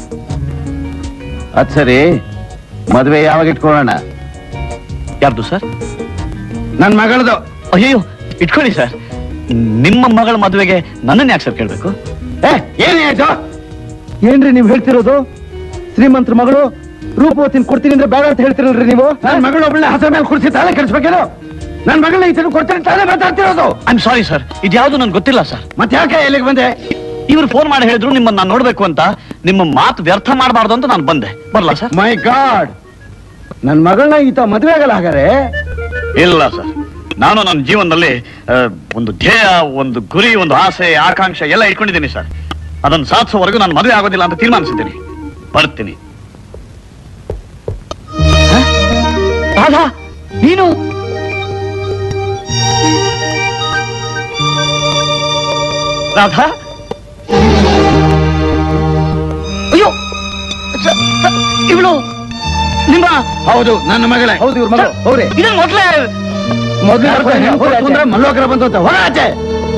ಅದ್ ಸರಿ ಮದ್ವೆ ಯಾವಾಗ ಇಟ್ಕೊಳ್ಳೋಣ ಯಾರ್ದು ಸರ್ ನನ್ ಮಗಳದು ಅಯ್ಯೋ ಇಟ್ಕೊಳ್ಳಿ ಸರ್ ನಿಮ್ಮ ಮಗಳ ಮದುವೆಗೆ ನನ್ನನ್ನು ಯಾಕೆ ಸರ್ ಕೇಳ್ಬೇಕು ಏನೇ ಆಯ್ತು ಏನ್ರಿ ನೀವ್ ಹೇಳ್ತಿರೋದು ಶ್ರೀಮಂತರ ಮಗಳು ರೂಪವತಿನ ಕೊಡ್ತೀನಿ ಅಂದ್ರೆ ಬೇಡ ಅಂತ ಹೇಳ್ತಿರಲ್ರಿ ನೀವು ನನ್ ಮಗಳು ಒಳ್ಳೆ ಹಸ ಮೇಲೆ ಕುಡಿಸಿ ತಾಳೆ ಕೆಡಿಸ್ಬೇಕೇನು ನನ್ ಮಗಳನ್ನ ಈ ಕೊಡ್ತೀನಿ ತಾಳೆ ಮಾತಾಡ್ತಿರೋದು ಐ ಆಮ್ ಸಾರಿ ಸರ್ ಇದ್ಯಾವುದು ನನ್ಗೆ ಗೊತ್ತಿಲ್ಲ ಸರ್ ಮತ್ತೆ ಯಾಕೆ ಇಲ್ಲಿಗೆ ಬಂದೆ ಇವ್ರು ಫೋನ್ ಮಾಡಿ ಹೇಳಿದ್ರು ನಿಮ್ಮನ್ನ ನಾನು ನೋಡ್ಬೇಕು ಅಂತ ನಿಮ್ಮ ಮಾತು ವ್ಯರ್ಥ ಮಾಡಬಾರ್ದು ಅಂತ ನಾನು ಬಂದೆ ಬರ್ಲಾ ಸರ್ ಮೈ ಗಾಡ್ ನನ್ ಮಗಳನ್ನ ಈತ ಮದ್ವೆ ಆಗಲ್ಲ ಹಾಗಾರೆ ಇಲ್ಲ ಸರ್ ನಾನು ನನ್ನ ಜೀವನದಲ್ಲಿ ಆ, ಒಂದು ಧ್ಯೇಯ ಒಂದು ಗುರಿ ಒಂದು ಆಸೆ ಆಕಾಂಕ್ಷೆ ಎಲ್ಲ ಇಟ್ಕೊಂಡಿದ್ದೀನಿ ಸರ್ ಅದನ್ನು ಸಾಧಿಸೋವರೆಗೂ ನಾನು ಮದುವೆ ಆಗೋದಿಲ್ಲ ಅಂತ ತೀರ್ಮಾನಿಸಿದ್ದೀನಿ ಬರ್ತೀನಿ ರಾಧಾ ನೀನು ರಾಧಾ ಅಯ್ಯೋ ಇವಳು ನಿಮ್ಮ ಹೌದು ನನ್ನ ಮಗಳೇ ಹೌದು ಇವ್ರ ಮಗಳು ಅವ್ರೆ ಇದನ್ನ ಮೊದಲೇ ಮೊದ್ಲು ಮಲ್ಲೋಗ್ರ ಬಂತು ಅಂತ ಹೊರ ಆಚೆ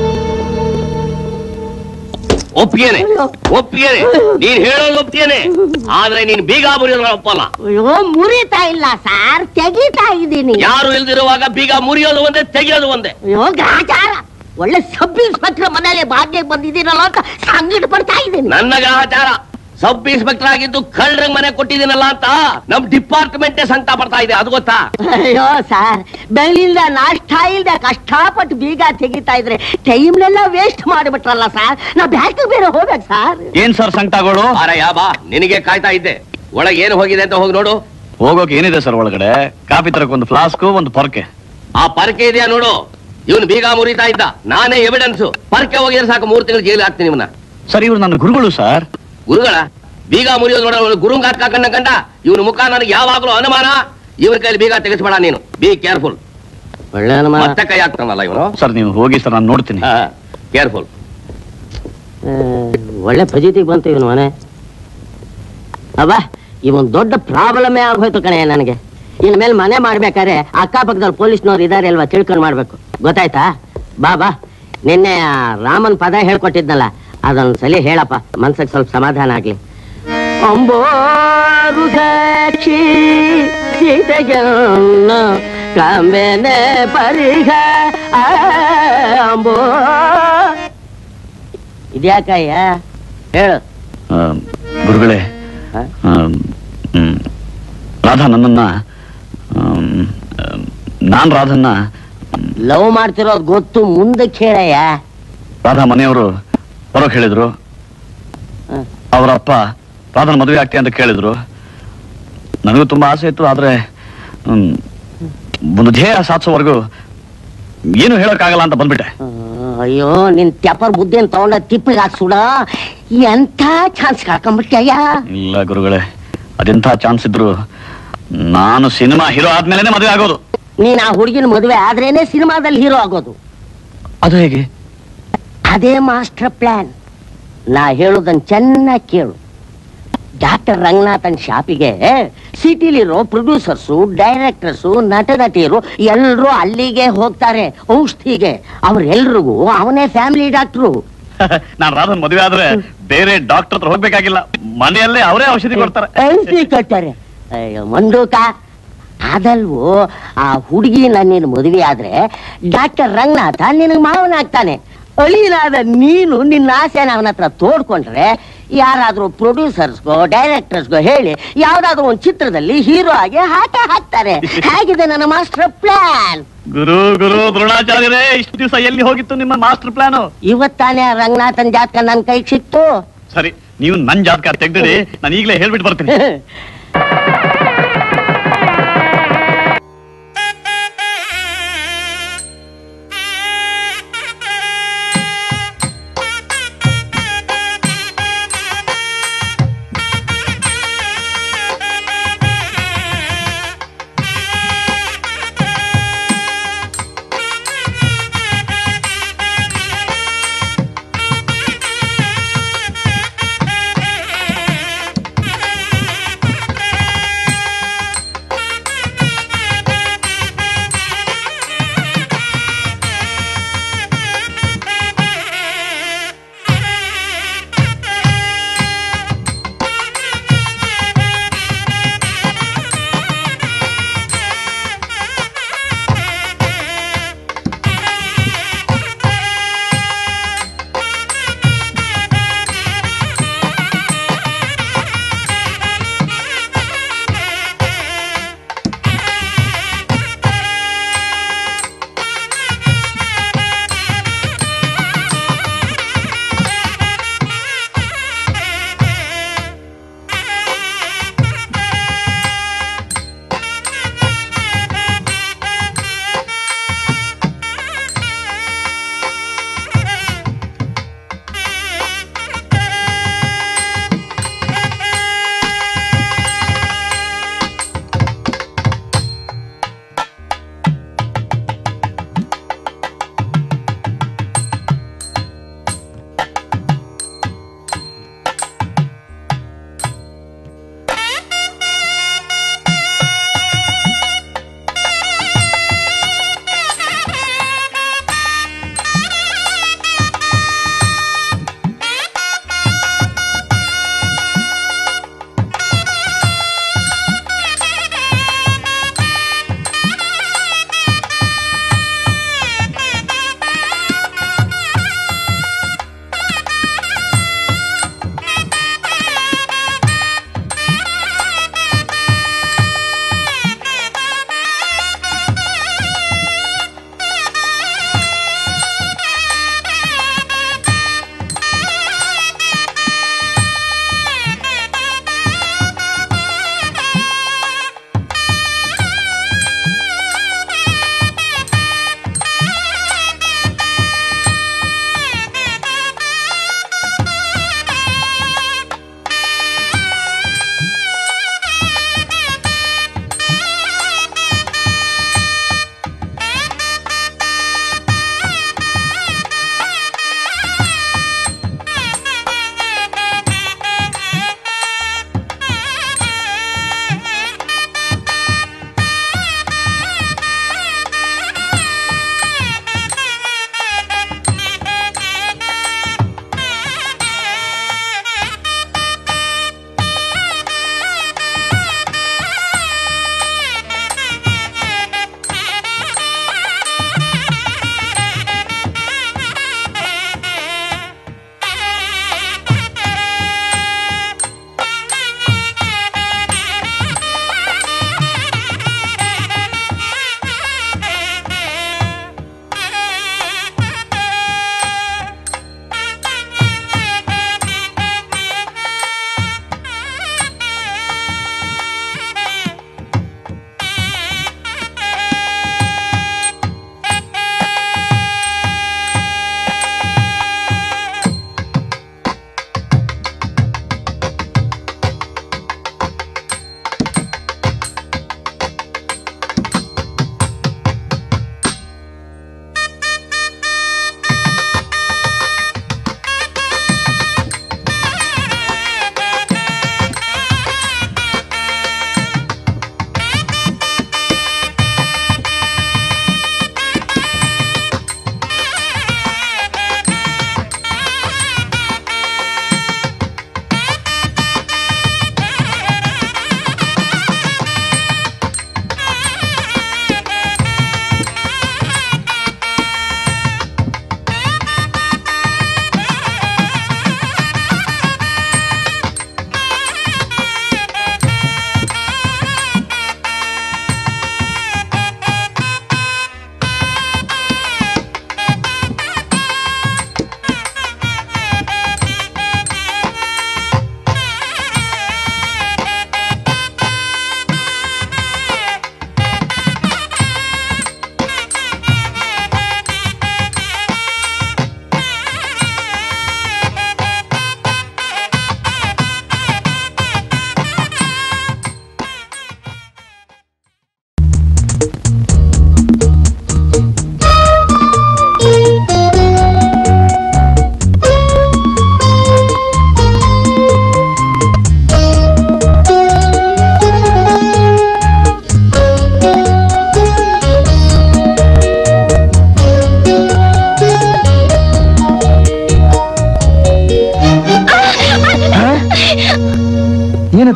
ಒಪ್ಪಿಗೆನೆ ಒಪ್ಪಿಗೆನೆ ನೀನ್ ಹೇಳೋದು ಒಪ್ಪಿಗೆನೆ ಆದ್ರೆ ನೀನ್ ಬೀಗ ಮುರಿಯೋದ್ರ ಒಪ್ಪಲ್ಲ ಅಯ್ಯೋ ಮುರಿತಾ ಇಲ್ಲ ಸಾರ್ ತೆಗಿತಾ ಇದ್ದೀನಿ ಯಾರು ಇಲ್ದಿರುವಾಗ ಬೀಗ ಮುರಿಯೋದು ಒಂದೇ ತೆಗಿಯೋದು ಒಂದೇ ಅಯ್ಯೋ ಗ್ರಾಚಾರ ಒಳ್ಳೆ ಸಬ್ ಇನ್ಸ್ಪೆಕ್ಟರ್ ಮನೇಲಿ ಭಾಗ್ಯಕ್ಕೆ ಬಂದಿದ್ದೀನಲ್ಲ ಅಂತ ಸಂಗಟ ಪಡ್ತಾ ಇದ್ದೀನಿ ನನ್ನ ಗ್ರಹಚಾರ ಸಬ್ ಇನ್ಸ್ಪೆಕ್ಟರ್ ಆಗಿದ್ದು ಕಳ್ಳರಂಗ್ ಮನೆ ಕೊಟ್ಟಿದ್ದೀನಲ್ಲ ಅಂತ ನಮ್ ಡಿಪಾರ್ಟ್ಮೆಂಟೇ ಸಂಕಟ ಪಡ್ತಾ ಇದೆ ಅದು ಗೊತ್ತಾ ಅಯ್ಯೋ ಸಾರ್ ಬೆಳಿಯಿಂದ ನಾಷ್ಟ ಇಲ್ದೆ ಕಷ್ಟಪಟ್ಟು ಬೀಗ ತೆಗಿತಾ ಇದ್ರೆ ಟೈಮ್ನೆಲ್ಲ ವೇಸ್ಟ್ ಮಾಡಿಬಿಟ್ರಲ್ಲ ಸಾರ್ ನಾ ಬ್ಯಾಂಕ್ ಬೇರೆ ಹೋಗ್ಬೇಕು ಸಾರ್ ಏನ್ ಸರ್ ಸಂಕಟಗಳು ಅರಯ್ಯ ಬಾ ನಿನಗೆ ಕಾಯ್ತಾ ಇದ್ದೆ ಒಳಗೆ ಏನು ಹೋಗಿದೆ ಅಂತ ಹೋಗಿ ನೋಡು ಹೋಗೋಕೆ ಏನಿದೆ ಸರ್ ಒಳಗಡೆ ಕಾಫಿ ತರಕ್ ಒಂದು ಫ್ಲಾಸ್ಕು ಒಂದು ಪೊರ್ಕೆ ಆ ಪರಕೆ ಇದೆಯಾ ನೋಡು ಇವನು ಬೀಗ ಮುರಿತಾ ಇದ್ದ ನಾನೇ ಎವಿಡೆನ್ಸ್ ಪರಕೆ ಹೋಗಿದ್ರೆ ಸಾಕು ಮೂರು ತಿಂಗಳು ಜೈಲು ಹಾಕ್ತೀನಿ ಇವನ್ನ ಸರ್ ಇವ್ರು ನನ್ನ ಗುರುಗಳು ಸರ್ ಗುರುಗಳ ಬೀಗ ಮುರಿಯೋದು ನೋಡ ಗುರುಂಗ್ ಹಾಕಣ್ಣ ಕಂಡ ಇವನ ಮುಖ ನನಗೆ ಯಾವಾಗ್ಲೂ ಅನುಮಾನ ಇವ್ರ ಕೈಲಿ ಬೀಗ ತೆಗೆಸ್ಬೇಡ ನೀನು ಬಿ ಕೇರ್ಫುಲ್ ಒಳ್ಳೆ ಅನುಮಾನ ಮತ್ತೆ ಕೈ ಹಾಕ್ತಾನಲ್ಲ ಇವನು ಸರ್ ನೀವು ಹೋಗಿ ಸರ್ ನಾನು ನೋಡ್ತೀನಿ ಕೇರ್ಫುಲ್ ಆ, ಒಳ್ಳೆ ಫಜಿತಿಗೆ ಬಂತು ಇವನು ಮನೆ ಅಬ್ಬ ಇವನ್ ದೊಡ್ಡ ಪ್ರಾಬ್ಲಮೇ ಆಗೋಯ್ತು ಕಣೆ ನನಗೆ ಇನ್ ಮೇಲೆ ಮನೆ ಮಾಡ್ಬೇಕಾದ್ರೆ ಅಕ್ಕಪಕ್ಕದಲ್ಲಿ ಪೊಲೀಸ್ನವ್ರು ಇದಾರೆ ಅಲ್ವಾ ತಿಳ್ಕೊಂಡ್ ಮಾಡ್ಬೇಕು ಗೊತ್ತಾಯ್ತಾ ಬಾ ಬಾ ನಿನ್ನೆ ಆ ರಾಮನ್ ಪದ ಹೇಳ್ಕೊಟ್ಟಿದ್ನಲ್ಲ ಅದೊಂದ್ ಸಲಿ ಹೇಳಪ್ಪ ಮನ್ಸಿಗೆ ಸ್ವಲ್ಪ ಸಮಾಧಾನ ಆಗ್ಲಿ ಅಂಬೋರು ಸಾಕ್ಷಿ ಸೀತೆಗೆನ್ನ ಕಾಂಬೆನೆ ಪರಿಗ ಆ, ಅಂಬೋ ಇದ್ಯಾಕಯ್ಯ ಹೇಳು ಆ, ಗುರುಗಳೇ ಆ, ಹ್ಮ್, ರಾಧಾ ನನ್ನನ್ನ ಆಮ್, ಆಮ್, ನಾನ್ ರಾಧನ್ನ ಲವ್ ಮಾಡ್ತಿರೋದ್ ಗೊತ್ತು ಮುಂದಕ್ಕೆ ಹೇಳಯ್ಯ ರಾಧಾ ಮನೆಯವರು ಹೊರಗೆ ಹೇಳಿದ್ರು ಅವರ ಅಪ್ಪ ರಾಧನ ಮದುವೆ ಆಗ್ತೀಯ ಅಂತ ಕೇಳಿದ್ರು ನನಗೂ ತುಂಬಾ ಆಸೆ ಇತ್ತು ಆದ್ರೆ ಹ್ಮ್, ಒಂದು ಧ್ಯೇಯ ಸಾಧಿಸೋವರೆಗೂ ಏನು ಹೇಳಕ್ಕಾಗಲ್ಲ ಅಂತ ಬಂದ್ಬಿಟ್ಟೆ ಅಯ್ಯೋ ನಿನ್ ತೆಪರ್ ಬುದ್ಧಿನ ತಗೊಂಡ ತಿಪ್ಪಿಗೆ ಹಾಕ್ ಸುಡ ಎಂತ ಚಾನ್ಸ್ ಕಳ್ಕೊಂಡ್ಬಿಟ್ಟಯ್ಯ ಇಲ್ಲ ಗುರುಗಳೇ ಅದೆಂಥ ಚಾನ್ಸ್ ಇದ್ರು ನಾನು ಸಿನಿಮಾ ಹೀರೋ ಆದ್ಮೇಲೆ ಮದುವೆ ಆಗೋದು ನೀನ್ ಆ ಹುಡುಗಿನ ಮದುವೆ ಆದ್ರೇನೆ ಸಿನಿಮಾದಲ್ಲಿ ಹೀರೋ ಆಗೋದು ಅದು ಹೇಗೆ ಅದೇ ಮಾಸ್ಟರ್ ಪ್ಲಾನ್ ನಾ ಹೇಳೋದನ್ ಚೆನ್ನಾಗಿ ಕೇಳು ಡಾಕ್ಟರ್ ರಂಗನಾಥನ್ ಶಾಪಿಗೆ ಸಿಟಿಲಿರೋ ಪ್ರೊಡ್ಯೂಸರ್ಸು ಡೈರೆಕ್ಟರ್ಸು ನಟ ನಟಿಯರು ಎಲ್ರೂ ಅಲ್ಲಿಗೆ ಹೋಗ್ತಾರೆ ಔಷಧಿಗೆ ಅವ್ರೆಲ್ರಿಗೂ ಅವನೇ ಫ್ಯಾಮಿಲಿ ಡಾಕ್ಟ್ರು ನಾನು ರಾಧನ್ ಮದುವೆ ಆದ್ರೆ ಬೇರೆ ಡಾಕ್ಟರ್ ಹತ್ರ ಹೋಗ್ಬೇಕಾಗಿಲ್ಲ ಮನೆಯಲ್ಲೇ ಅವರೇ ಔಷಧಿ ಕೊಡ್ತಾರೆ ಔಷಧಿ ಕಟ್ತಾರೆ ಅಯ್ಯೋ ಮಂಡೂಕ ಅದಲ್ವೋ ಆ ಹುಡುಗಿ ನೀನು ಮದುವೆ ಆದ್ರೆ ಡಾಕ್ಟರ್ ರಂಗನಾಥ ನಿನಗೆ ಮಾವನಾಗ್ತಾನೆ ಅಳಿನಾದ ನೀನು ನಿನ್ನ ಆಸೆನ ಅವನ ಹತ್ರ ತೋಡ್ಕೊಂಡ್ರೆ ಯಾರಾದ್ರೂ ಪ್ರೊಡ್ಯೂಸರ್ಸ್ಗೋ ಡೈರೆಕ್ಟರ್ಸ್ಗೋ ಹೇಳಿ ಯಾವ್ದಾದ್ರು ಒಂದು ಚಿತ್ರದಲ್ಲಿ ಹೀರೋ ಆಗಿ ಹಾಟ ಹಾಕ್ತಾರೆ ಹೇಗಿದೆ ನನ್ನ ಮಾಸ್ಟರ್ ಪ್ಲಾನ್ ಗುರು ಗುರು ದ್ರೋಣಾಚಾರ್ಯರೇ ಇಷ್ಟು ದಿವಸ ಎಲ್ಲಿ ಹೋಗಿತ್ತು ನಿಮ್ಮ ಮಾಸ್ಟರ್ ಪ್ಲಾನು ಇವತ್ತಾನೆ ಆ ರಂಗನಾಥನ್ ಜಾತಕ ನನ್ನ ಕೈಗೆ ಸಿಕ್ತು ಸರಿ ನೀವು ನನ್ ಜಾತಕ ತೆಗ್ದಿಡಿ ನಾನು ಈಗಲೇ ಹೇಳ್ಬಿಟ್ಟು ಬರ್ತೀನಿ ಆ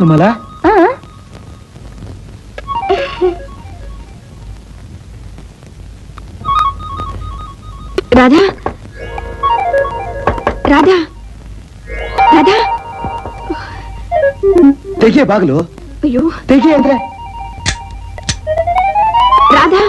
ಯಾವ್ದು ಮಲ ಆ? ರಾಧಾ ರಾಧಾ ರಾಧಾ ತೆಗಿಯ ಬಾಗ್ಲು ಅಯ್ಯೋ ತೆಗಿ ಅಂದ್ರೆ ರಾಧಾ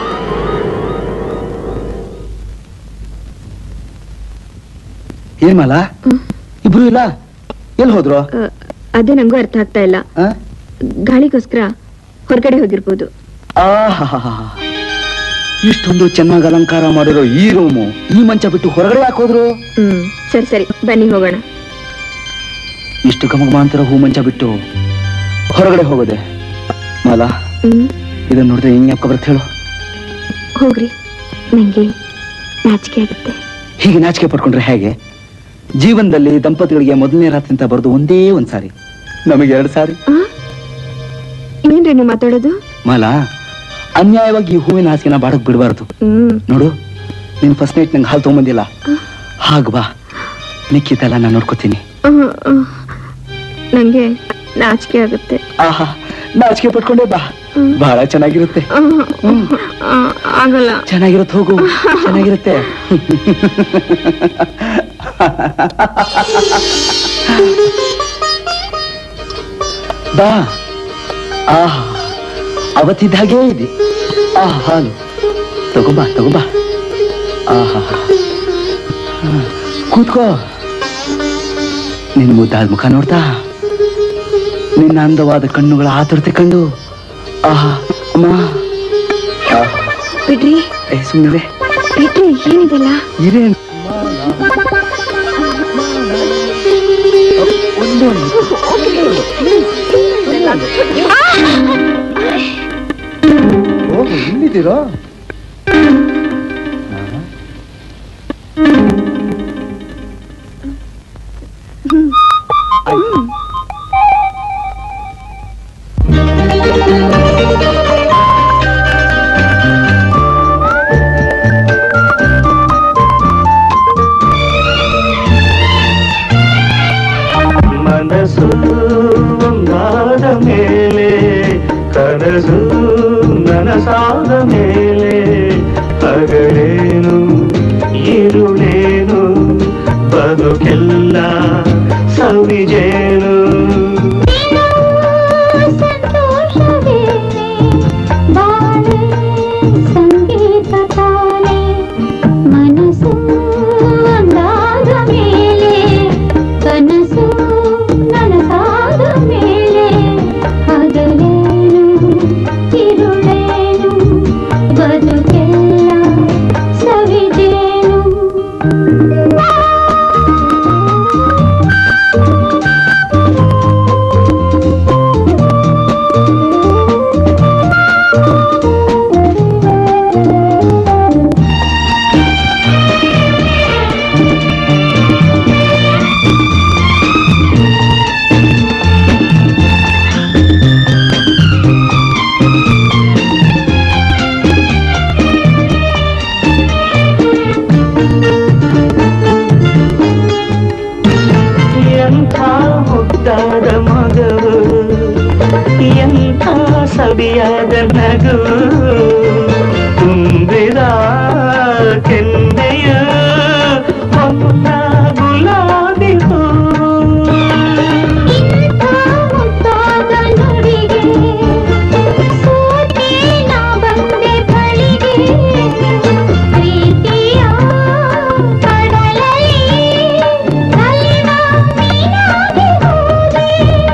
ಏನ್ ಮಾಲ ಇಬ್ರು ಇಲ್ಲ ಎಲ್ಲಿ ಹೋದ್ರು ಅ, ಅದೇ ನಂಗೂ ಅರ್ಥ ಆಗ್ತಾ ಇಲ್ಲ ಆ? ಗಾಳಿಗೋಸ್ಕರ ಹೊರಗಡೆ ಹೋಗಿರ್ಬೋದು ಆಹಾಹಾಹಾ. ಇಷ್ಟೊಂದು ಚೆನ್ನಾಗಿ ಅಲಂಕಾರ ಮಾಡಿರೋ ಈ ರೂಮು ಈ ಮಂಚ ಬಿಟ್ಟು ಹೊರಗಡೆ ಯಾಕೆ ಹೋದ್ರು ಹ್ಮ್ ಸರಿ ಸರಿ ಬನ್ನಿ ಹೋಗೋಣ ಇಷ್ಟು ಗಮಗಮ ಅಂತರ ಹೂ ಮಂಚ ಬಿಟ್ಟು ಹೊರಗಡೆ ಹೋಗೋದೆ ಮಾಲ ಹ್ಮ್ ಇದನ್ನ ನೋಡಿದ್ರೆ ಹೆಂಗ್ ಯಾಕೆ ಬರುತ್ತೆ ಹೇಳು ಹೋಗ್ರಿ ನಂಗೆ ನಾಚಿಕೆ ಆಗುತ್ತೆ ಹೀಗೆ ನಾಚಿಕೆ ಪಡ್ಕೊಂಡ್ರೆ ಹೇಗೆ ಜೀವನದಲ್ಲಿ ದಂಪತಿಗಳಿಗೆ ಮೊದಲನೇ ರಾತ್ರಿ ಅಂತ ಬರೋದು ಒಂದೇ ಒಂದ್ ಸಾರಿ ನಮಗೆ ಎರಡು ಸಾರಿ ಏನ್ರಿ ನೀವು ಮಾತಾಡೋದು ಮಾಲ ಅನ್ಯಾಯವಾಗಿ ಈ ಹೂವಿನ ಹಾಸಿಗೆನ ಬಾಡಕ್ ಬಿಡಬಾರ್ದು ಹ್ಮ್ ನೋಡು ನೀನ್ ಫಸ್ಟ್ ನೈಟ್ ನಂಗೆ ಹಾಲು ತಗೊಂಬಂದಿಲ್ಲ ಹಾಗ ಬಾ ಮಿಕ್ಕಿದ್ದೆಲ್ಲ ನಾನು ನೋಡ್ಕೋತೀನಿ ಅಹ್, ಅಹ್. ನಂಗೆ ನಾಚಿಕೆ ಆಗುತ್ತೆ ಆಹಾ ನಾಚಿಕೆ ಪಟ್ಕೊಂಡೆ ಬಾ ಬಹಳ ಚೆನ್ನಾಗಿರುತ್ತೆ ಅಹ್, ಅಹ್, ಆಗಲ್ಲ ಚೆನ್ನಾಗಿರುತ್ತೆ ಹೋಗು ಚೆನ್ನಾಗಿರುತ್ತೆ ಬಾ ಆಹಾ ಅವತ್ತಿದ್ದ ಹಾಗೇ ಇದೆ ಆ ಹಾಲು ತಗೋಬಾ ತಗೋಬಾ ಆಹಾ ಹಾ, ಕೂತ್ಕೋ ನಿನ್ ಮುದ್ದಾದ ಮುಖ ನೋಡ್ತಾ ನಿನ್ನ ಅಂದವಾದ ಕಣ್ಣುಗಳ ಆತುರತೆ ಕಂಡು ಆಹಾ ಅಮ್ಮ ಆಹಾ. ಬಿಡ್ರಿ ಏ ಸುಮ್ಮನೆ ಬಿಡ್ರಿ ಏನಿದೆಲ್ಲ ಇರೇನ್ ಓಹೋ ಇಲ್ಲಿದ್ದೀರೋ ಮನಸ್ಸು ಒಂದಾದ ಮೇಲೆ ಕನಸು ನನಸಾದ ಮೇಲೆ ಹಗಲೇನು ಇರುಳೇನು ಬದುಕೆಲ್ಲ ಸವಿಜೇನು ಸಂಗೀತ ತಾನೆ ಮನಸ್ಸು ಒಂದಾದ ಮೇಲೆ ಕನಸು ನನಸಾದ ಮೇಲೆ ಹಗಲೇನು ಇರುಳೇನು ಬದುಕೆಲ್ಲ ಸವಿಜೇನು ಎಂಥ ಮುದ್ದಾದ ಮಗವು ಎಂಥ ಸವಿಯಾದ ನಗುವು ತುಂಬಿದ ಕೆಂದೆಯ ಹೊನ್ನ ಗುಲಾಬಿ ಹೂವು ಮುತ್ತಾದ ನುಡಿಗೆ ಸೋತೆ ನಾ ಬಂದೆ ಬಳಿಗೆ ಪ್ರೀತಿಯ ಕಡಲಲ್ಲಿ ಅಲಿವ ಮೀನಾಗಿ ಹೋದೆ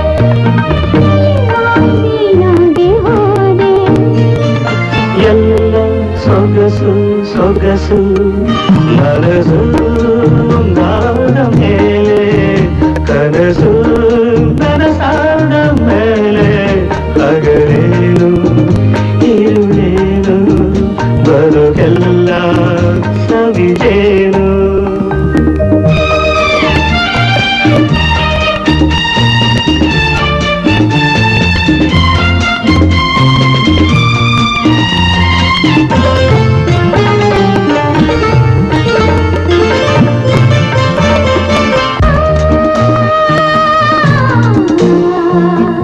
ಮೀನಾಗಿ ಹೋದೆ ಎಲ್ಲ ಸೊಗಸು ಸೊಗಸು ಮನಸ್ಸು ಒಂದಾದ ಮೇಲೆ ಕನಸು ನನಸಾದ ಮೇಲೆ ಹಗಲೇನು ಇರುಳೇನು ಬದುಕೆಲ್ಲ ಸವಿಜೇನು ಆ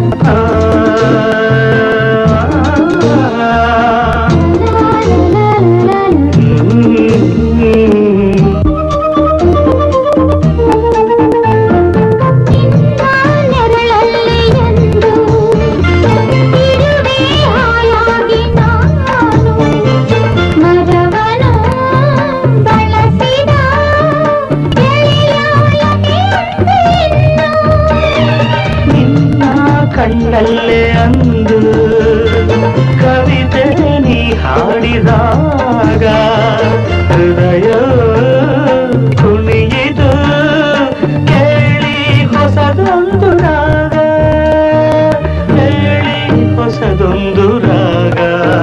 ರಾಗ ಹೃದಯ ಕುಣಿಯಿತು ಕೇಳಿ ಹೊಸದೊಂದು ರಾಗ ಕೇಳಿ ಹೊಸದೊಂದು ರಾಗ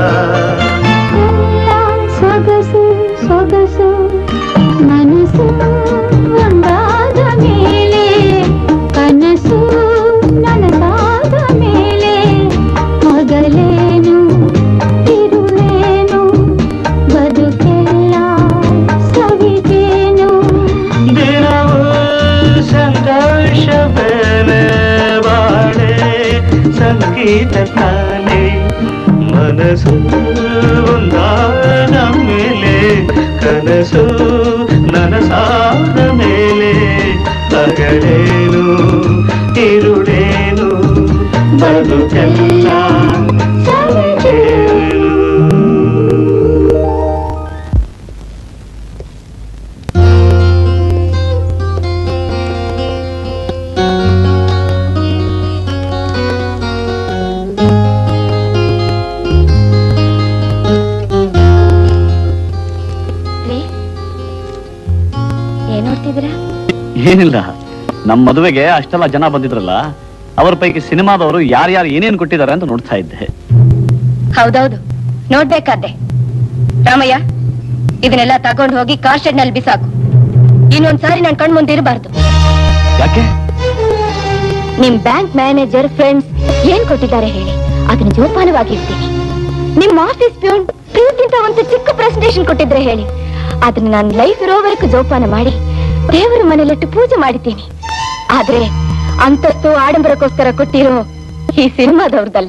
ಸೊಗಸು ಸೊಗಸು ಮನಸ್ಸು ಒಂದಾದ ಮೇಲೆ ಕನಸು ನನಸಾದ ಮೇಲೆ ಮೊದಲೇನು ತಿರುಳೇನು ಬದುಕೆಲ್ಲ ಸವಿತೇನು ದಿನವೂ ಸಂತೋಷವೇನೆ ಬಾಳೆ ಸಂಗೀತ ತಾನೆ ಮನಸ್ಸು ಒಂದಾದ ಮೇಲೆ ಕನಸು ನನಸಾದ ಮೇಲೆ ಹಗಲೇನು ಇರುಳೇನು ಬದುಕೆಲ್ಲ ಸವಿತೇನು ಏನ್ ನೋಡ್ತಿದ್ದೀರಾ ಏನಿಲ್ಲ ನಮ್ಮ ಮದುವೆಗೆ ಅಷ್ಟೆಲ್ಲ ಜನ ಬಂದಿದ್ರಲ್ಲ ಅವರ ಪೈಕಿ ಸಿನಿಮಾದವರು ಯಾರ್ಯಾರು ಏನೇನು ಕೊಟ್ಟಿದ್ದಾರೆ ಅಂತ ನೋಡ್ತಾ ಇದ್ದೆ ಹೌದೌದು ನೋಡ್ಬೇಕಾದ್ದೆ ರಾಮಯ್ಯ ಇದನ್ನೆಲ್ಲ ತಗೊಂಡು ಹೋಗಿ ಕಾರ್ ಶೆಡ್ ನಲ್ಲಿ ಬಿಸಾಕು ಇನ್ನೊಂದ್ಸಾರಿ ನನ್ ಕಣ್ ಮುಂದೆ ಇರಬಾರ್ದು ಯಾಕೆ ನಿಮ್ ಬ್ಯಾಂಕ್ ಮ್ಯಾನೇಜರ್ ಫ್ರೆಂಡ್ಸ್ ಏನ್ ಕೊಟ್ಟಿದ್ದಾರೆ ಹೇಳಿ ಅದನ್ನ ಜೋಪಾನವಾಗಿ ಇರ್ತೀನಿ ನಿಮ್ ಆಫೀಸ್ ಪ್ಯೂನ್ ಪ್ರೀತಿಂತ ಒಂದು ಚಿಕ್ಕ ಪ್ರೆಸೆಂಟೇಶನ್ ಕೊಟ್ಟಿದ್ರೆ ಹೇಳಿ ಅದನ್ನ ನಾನು ಲೈಫ್ ಇರೋವರೆಗೂ ಜೋಪಾನ ಮಾಡಿ ದೇವರ ಮನೆಯಲ್ಲಿಟ್ಟು ಪೂಜೆ ಮಾಡಿದ್ದೀನಿ ಆದ್ರೆ ಅಂತಸ್ತು ಆಡಂಬರಕ್ಕೋಸ್ಕರ ಕೊಟ್ಟಿರೋ ಈ ಸಿನಿಮಾದವ್ರದಲ್ಲ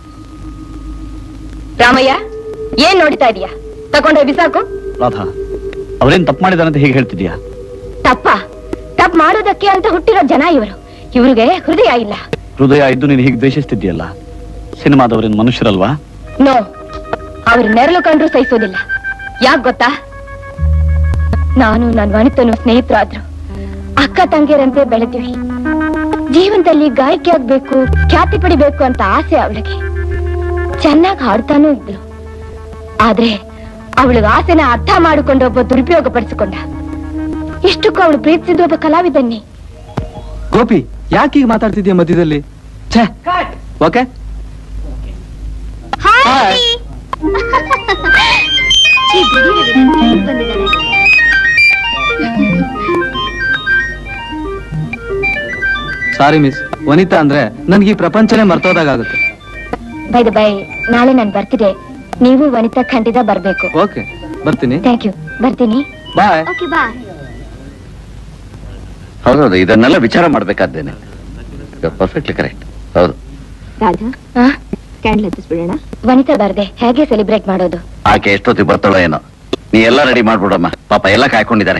ರಾಮಯ್ಯ ಏನ್ ನೋಡ್ತಾ ಇದೀಯಾ ತಗೊಂಡೋಗಿ ಬಿಸಾಕು ರಾಧಾ ಅವರೇನ್ ತಪ್ಪು ಮಾಡಿದಾರೆ ಅಂತ ಹೇಗೆ ಹೇಳ್ತಿದ್ಯಾ ತಪ್ಪ ತಪ್ಪು ಮಾಡೋದಕ್ಕೆ ಅಂತ ಹುಟ್ಟಿರೋ ಜನ ಇವರು ಇವ್ರಿಗೆ ಹೃದಯ ಇಲ್ಲ ಹೃದಯ ಇದ್ದು ನೀನು ಹೀಗೆ ದ್ವೇಷಿಸ್ತಿದ್ಯಲ್ಲ ಸಿನಿಮಾದವರೇನು ಮನುಷ್ಯರಲ್ವಾ ನೋ ಅವ್ರ ನೆರಳು ಕಂಡ್ರು ಸಹಿಸೋದಿಲ್ಲ ಯಾಕ್ ಗೊತ್ತಾ ನಾನು ನನ್ನ ವನಿತನು ಸ್ನೇಹಿತರಾದ್ರು ಅಕ್ಕ ತಂಗಿಯರಂತೆ ಬೆಳೆದ್ವಿ ಜೀವನದಲ್ಲಿ ಗಾಯಕಿ ಆಗ್ಬೇಕು ಖ್ಯಾತಿ ಪಡಿಬೇಕು ಅಂತ ಆಸೆ ಅವಳಿಗೆ ಚೆನ್ನಾಗಿ ಹಾಡ್ತಾನೂ ಇದ್ಲು ಆದ್ರೆ ಅವಳಿಗೆ ಆಸೆನ ಅರ್ಥ ಮಾಡಿಕೊಂಡು ಒಬ್ಬ ದುರುಪಯೋಗ ಪಡಿಸಿಕೊಂಡ ಇಷ್ಟಕ್ಕೂ ಅವಳು ಪ್ರೀತಿಸಿದ ಒಬ್ಬ ಕಲಾವಿದನ್ನೇ ಗೋಪಿ ಯಾಕೆ ಈಗ ಮಾತಾಡ್ತಿದ್ಯಾ ಮಧ್ಯದಲ್ಲಿ ಛೇ ಓಕೆ ಸಾರಿ ಮಿಸ್ ವನಿತಾ ಅಂದ್ರೆ ನನ್ಗೆ ಈ ಪ್ರಪಂಚನೇ ಮರ್ತೋದಾಗುತ್ತೆ ಬೈ ದ ಬೈ ನಾಳೆ ನಾನು ಬರ್ತಿದೆ ನೀವು ವನಿತಾ ಖಂಡಿತ ಬರ್ಬೇಕು ಓಕೆ ಬರ್ತೀನಿ ಥ್ಯಾಂಕ್ ಯು ಬರ್ತೀನಿ ಬಾಯ್ ಓಕೆ ಬಾಯ್ ಹೌದೌದು ಇದನ್ನೆಲ್ಲ ವಿಚಾರ ಮಾಡ್ಬೇಕಾದ್ದೇನೆ ಪರ್ಫೆಕ್ಟ್ಲಿ ಕರೆಕ್ಟ್ ಹೌದು ರಾಧಾ ಕ್ಯಾಂಡಲ್ ಹತ್ತಿಸ್ಬಿಡೋಣ ವನಿತಾ ಬರ್ದೆ ಹೇಗೆ ಸೆಲೆಬ್ರೇಟ್ ಮಾಡೋದು ಆಕೆ ಎಷ್ಟೊತ್ತಿಗೆ ಬರ್ತಾಳೋ ಏನೋ ನೀ ಎಲ್ಲ ರೆಡಿ ಮಾಡ್ಬಿಡಮ್ಮ ಪಾಪ ಎಲ್ಲ ಕಾಯ್ಕೊಂಡಿದ್ದಾರೆ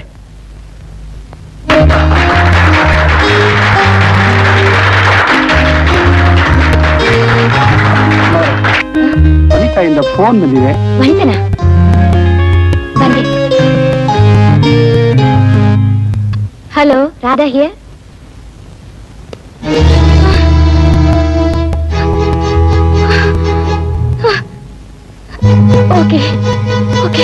ವನಿತಾಯಿಂದ ಫೋನ್ ಬಂದಿದೆ ವನಿತನ ಬಂದೆ hello Radha here okay okay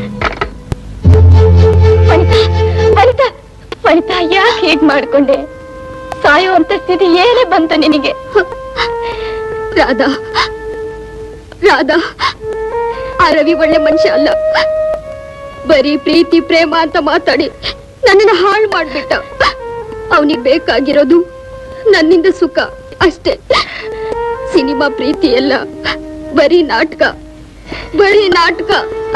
Vanitha Vanitha Vanitha ಯಾಕೆ ಹೀಗ್ ಮಾಡ್ಕೊಂಡೆ ಸಾಯುವಂತ ಸ್ಥಿತಿ ಏನೇ ಬಂತು ನಿನಗೆ ರಾಧಾ ರಾಧಾ ಆ ರವಿ ಒಳ್ಳೆ ಮನುಷ್ಯ ಅಲ್ಲ ಬರೀ ಪ್ರೀತಿ ಪ್ರೇಮ ಅಂತ ಮಾತಾಡಿ ನನ್ನನ್ನ ಹಾಳು ಮಾಡ್ಬಿಟ್ಟ ಅವನಿಗೆ ಬೇಕಾಗಿರೋದು ನನ್ನಿಂದ ಸುಖ ಅಷ್ಟೇ ಸಿನಿಮಾ ಪ್ರೀತಿ ಎಲ್ಲ ಬರೀ ನಾಟಕ ಬರೀ ನಾಟಕ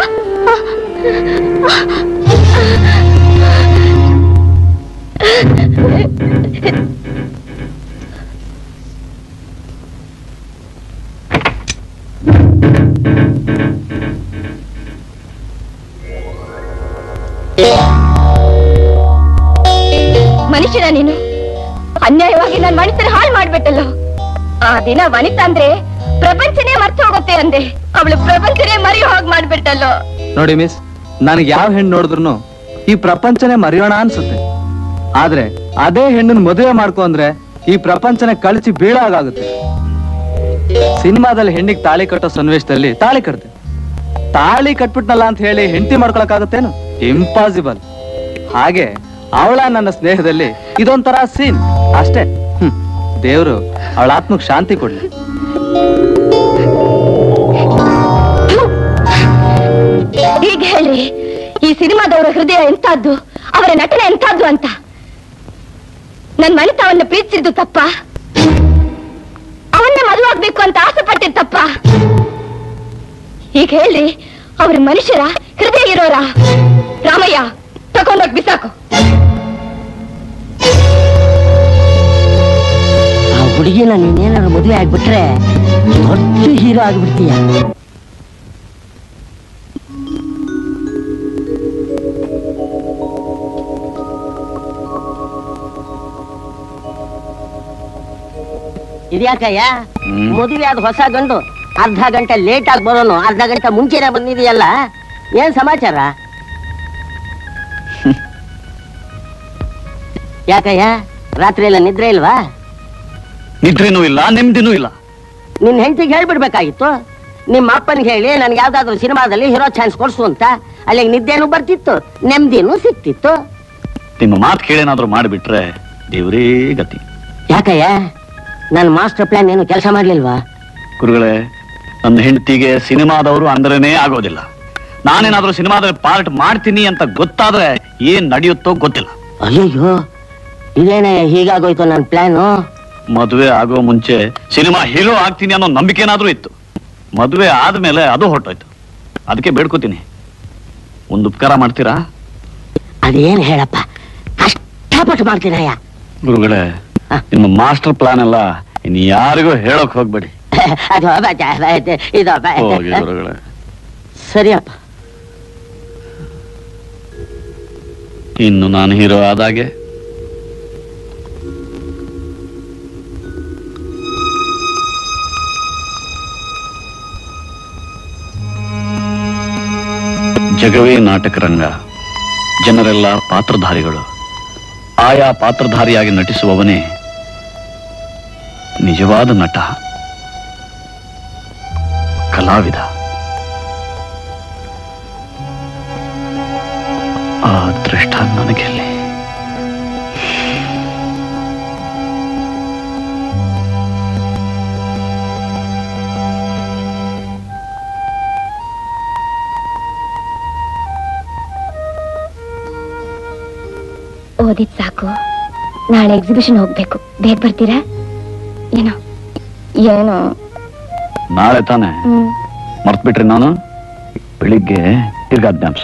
ಮನುಷ್ಯನ ನೀನು ಅನ್ಯಾಯವಾಗಿ ನನ್ ಮನಸ್ಸನ್ನ ಹಾಳು ಮಾಡ್ಬಿಟ್ಟಲ್ಲ ಆ ದಿನ ವನಿತಾ ಅಂದ್ರೆ ಪ್ರಪಂಚನೇ ಮರ್ತು ಹೋಗುತ್ತೆ ಅಂದೆ ಅವಳು ಪ್ರಪಂಚನೇ ಮರೆಯೋ ಹಾಗೆ ಮಾಡ್ಬಿಟ್ಟಲ್ಲೋ ನೋಡಿ ಮಿಸ್ ನನಗೆ ಯಾವ ಹೆಣ್ಣು ನೋಡಿದ್ರು ಈ ಪ್ರಪಂಚನೇ ಮರೆಯೋಣ ಅನ್ಸುತ್ತೆ ಆದ್ರೆ ಅದೇ ಹೆಣ್ಣನ್ ಮದುವೆ ಮಾಡ್ಕೊ ಅಂದ್ರೆ ಈ ಪ್ರಪಂಚನೇ ಕಳಿಸಿ ಬೀಳಾಗುತ್ತೆ ಸಿನಿಮಾದಲ್ಲಿ ಹೆಣ್ಣಿಗೆ ತಾಳಿ ಕಟ್ಟೋ ಸನ್ನಿವೇಶದಲ್ಲಿ ತಾಳಿ ಕಟ್ತೆ ತಾಳಿ ಕಟ್ಬಿಟ್ನಲ್ಲ ಅಂತ ಹೇಳಿ ಹೆಂಡತಿ ಮಾಡ್ಕೊಳಕ್ಕಾಗತ್ತೇನು ಇಂಪಾಸಿಬಲ್ ಹಾಗೆ ಅವಳ ನನ್ನ ಸ್ನೇಹದಲ್ಲಿ ಇದೊಂಥರ ಸೀನ್ ಅಷ್ಟೇ ಹ್ಮ್ ದೇವ್ರು ಅವಳ ಆತ್ಮಕ್ ಶಾಂತಿ ಕೊಡ್ಲಿ ಈಗ ಹೇಳ್ರಿ ಈ ಸಿನಿಮಾದವರ ಹೃದಯ ಎಂತದ್ದು ಅವರ ನಟನೆ ಎಂತದ್ದು ಅಂತ ನನ್ ಮನಿತ ಅವನ್ನ ಪ್ರೀತಿಸಿದ್ದು ತಪ್ಪ ಅವನ್ನೇ ಮದುವಾಗ್ಬೇಕು ಅಂತ ಆಸೆ ಪಟ್ಟಿದ್ ತಪ್ಪ ಈಗ ಹೇಳ್ರಿ ಅವ್ರ ಮನುಷ್ಯರ ಹೃದಯ ಇರೋರ ರಾಮಯ್ಯ ತಗೊಂಡೋಗ್ ಬಿಸಾಕು ಆ ಹುಡುಗಿನ ನೀನೇನಾದ್ರು ಮದುವೆ ಆಗ್ಬಿಟ್ರೆ ದೊಡ್ಡ ಹೀರೋ ಆಗ್ಬಿಡ್ತೀಯ ಇದ್ಯಾಕಯ್ಯ ಮದುವೆ ಆದ ಹೊಸ ಗಂಡು ಅರ್ಧ ಗಂಟೆ ಲೇಟ್ ಆಗಿ ಬರೋನು ಅರ್ಧ ಗಂಟೆ ಮುಂಚೆನೆ ಬಂದಿದೆಯಲ್ಲ ಏನ್ ಸಮಾಚಾರ ಯಾಕಯ್ಯ ರಾತ್ರಿ ಎಲ್ಲ ನಿದ್ರೆ ಇಲ್ವಾ ನಿದ್ರೆನೂ ಇಲ್ಲ ನೆಮ್ಮದಿನೂ ಇಲ್ಲ ನಿನ್ ಹೆಂಡತಿಗೆ ಹೇಳ್ಬಿಡ್ಬೇಕಾಗಿತ್ತು ನಿಮ್ಮ ಅಪ್ಪನಿಗೆ ಹೇಳಿ ನನ್ಗೆ ಯಾವ್ದಾದ್ರು ಸಿನಿಮಾದಲ್ಲಿ ಹೀರೋ ಚಾನ್ಸ್ ಕೊಡ್ಸು ಅಂತ ಅಲ್ಲಿಗೆ ನಿದ್ದೆನೂ ಬರ್ತಿತ್ತು ನೆಮ್ಮದಿನೂ ಸಿಕ್ತಿತ್ತು ನಿಮ್ಮ ಮಾತು ಕೇಳೇನಾದ್ರೂ ಮಾಡಿಬಿಟ್ರೆ ದೇವ್ರೇ ಗತಿ ಯಾಕಯ್ಯ ನನ್ನ ಮಾಸ್ಟರ್ ಪ್ಲಾನ್ ಏನು ಕೆಲಸ ಮಾಡ್ಲಿಲ್ವಾ ಗುರುಗಳೇ ನನ್ನ ಹೆಂಡತಿಗೆ ಸಿನಿಮಾದವರು ಅಂದ್ರೇನೆ ಆಗೋದಿಲ್ಲ ನಾನೇನಾದ್ರೂ ಸಿನಿಮಾದಲ್ಲಿ ಪಾರ್ಟ್ ಮಾಡ್ತೀನಿ ಅಂತ ಗೊತ್ತಾದ್ರೆ ಏನ್ ನಡೆಯುತ್ತೋ ಗೊತ್ತಿಲ್ಲ ಅಯ್ಯಯ್ಯೋ ಇದೇನೇ ಹೀಗಾಗೋಯ್ತು ನನ್ನ ಪ್ಲಾನು ಮದುವೆ ಆಗೋ ಮುಂಚೆ ಸಿನಿಮಾ ಹೀರೋ ಆಗ್ತೀನಿ ಅನ್ನೋ ನಂಬಿಕೆನಾದ್ರೂ ಇತ್ತು ಮದುವೆ ಆದ್ಮೇಲೆ ಅದು ಹೊರಟೋಯ್ತು ಅದಕ್ಕೆ ಬೇಡ್ಕೋತೀನಿ ಒಂದು ಉಪಕಾರ ಮಾಡ್ತೀರಾ ಅದೇನ್ ಹೇಳಪ್ಪ ಕಷ್ಟಪಟ್ಟು ಮಾಡ್ತೀನಯ್ಯ ಗುರುಗಳೇ ನಿಮ್ಮ ಮಾಸ್ಟರ್ ಪ್ಲಾನ್ ಎಲ್ಲ ಇನ್ ಯಾರಿಗೂ ಹೇಳೋಕ್ ಹೋಗ್ಬೇಡಿ ಅದು ಬ- ಬ- ಇದು ಬ- ಹೋಗಿ ಗುರುಗಳೇ ಸರಿಯಪ್ಪ ಇನ್ನು ನಾನು ಹೀರೋ ಆದಾಗೆ ಜಗವೇ ನಾಟಕ ರಂಗ ಜನರೆಲ್ಲ ಪಾತ್ರಧಾರಿಗಳು ಆಯಾ ಪಾತ್ರಧಾರಿಯಾಗಿ ನಟಿಸುವವನೇ ನಿಜವಾದ ನಟ ಕಲಾವಿದ ಆ ಅದೃಷ್ಟ ನನಗೆಲ್ಲಿ ಓದಿದ್ ಸಾಕು ನಾಳೆ ಎಕ್ಸಿಬಿಷನ್ ಹೋಗ್ಬೇಕು ಬೇಗ ಬರ್ತೀರಾ ಏನೋ ಏನೋ ನಾಳೆ ತಾನೆ ಹ್ಮ್ ಮರ್ತ್ಬಿಟ್ರಿ ನಾನು ಬೆಳಿಗ್ಗೆ ತಿರ್ಗಾಜ್ಞಾಂಶ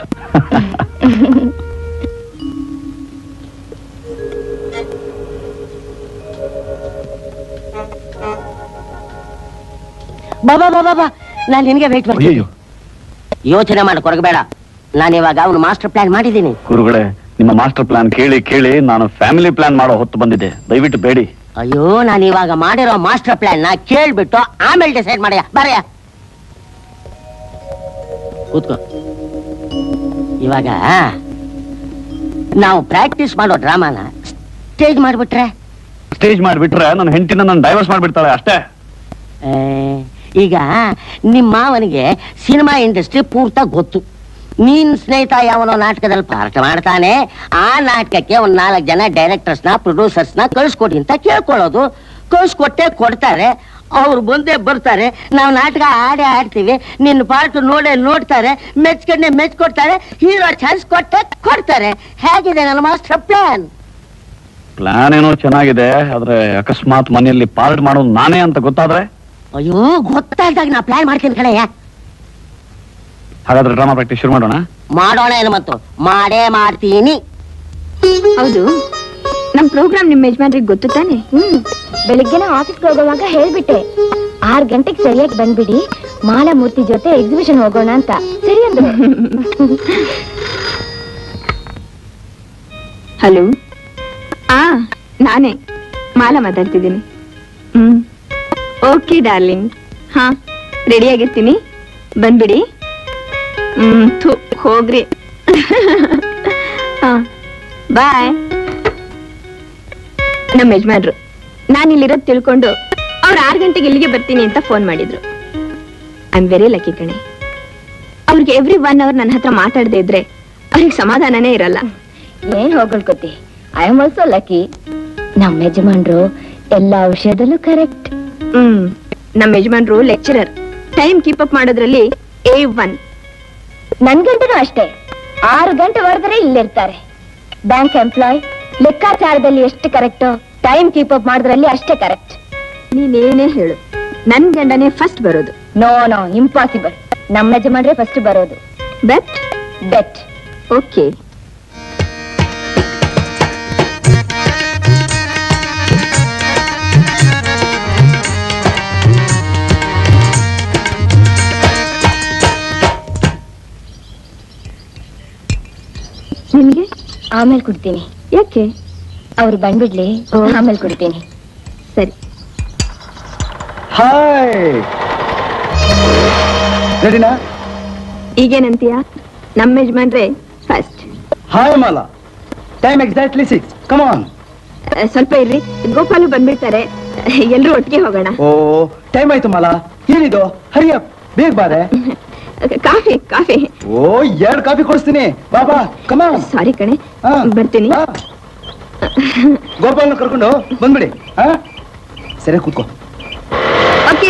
ಬಾ ಬಾ ಬಾ ಬಾ ಬಾ ನಾನು ನಿನಗೆ ವೇಟ್ ಮಾಡ್ತೀನಿ ಅಯ್ಯೋ ಯೋಚನೆ ಮಾಡಿ ಕೊರಗಬೇಡ ನಾನು ಇವಾಗ ಅವನು ಮಾಸ್ಟರ್ ಪ್ಲಾನ್ ಮಾಡಿದ್ದೀನಿ ಗುರುಗಳೇ ನಿಮ್ಮ ಮಾಸ್ಟರ್ ಪ್ಲಾನ್ ಕೇಳಿ ಕೇಳಿ ನಾನು ಫ್ಯಾಮಿಲಿ ಪ್ಲಾನ್ ಮಾಡೋ ಹೊತ್ತು ಬಂದಿದೆ ದಯವಿಟ್ಟು ಬೇಡಿ ಅಯ್ಯೋ ನಾನು ಇವಾಗ ಮಾಡಿರೋ ಮಾಸ್ಟರ್ ಪ್ಲಾನ್ ನ ಕೇಳ್ಬಿಟ್ಟು ಆಮೇಲೆ ಡಿಸೈಡ್ ಮಾಡ್ಯ ಬರಯ್ಯ ಕೂತ್ಕೋ ಇವಾಗ ನಾವು ಪ್ರಾಕ್ಟೀಸ್ ಮಾಡೋ ಡ್ರಾಮಾನ ಸ್ಟೇಜ್ ಮಾಡ್ಬಿಟ್ರೆ ಸ್ಟೇಜ್ ಮಾಡಿಬಿಟ್ರೆ ನನ್ನ ಹೆಂಡತಿನ ನಾನು ಡೈವರ್ಸ್ ಮಾಡಿಬಿಡ್ತಾಳೆ ಅಷ್ಟೇ ಆ, ಈಗ ನಿಮ್ಮ ಮಾವನಿಗೆ ಸಿನಿಮಾ ಇಂಡಸ್ಟ್ರಿ ಪೂರ್ತ ಗೊತ್ತು ನೀನ್ ಸ್ನೇಹಿತ ಯಾವನೋ ನಾಟಕದಲ್ಲಿ ಪಾಠ ಮಾಡ್ತಾನೆ ಆ ನಾಟಕಕ್ಕೆ ಒಂದ್ ನಾಲ್ಕು ಜನ ಡೈರೆಕ್ಟರ್ಸ್ನ ಪ್ರೊಡ್ಯೂಸರ್ಸ್ನ ಕಳ್ಸ್ಕೊಡಿ ಅಂತ ಕೇಳ್ಕೊಳ್ಳೋದು ಕಳ್ಸ್ಕೊಟ್ಟೆ ಕೊಡ್ತಾರೆ ಅವ್ರು ಬಂದೇ ಬರ್ತಾರೆ ನಾವು ನಾಟಕ ಆಡೇ ಆಡ್ತೀವಿ ನಿನ್ನ ಪಾರ್ಟ್ ನೋಡೇ ನೋಡ್ತಾರೆ ಮೆಚ್ಕೊಂಡೆ ಮೆಚ್ಕೊಡ್ತಾರೆ ಹೀರೋ ಚಾನ್ಸ್ ಕೊಟ್ಟೆ ಕೊಡ್ತಾರೆ ಹೇಗಿದೆ ನನ್ನ ಮಾಸ್ಟರ್ ಪ್ಲಾನ್ ಪ್ಲಾನ್ ಏನೋ ಚೆನ್ನಾಗಿದೆ ಆದ್ರೆ ಅಕಸ್ಮಾತ್ ಮನೆಯಲ್ಲಿ ಪಾರ್ಟ್ ಮಾಡೋದು ನಾನೇ ಅಂತ ಗೊತ್ತಾದ್ರೆ ಅಯ್ಯೋ ಗೊತ್ತಾದಾಗ ನಾ ಪ್ಲಾನ್ ಮಾಡ್ತೀನಿ ಕಡೆಯ ಹಾಗಾದ್ರೆ ಡ್ರಾಮಾ ಪ್ರಾಕ್ಟೀಸ್ ಶುರು ಮಾಡೋಣ ಮಾಡೋಣ ಏನು ಮತ್ತು ಮಾಡೇ ಮಾಡ್ತೀನಿ ಹೌದು ನಮ್ ಪ್ರೋಗ್ರಾಮ್ ನಿಮ್ ಯಜಮಾನ್ರಿಗೆ ಗೊತ್ತು ತಾನೆ ಹ್ಮ್ ಬೆಳಿಗ್ಗೆನ ಆಫೀಸ್ಗೆ ಹೋಗುವಾಗ ಹೇಳ್ಬಿಟ್ಟೆ ಆರ್ ಗಂಟೆಗೆ ಸರಿಯಾಗಿ ಬಂದ್ಬಿಡಿ ಮಾಲಾ ಮೂರ್ತಿ ಜೊತೆ ಎಕ್ಸಿಬಿಷನ್ ಹೋಗೋಣ ಅಂತ ಸರಿ ಅಂದ್ರು ಹಲೋ ಆ ನಾನೇ ಮಾಲಾ ಮಾತಾಡ್ತಿದ್ದೀನಿ ಹ್ಮ್ ಓಕೆ ಡಾರ್ಲಿಂಗ್ ಹಾ ರೆಡಿ ಆಗಿರ್ತೀನಿ ಬಂದ್ಬಿಡಿ ಹ್ಮ್ ಥು ಹೋಗ್ರಿ ಹಾ ಬಾಯ್ ನಮ್ಮ ಯಜಮಾನ್ರು ನಾನು ಇಲ್ಲಿರೋದು ತಿಳ್ಕೊಂಡು ಅವ್ರು ಆರು ಗಂಟೆಗೆ ಇಲ್ಲಿಗೆ ಬರ್ತೀನಿ ಅಂತ ಫೋನ್ ಮಾಡಿದ್ರು ಐ ಆಮ್ ವೆರಿ ಲಕ್ಕಿ ಕಣೆ ಅವ್ರಿಗೆ ಎವ್ರಿ ಒನ್ ಅವರ್ ನನ್ನ ಹತ್ರ ಮಾತಾಡದೇ ಇದ್ರೆ ಅವ್ರಿಗೆ ಸಮಾಧಾನನೇ ಇರಲ್ಲ ಏನ್ ಹೊಗಳ್ಕೊತಿ ಐ ಆಮ್ ಆಲ್ಸೋ ಲಕ್ಕಿ ನಮ್ಮ ಯಜಮಾನ್ರು ಎಲ್ಲಾ ವಿಷಯದಲ್ಲೂ ಕರೆಕ್ಟ್ ಹ್ಮ್ ನಮ್ಮ ಯಜಮಾನ್ರು ಲೆಕ್ಚರರ್ ಟೈಮ್ ಕೀಪ್ ಅಪ್ ಮಾಡೋದ್ರಲ್ಲಿ ಎ ಒನ್ ನನ್ ಗಂಟನೂ ಅಷ್ಟೇ ಆರು ಗಂಟೆ ಹೊರದ್ರೆ ಇಲ್ಲಿರ್ತಾರೆ ಬ್ಯಾಂಕ್ ಎಂಪ್ಲಾಯ್ ಲೆಕ್ಕಾಚಾರದಲ್ಲಿ ಎಷ್ಟು ಕರೆಕ್ಟೋ ಟೈಮ್ ಕೀಪ್ ಅಪ್ ಮಾಡೋದ್ರಲ್ಲಿ ಅಷ್ಟೇ ಕರೆಕ್ಟ್ ನೀನೇನೇ ಹೇಳು ನನ್ ಗಂಡನೇ ಫಸ್ಟ್ ಬರೋದು ನೋ ನೋ ಇಂಪಾಸಿಬಲ್ ನಮ್ಮ ಯಜಮಾನ್ರೆ ಫಸ್ಟ್ ಬರೋದು ಬೆಟ್ ಬೆಟ್ ಓಕೆ ನಿಮ್ಗೆ ಆಮೇಲೆ ಕುಡ್ತೀನಿ ಯಾಕೆ ಅವ್ರು ಬಂದ್ಬಿಡ್ಲಿ ಆಮೇಲೆ ಕುಡ್ತೀನಿ ಸರಿ ಹಾಯ್ ರೆಡಿನಾ ಈಗೇನಂತೀಯ ನಮ್ಮ ಯಜಮಾನ್ರೆ first hi Mala time exactly six come on ಸ್ವಲ್ಪ ಇರ್ರಿ ಗೋಪಾಲು ಬಂದ್ಬಿಡ್ತಾರೆ ಎಲ್ರೂ ಒಟ್ಟಿಗೆ ಹೋಗೋಣ ಓ ಟೈಮ್ ಆಯ್ತು ಮಾಲಾ ಏನಿದು ಹರಿಯಪ್ ಬೇಗ ಬಾರೆ ಕಾಫಿ ಕಾಫಿ ಓ ಎರಡ್ ಕಾಫಿ ಕೊಡಿಸ್ತೀನಿ ಬಾಬಾ ಕಮಾನ್ ಸಾರಿ ಕಣೆ ಬರ್ತೀನಿ ಗೋಪಾಲ್ನ ಕರ್ಕೊಂಡು ಬಂದ್ಬಿಡಿ ಹಾ ಸರಿ ಕೂತ್ಕೋ ಓಕೆ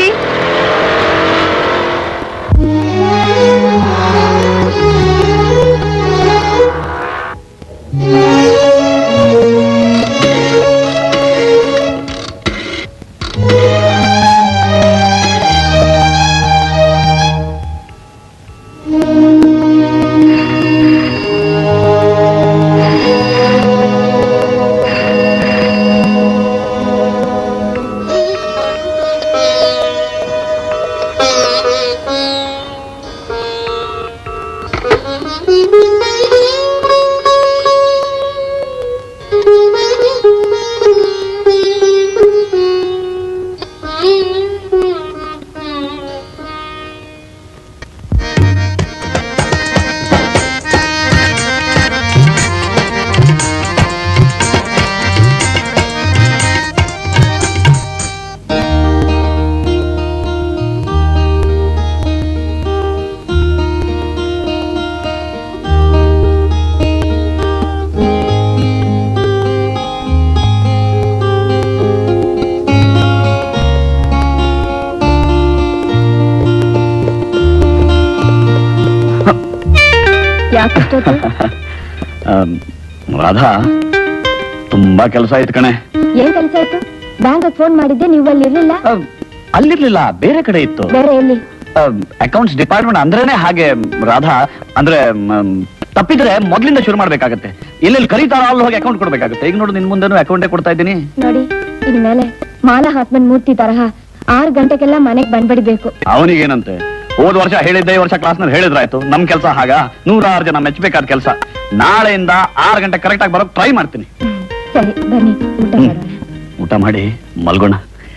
ಯಾಕಷ್ಟೊತ್ತು ಆಮ್, ರಾಧಾ ತುಂಬಾ ಕೆಲಸ ಆಯ್ತು ಕಣೆ ಏನ್ ಕೆಲಸ ಆಯ್ತು ಬ್ಯಾಂಕ್ ಫೋನ್ ಮಾಡಿದ್ದೆ ನೀವು ಅಲ್ಲಿ ಇರ್ಲಿಲ್ಲ ಅಲ್ಲಿರ್ಲಿಲ್ಲ ಬೇರೆ ಕಡೆ ಇತ್ತು ಬೇರೆ ಎಲ್ಲಿ ಅಕೌಂಟ್ಸ್ ಡಿಪಾರ್ಟ್ಮೆಂಟ್ ಅಂದ್ರೇನೆ ಹಾಗೆ ರಾಧಾ ಅಂದ್ರೆ ಮ್, ತಪ್ಪಿದ್ರೆ ಮೊದ್ಲಿಂದ ಶುರು ಮಾಡ್ಬೇಕಾಗತ್ತೆ ಎಲ್ಲೆಲ್ಲಿ ಕರೀತಾರ ಅಲ್ಲಿ ಹೋಗಿ ಅಕೌಂಟ್ ಕೊಡ್ಬೇಕಾಗುತ್ತೆ ಈಗ ನೋಡು ನಿನ್ ಮುಂದೆನೂ ಅಕೌಂಟೇ ಕೊಡ್ತಾ ಇದ್ದೀನಿ ನೋಡಿ ಇನ್ಮೇಲೆ ಮಾಲಾ ಹಾತ್ಮನ್ ಮೂರ್ತಿ ತರಹ ಆರು ಗಂಟೆಗೆಲ್ಲ ಮನೆಗ್ ಬಂದ್ಬಿಡ್ಬೇಕು ಅವನಿಗೇನಂತೆ ಹೋದ್ ವರ್ಷ ಹೇಳಿದ್ದೆ ಈ ವರ್ಷ ಕ್ಲಾಸ್ ನಲ್ಲಿ ಹೇಳಿದ್ರಾಯ್ತು ನಮ್ ಕೆಲಸ ಹಾಗ ನೂರಾರು ಜನ ಮೆಚ್ಚಬೇಕಾದ ಕೆಲಸ ನಾಳೆಯಿಂದ ಆರು ಗಂಟೆ ಕರೆಕ್ಟ್ ಆಗಿ ಬರೋಕ್ ಟ್ರೈ ಮಾಡ್ತೀನಿ ಸರಿ ಬನ್ನಿ ಊಟ ಮಾಡೋಣ ಊಟ ಮಾಡಿ ಮಲ್ಗೋಣ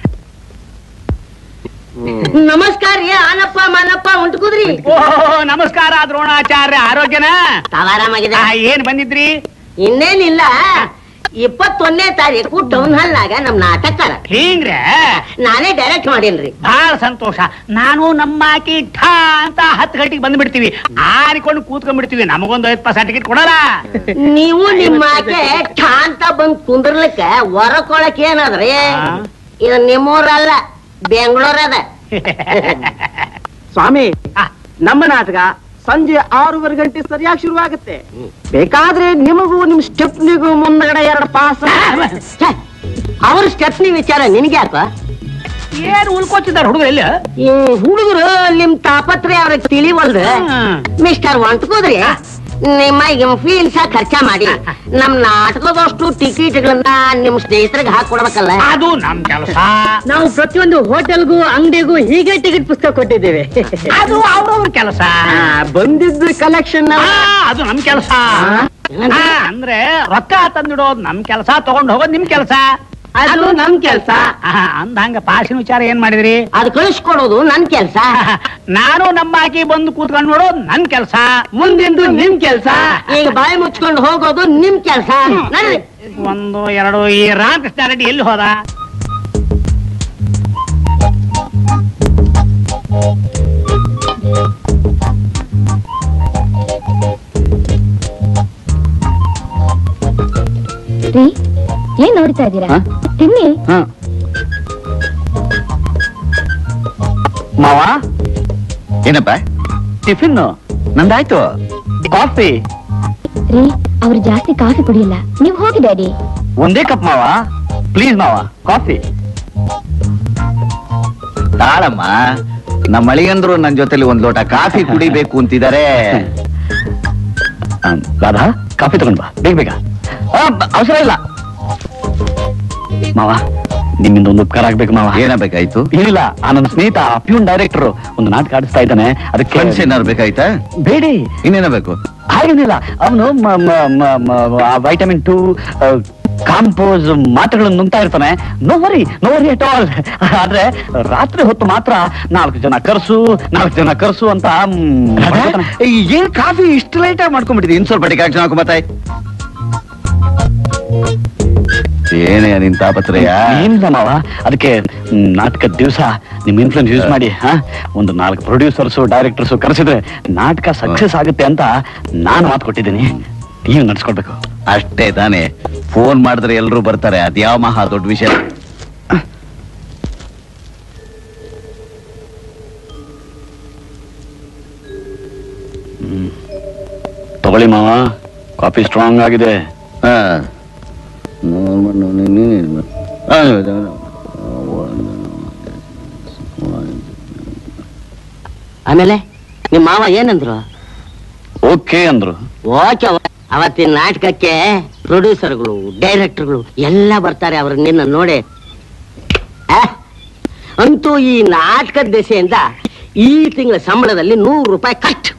ನಮಸ್ಕಾರ ರೀ ಆನಪ್ಪ ಮಾನಪ್ಪ ಉಂಟ್ಕುದ್ರಿ ಓಹೋ ನಮಸ್ಕಾರ ದ್ರೋಣಾಚಾರ್ಯ ಆರೋಗ್ಯನ ತಾವ ಆರಾಮಾಗಿದೆ ಆ, ಏನ್ ಬಂದಿದ್ರಿ ಇನ್ನೇನಿಲ್ಲ ಇಪ್ಪತ್ತೊಂದನೇ ತಾರೀಕು ಟೌನ್ ಹಾಲ್ ನಾಗ ನಮ್ ನಾಟಕ ಹಿಂಗ್ರೆ ನಾನೇ ಡೈರೆಕ್ಟ್ ಮಾಡೇನ್ರಿ ಬಹಳ ಸಂತೋಷ ನಾನು ನಮ್ಮ ಆಕಿ ಠಾ ಅಂತ ಹತ್ತು ಗಂಟೆಗೆ ಬಂದ್ಬಿಡ್ತೀವಿ ಆರಿಕೊಂಡು ಕೂತ್ಕೊಂಡ್ಬಿಡ್ತೀವಿ ನಮಗೊಂದು ಐದು ಪರ್ಸೆಂಟ್ ಟಿಕೆಟ್ ಕೊಡಲ್ಲ ನೀವು ನಿಮ್ಮ ಆಕೆ ಶಾಂತ ಬಂದ್ ಕುಂದ್ರಲಿಕ್ಕ ಹೊರಕೊಳಕ್ ಏನದ್ರಿ ಇದು ನಿಮ್ಮೂರಲ್ಲ ಬೆಂಗಳೂರದ ಸ್ವಾಮಿ ನಮ್ಮ ನಾಟಕ ಸಂಜೆ ಆರೂವರೆ ಗಂಟೆ ಸರಿಯಾಗಿ ಶುರುವಾಗುತ್ತೆ ಬೇಕಾದ್ರೆ ನಿಮಗೂ ನಿಮ್ ಸ್ಟೆಪ್ನಿಗೂ ಮುಂದಗಡೆ ಎರಡು ಪಾಸ್ ಅವ್ರ ಸ್ಟೆಪ್ನಿ ವಿಚಾರ ನಿನ್ಗೆ ಯಾಕ ಏನ್ ಉಳ್ಕೋತಿದಾರ ಹುಡುಗರು ಎಲ್ಲ ಈ ಹುಡುಗರು ನಿಮ್ ತಾಪತ್ರೆ ಅವ್ರಿಗೆ ತಿಳಿವಲ್ದು ಮಿಸ್ಟರ್ ಹೊಂಟ್ಕೋದ್ರಿ ನಿಮ್ಮ ಇನ್ಫ್ಲೂಯೆನ್ಸ್ ಖರ್ಚ ಮಾಡಿ ನಮ್ ನಾಟಕದಷ್ಟು ಟಿಕೆಟ್ಗಳನ್ನ ನಿಮ್ ಸ್ನೇಹಿತರಿಗೆ ಹಾಕೊಡ್ಬೇಕಲ್ಲ ಅದು ನಮ್ ಕೆಲಸ ನಾವು ಪ್ರತಿಯೊಂದು ಹೋಟೆಲ್ಗೂ ಅಂಗಡಿಗೂ ಹೀಗೆ ಟಿಕೆಟ್ ಪುಸ್ತಕ ಕೊಟ್ಟಿದ್ದೇವೆ ಅದು ಅವ್ರವ್ರ ಕೆಲಸ ಬಂದಿದ್ದು ಕಲೆಕ್ಷನ್ ಅದು ನಮ್ ಕೆಲಸ ಅಂದ್ರೆ ರೊಕ್ಕ ತಂದಿಡೋದು ನಮ್ ಕೆಲಸ ತಗೊಂಡ್ ಹೋಗೋದು ನಿಮ್ ಕೆಲಸ ಅದು ನಮ್ ಕೆಲ್ಸ ಅಂದಂಗ ಪಾಸಿನ ವಿಚಾರ ಏನ್ ಮಾಡಿದ್ರಿ ಅದು ಕಳಿಸ್ಕೊಡೋದು ನನ್ ಕೆಲ್ಸ ನಾನು ನಮ್ಮ ಆಕಿ ಬಂದು ಕೂತ್ಕೊಂಡು ನೋಡೋದು ನನ್ ಕೆಲಸ ಮುಂದಿಂದು ನಿಮ್ ಕೆಲ್ಸ ಈಗ ಬಾಯಿ ಮುಚ್ಕೊಂಡು ಹೋಗೋದು ನಿಮ್ ಕೆಲ್ಸ ನಡ್ರಿ ಒಂದು ಎರಡು ಈ ರಾಮಕೃಷ್ಣ ರೆಡ್ಡಿ ಎಲ್ಲಿ ಹೋದ ರೀ ಏನ್ ನೋಡ್ತಾ ಇದ್ದೀರಾ ಹಾ? ತಿನ್ನಿ ಹ ಮಾವ ಏನಪ್ಪ ಟಿಫಿನ್ ನಂದಾಯ್ತು ಕಾಫಿ ರೀ ಅವ್ರು ಜಾಸ್ತಿ ಕಾಫಿ ಕುಡಿಯಲ್ಲ ನೀವ್ ಹೋಗಿ ಡ್ಯಾಡಿ ಒಂದೇ ಕಪ್ ಮಾವ ಪ್ಲೀಸ್ ಮಾವ ಕಾಫಿ ತಾಳಮ್ಮ ನಮ್ಮ ಮಳಿಗಂದ್ರು ನನ್ ಜೊತೆಲಿ ಒಂದ್ ಲೋಟ ಕಾಫಿ ಕುಡಿಬೇಕು ಅಂತಿದ್ದಾರೆ ರಾಧಾ ಕಾಫಿ ತಗೊಂಡ್ ಬಾ ಬೇಗ ಬೇಗ ಆ, ಬ- ಅವಸರ ಇಲ್ಲ ಮಾವ ನಿಮ್ಮಿಂದ ಒಂದು ಉಪಕಾರ ಆಗ್ಬೇಕು ಮಾವ ಏನಾಗಬೇಕಾಯ್ತು ಏನಿಲ್ಲ ಆ ನನ್ನ ಸ್ನೇಹಿತ ಪ್ಯೂನ್ ಡೈರೆಕ್ಟರ್ ಒಂದು ನಾಟಕ ಆಡಿಸ್ತಾ ಇದ್ದಾನೆ ಅದಕ್ಕೆ ಏನಾದ್ರು ಬೇಕಾಯ್ತಾ ಬೇಡಿ ಇನ್ನೇನಬೇಕು ಹಾಗೇನಿಲ್ಲ ಅವನು ವೈಟಮಿನ್ ಟು ಕಾಂಪೋಸ್ ಮಾತ್ರೆಗಳನ್ನು ನುಂಗ್ತಾ ಇರ್ತಾನೆ no worry no worry at all ಆದ್ರೆ ರಾತ್ರಿ ಹೊತ್ತು ಮಾತ್ರ ನಾಲ್ಕು ಜನ ಕರ್ಸು ನಾಲ್ಕು ಜನ ಕರ್ಸು ಅಂತ ಮ್, ಏನ್ ಕಾಫಿ ಇಷ್ಟು ಲೈಟ್ ಆಗಿ ಮಾಡ್ಕೊಂಡ್ಬಿಟ್ಟಿದೆ ಇನ್ ಸ್ವಲ್ಪ ಟಿಕಾಕ್ ಜನ ಹಾಕೊಂಬತ್ತಾಯ್ ಏನೇ ನಿನ್ ತಾಪತ್ರಯ ಏನಿಲ್ಲ ಮಾವ ಅದಕ್ಕೆ ಮ್, ನಾಟಕದ ದಿವಸ ನಿಮ್ ಇನ್ಫ್ಲುಯೆನ್ಸ್ ಯೂಸ್ ಮಾಡಿ ಹಾ ಒಂದು ನಾಲ್ಕು ಪ್ರೊಡ್ಯೂಸರ್ಸು ಡೈರೆಕ್ಟರ್ಸು ಕರೆಸಿದ್ರೆ ನಾಟಕ ಸಕ್ಸಸ್ ಆಗುತ್ತೆ ಅಂತ ನಾನು ಮಾತು ಕೊಟ್ಟಿದ್ದೀನಿ ನೀವು ನಡ್ಸ್ಕೊಳ್ಬೇಕು ಅಷ್ಟೇ ತಾನೇ ಫೋನ್ ಮಾಡಿದ್ರೆ ಎಲ್ರು ಬರ್ತಾರೆ ಅದ್ಯಾವ ಮಹಾ ದೊಡ್ಡ ವಿಷಯ ತಗೊಳ್ಳಿ ಮಾವ ಕಾಫಿ ಸ್ಟ್ರಾಂಗ್ ಆಗಿದೆ ಆಮೇಲೆ ನಿಮ್ ಮಾವ ಏನಂದ್ರು ಓಕೆ ಅಂದ್ರು ಓಕೆ ಅವತ್ತಿನ ನಾಟಕಕ್ಕೆ ಪ್ರೊಡ್ಯೂಸರ್ಗಳು ಡೈರೆಕ್ಟರ್ಗಳು ಎಲ್ಲ ಬರ್ತಾರೆ ಅವ್ರ ನಿನ್ನ ನೋಡಿ ಆ? ಅಂತೂ ಈ ನಾಟಕದ ದೆಸೆಯಿಂದ ಈ ತಿಂಗಳ ಸಂಬಳದಲ್ಲಿ ನೂರು ರೂಪಾಯಿ ಕಟ್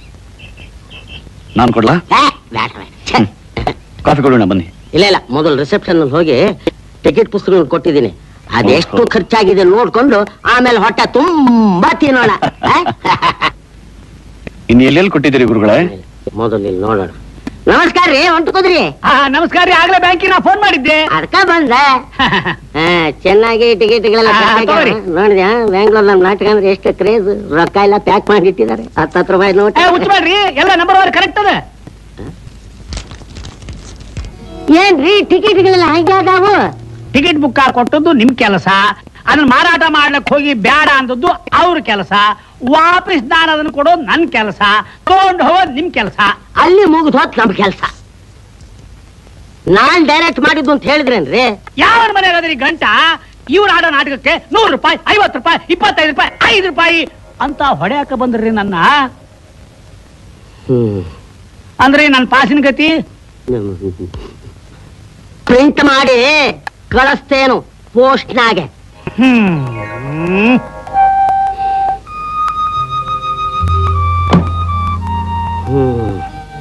ನಾನ್ ಕೊಡ್ಲಾ ಆ, ಬ್ಯಾಡ್ವೆ. ಛೆ. ಕಾಫಿ ಕೊಡೋಣ ಬನ್ನಿ ಇಲ್ಲ ಇಲ್ಲ ಮೊದಲು ರಿಸೆಪ್ಷನ್ ಅಲ್ಲಿ ಹೋಗಿ ಟಿಕೆಟ್ ಪುಸ್ತಕ ಕೊಟ್ಟಿದ್ದೀನಿ ಅದೆಷ್ಟು ಖರ್ಚಾಗಿದೆ ನೋಡ್ಕೊಂಡು ಆಮೇಲೆ ಹೊಟ್ಟೆ ತುಂಬಾ ತಿನ್ನೋಣ ಆ? ಇನ್ನು ಎಲ್ಲೆಲ್ಲಿ ಕೊಟ್ಟಿದ್ದೀರಿ ಗುರುಗಳೇ ಮೊದಲು ಇಲ್ಲಿ ನೋಡೋಣ ನಮಸ್ಕಾರ ರೀ ಹೊಂಟ್ಕೋದ್ರಿ ನಮಸ್ಕಾರ ರೀ ಆಗ್ಲೇ ಬ್ಯಾಂಕಿನ ಫೋನ್ ಮಾಡಿದ್ದೆ ಅದಕ್ಕ ಬಂದ ಹಾ, ಚೆನ್ನಾಗಿ ಟಿಕೆಟ್ಗಳೆಲ್ಲ ಆ, ತಗೋರಿ. ನೋಡಿದ್ಯಾ ಬೆಂಗಳೂರು ನಮ್ ನಾಟಕ ಅಂದ್ರೆ ಎಷ್ಟು ಕ್ರೇಜ್ ರೊಕ್ಕ ಎಲ್ಲ ಪ್ಯಾಕ್ ಮಾಡಿ ಇಟ್ಟಿದ್ದಾರೆ ಹತ್ತತ್ತು ರೂಪಾಯಿ ನೋಟ್ ಹುಚ್ಚಬೇಡ್ರಿ ಎಲ್ಲ ನಂಬರ್ ವಾರ್ ಕರೆಕ್ಟ್ ಅದ ಏನ್ರಿ ಟಿಕೆಟ್ಗಳೆಲ್ಲ ಹಂಗೆ ಅದಾವು ಟಿಕೆಟ್ ಬುಕ್ ಕೊಟ್ಟದ್ದು ನಿಮ್ ಕೆಲಸ ಅದನ್ನ ಮಾರಾಟ ಮಾಡ್ಲಕ್ ಹೋಗಿ ಬ್ಯಾಡ ಅಂದದ್ದು ಅವ್ರ ಕೆಲಸ ವಾಪಸ್ ನಾನು ಅದನ್ನ ಕೊಡೋದು ನನ್ ಕೆಲಸ ತಗೊಂಡು ಹೋಗೋದು ನಿಮ್ ಕೆಲಸ ಅಲ್ಲಿ ಮುಗಿದು ಹೋತ್ ನಮ್ ಕೆಲ್ಸ ನಾನ್ ಡೈರೆಕ್ಟ್ ಮಾಡಿದ್ದು ಅಂತ ಹೇಳಿದ್ರೇನ್ರಿ ಯಾವ ಮನೆ ಅದ್ರಿ ಗಂಟ ಇವ್ರು ಆಡೋ ನಾಟಕಕ್ಕೆ ನೂರು ರೂಪಾಯಿ ಐವತ್ತು ರೂಪಾಯಿ ಇಪ್ಪತ್ತೈದು ರೂಪಾಯಿ ಐದು ರೂಪಾಯಿ ಅಂತ ಹೊಡೆಯಕ ಬಂದ್ರಿ ನನ್ನ ಹ್ಮ್ ಅಂದ್ರೆ ನನ್ನ ಪಾಸಿನ ಗತಿ ಪ್ರಿಂಟ್ ಮಾಡಿ ಕಳಿಸ್ತೇನು ಪೋಸ್ಟ್ನಾಗೆ ಹ್ಮ್ ಹ್ಮ್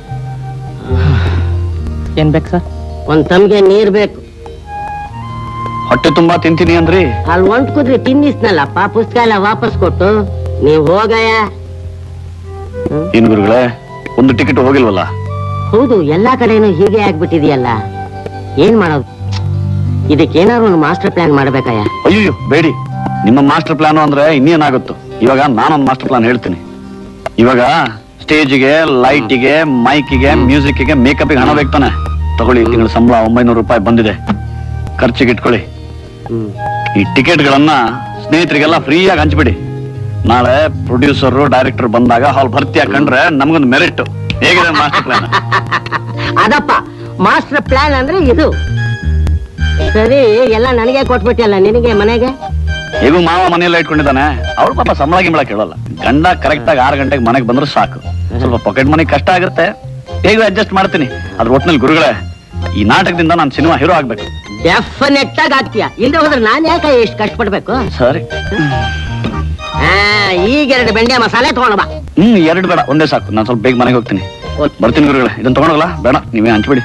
ಏನ್ ಬೇಕು ಸರ್ ಒಂದ್ ತಮ್ಗೆ ನೀರ್ ಬೇಕು ಹೊಟ್ಟೆ ತುಂಬಾ ತಿಂತೀನಿ ಅಂದ್ರಿ ಅಲ್ಲಿ ಒಂದ್ ಕುದ್ರಿ ತಿನ್ನಿಸ್ನಲ್ಲಪ್ಪ ಪುಸ್ತಕ ಎಲ್ಲ ವಾಪಸ್ ಕೊಟ್ಟು ನೀವ್ ಹೋಗಯ್ಯ ಏನ್ ಗುರುಗಳೇ ಒಂದು ಟಿಕೆಟ್ ಹೋಗಿಲ್ವಲ್ಲ ಹೌದು ಎಲ್ಲಾ ಕಡೆನೂ ಹೀಗೆ ಆಗ್ಬಿಟ್ಟಿದೆಯಲ್ಲ ಏನ್ ಮಾಡೋದು ಇದಕ್ಕೇನಾದ್ರು ಒಂದು ಮಾಸ್ಟರ್ ಪ್ಲಾನ್ ಮಾಡ್ಬೇಕಯ್ಯ ಅಯ್ಯೋ ಬೇಡಿ ನಿಮ್ಮ ಮಾಸ್ಟರ್ ಪ್ಲಾನ್ ಅಂದ್ರೆ ಇನ್ನೇನಾಗುತ್ತೋ ಇವಾಗ ನಾನೊಂದು ಮಾಸ್ಟರ್ ಪ್ಲಾನ್ ಹೇಳ್ತೀನಿ ಇವಾಗ ಸ್ಟೇಜಿಗೆ ಲೈಟಿಗೆ ಮೈಕಿಗೆ ಮ್ಯೂಸಿಕ್ಗೆ ಮೇಕಪ್ಗೆ ಹಣ ಬೇಕು ತಾನೆ ತಗೊಳ್ಳಿ ತಿಂಗಳ ಸಂಬಳ ಒಂಬೈನೂರು ರೂಪಾಯಿ ಬಂದಿದೆ ಖರ್ಚಿಗೆ ಇಟ್ಕೊಳ್ಳಿ ಈ ಟಿಕೆಟ್ಗಳನ್ನ ಸ್ನೇಹಿತರಿಗೆಲ್ಲ ಫ್ರೀಯಾಗಿ ಹಂಚ್ಬಿಡಿ ನಾಳೆ ಪ್ರೊಡ್ಯೂಸರ್ ಡೈರೆಕ್ಟರ್ ಬಂದಾಗ ಹಾಲ್ ಭರ್ತಿ ಹಾಕೊಂಡ್ರೆ ನಮಗೊಂದು ಮೆರಿಟ್ ಹೇಗಿದೆ ಮಾಸ್ಟರ್ ಪ್ಲಾನ್ ಅದಪ್ಪ ಮಾಸ್ಟರ್ ಪ್ಲಾನ್ ಅಂದ್ರೆ ಇದು ಸರಿ ಎಲ್ಲ ನನಗೆ ಕೊಟ್ಬಿಟ್ಟಿಯಲ್ಲ ನಿನಗೆ ಮನೆಗೆ ಹೇಗೂ ಮಾವ ಮನೆಯಲ್ಲ ಇಟ್ಕೊಂಡಿದ್ದಾನೆ ಅವ್ಳು ಪಾಪ ಸಂಬಳ ಗಿಂಬಳ ಕೇಳಲ್ಲ ಗಂಡ ಕರೆಕ್ಟ್ ಆಗಿ ಆರು ಗಂಟೆಗೆ ಮನೆಗೆ ಬಂದ್ರೆ ಸಾಕು ಸ್ವಲ್ಪ ಪಾಕೆಟ್ ಮನಿ ಕಷ್ಟ ಆಗುತ್ತೆ ಹೇಗೂ ಅಡ್ಜಸ್ಟ್ ಮಾಡ್ತೀನಿ ಅದ್ರ ಒಟ್ಟಿನಲ್ಲಿ ಗುರುಗಳೇ ಈ ನಾಟಕದಿಂದ ನಾನು ಸಿನಿಮಾ ಹೀರೋ ಆಗ್ಬೇಕು ಡೆಫಿನೆಟ್ ಆಗಿ ಆಗ್ತೀಯ ಇಲ್ದೆ ಹೋದ್ರೆ ನಾನ್ ಯಾಕೆ ಎಷ್ಟು ಕಷ್ಟಪಡ್ಬೇಕು ಸರಿ ಆ, ಈಗ ಎರಡು ಬೆಂಡೆ ಮಸಾಲೆ ತಗೊಂಡು ಬಾ ಹ್ಮ್ ಎರಡು ಬೇಡ ಒಂದೇ ಸಾಕು ನಾನು ಸ್ವಲ್ಪ ಬೇಗ ಮನೆಗೆ ಹೋಗ್ತೀನಿ ಬರ್ತೀನಿ ಗುರುಗಳೇ ಇದನ್ನ ತಗೊಂಡೋಗಲ್ಲ ಬೇಡ ನೀವೇ ಹಂಚ್ಬಿಡಿ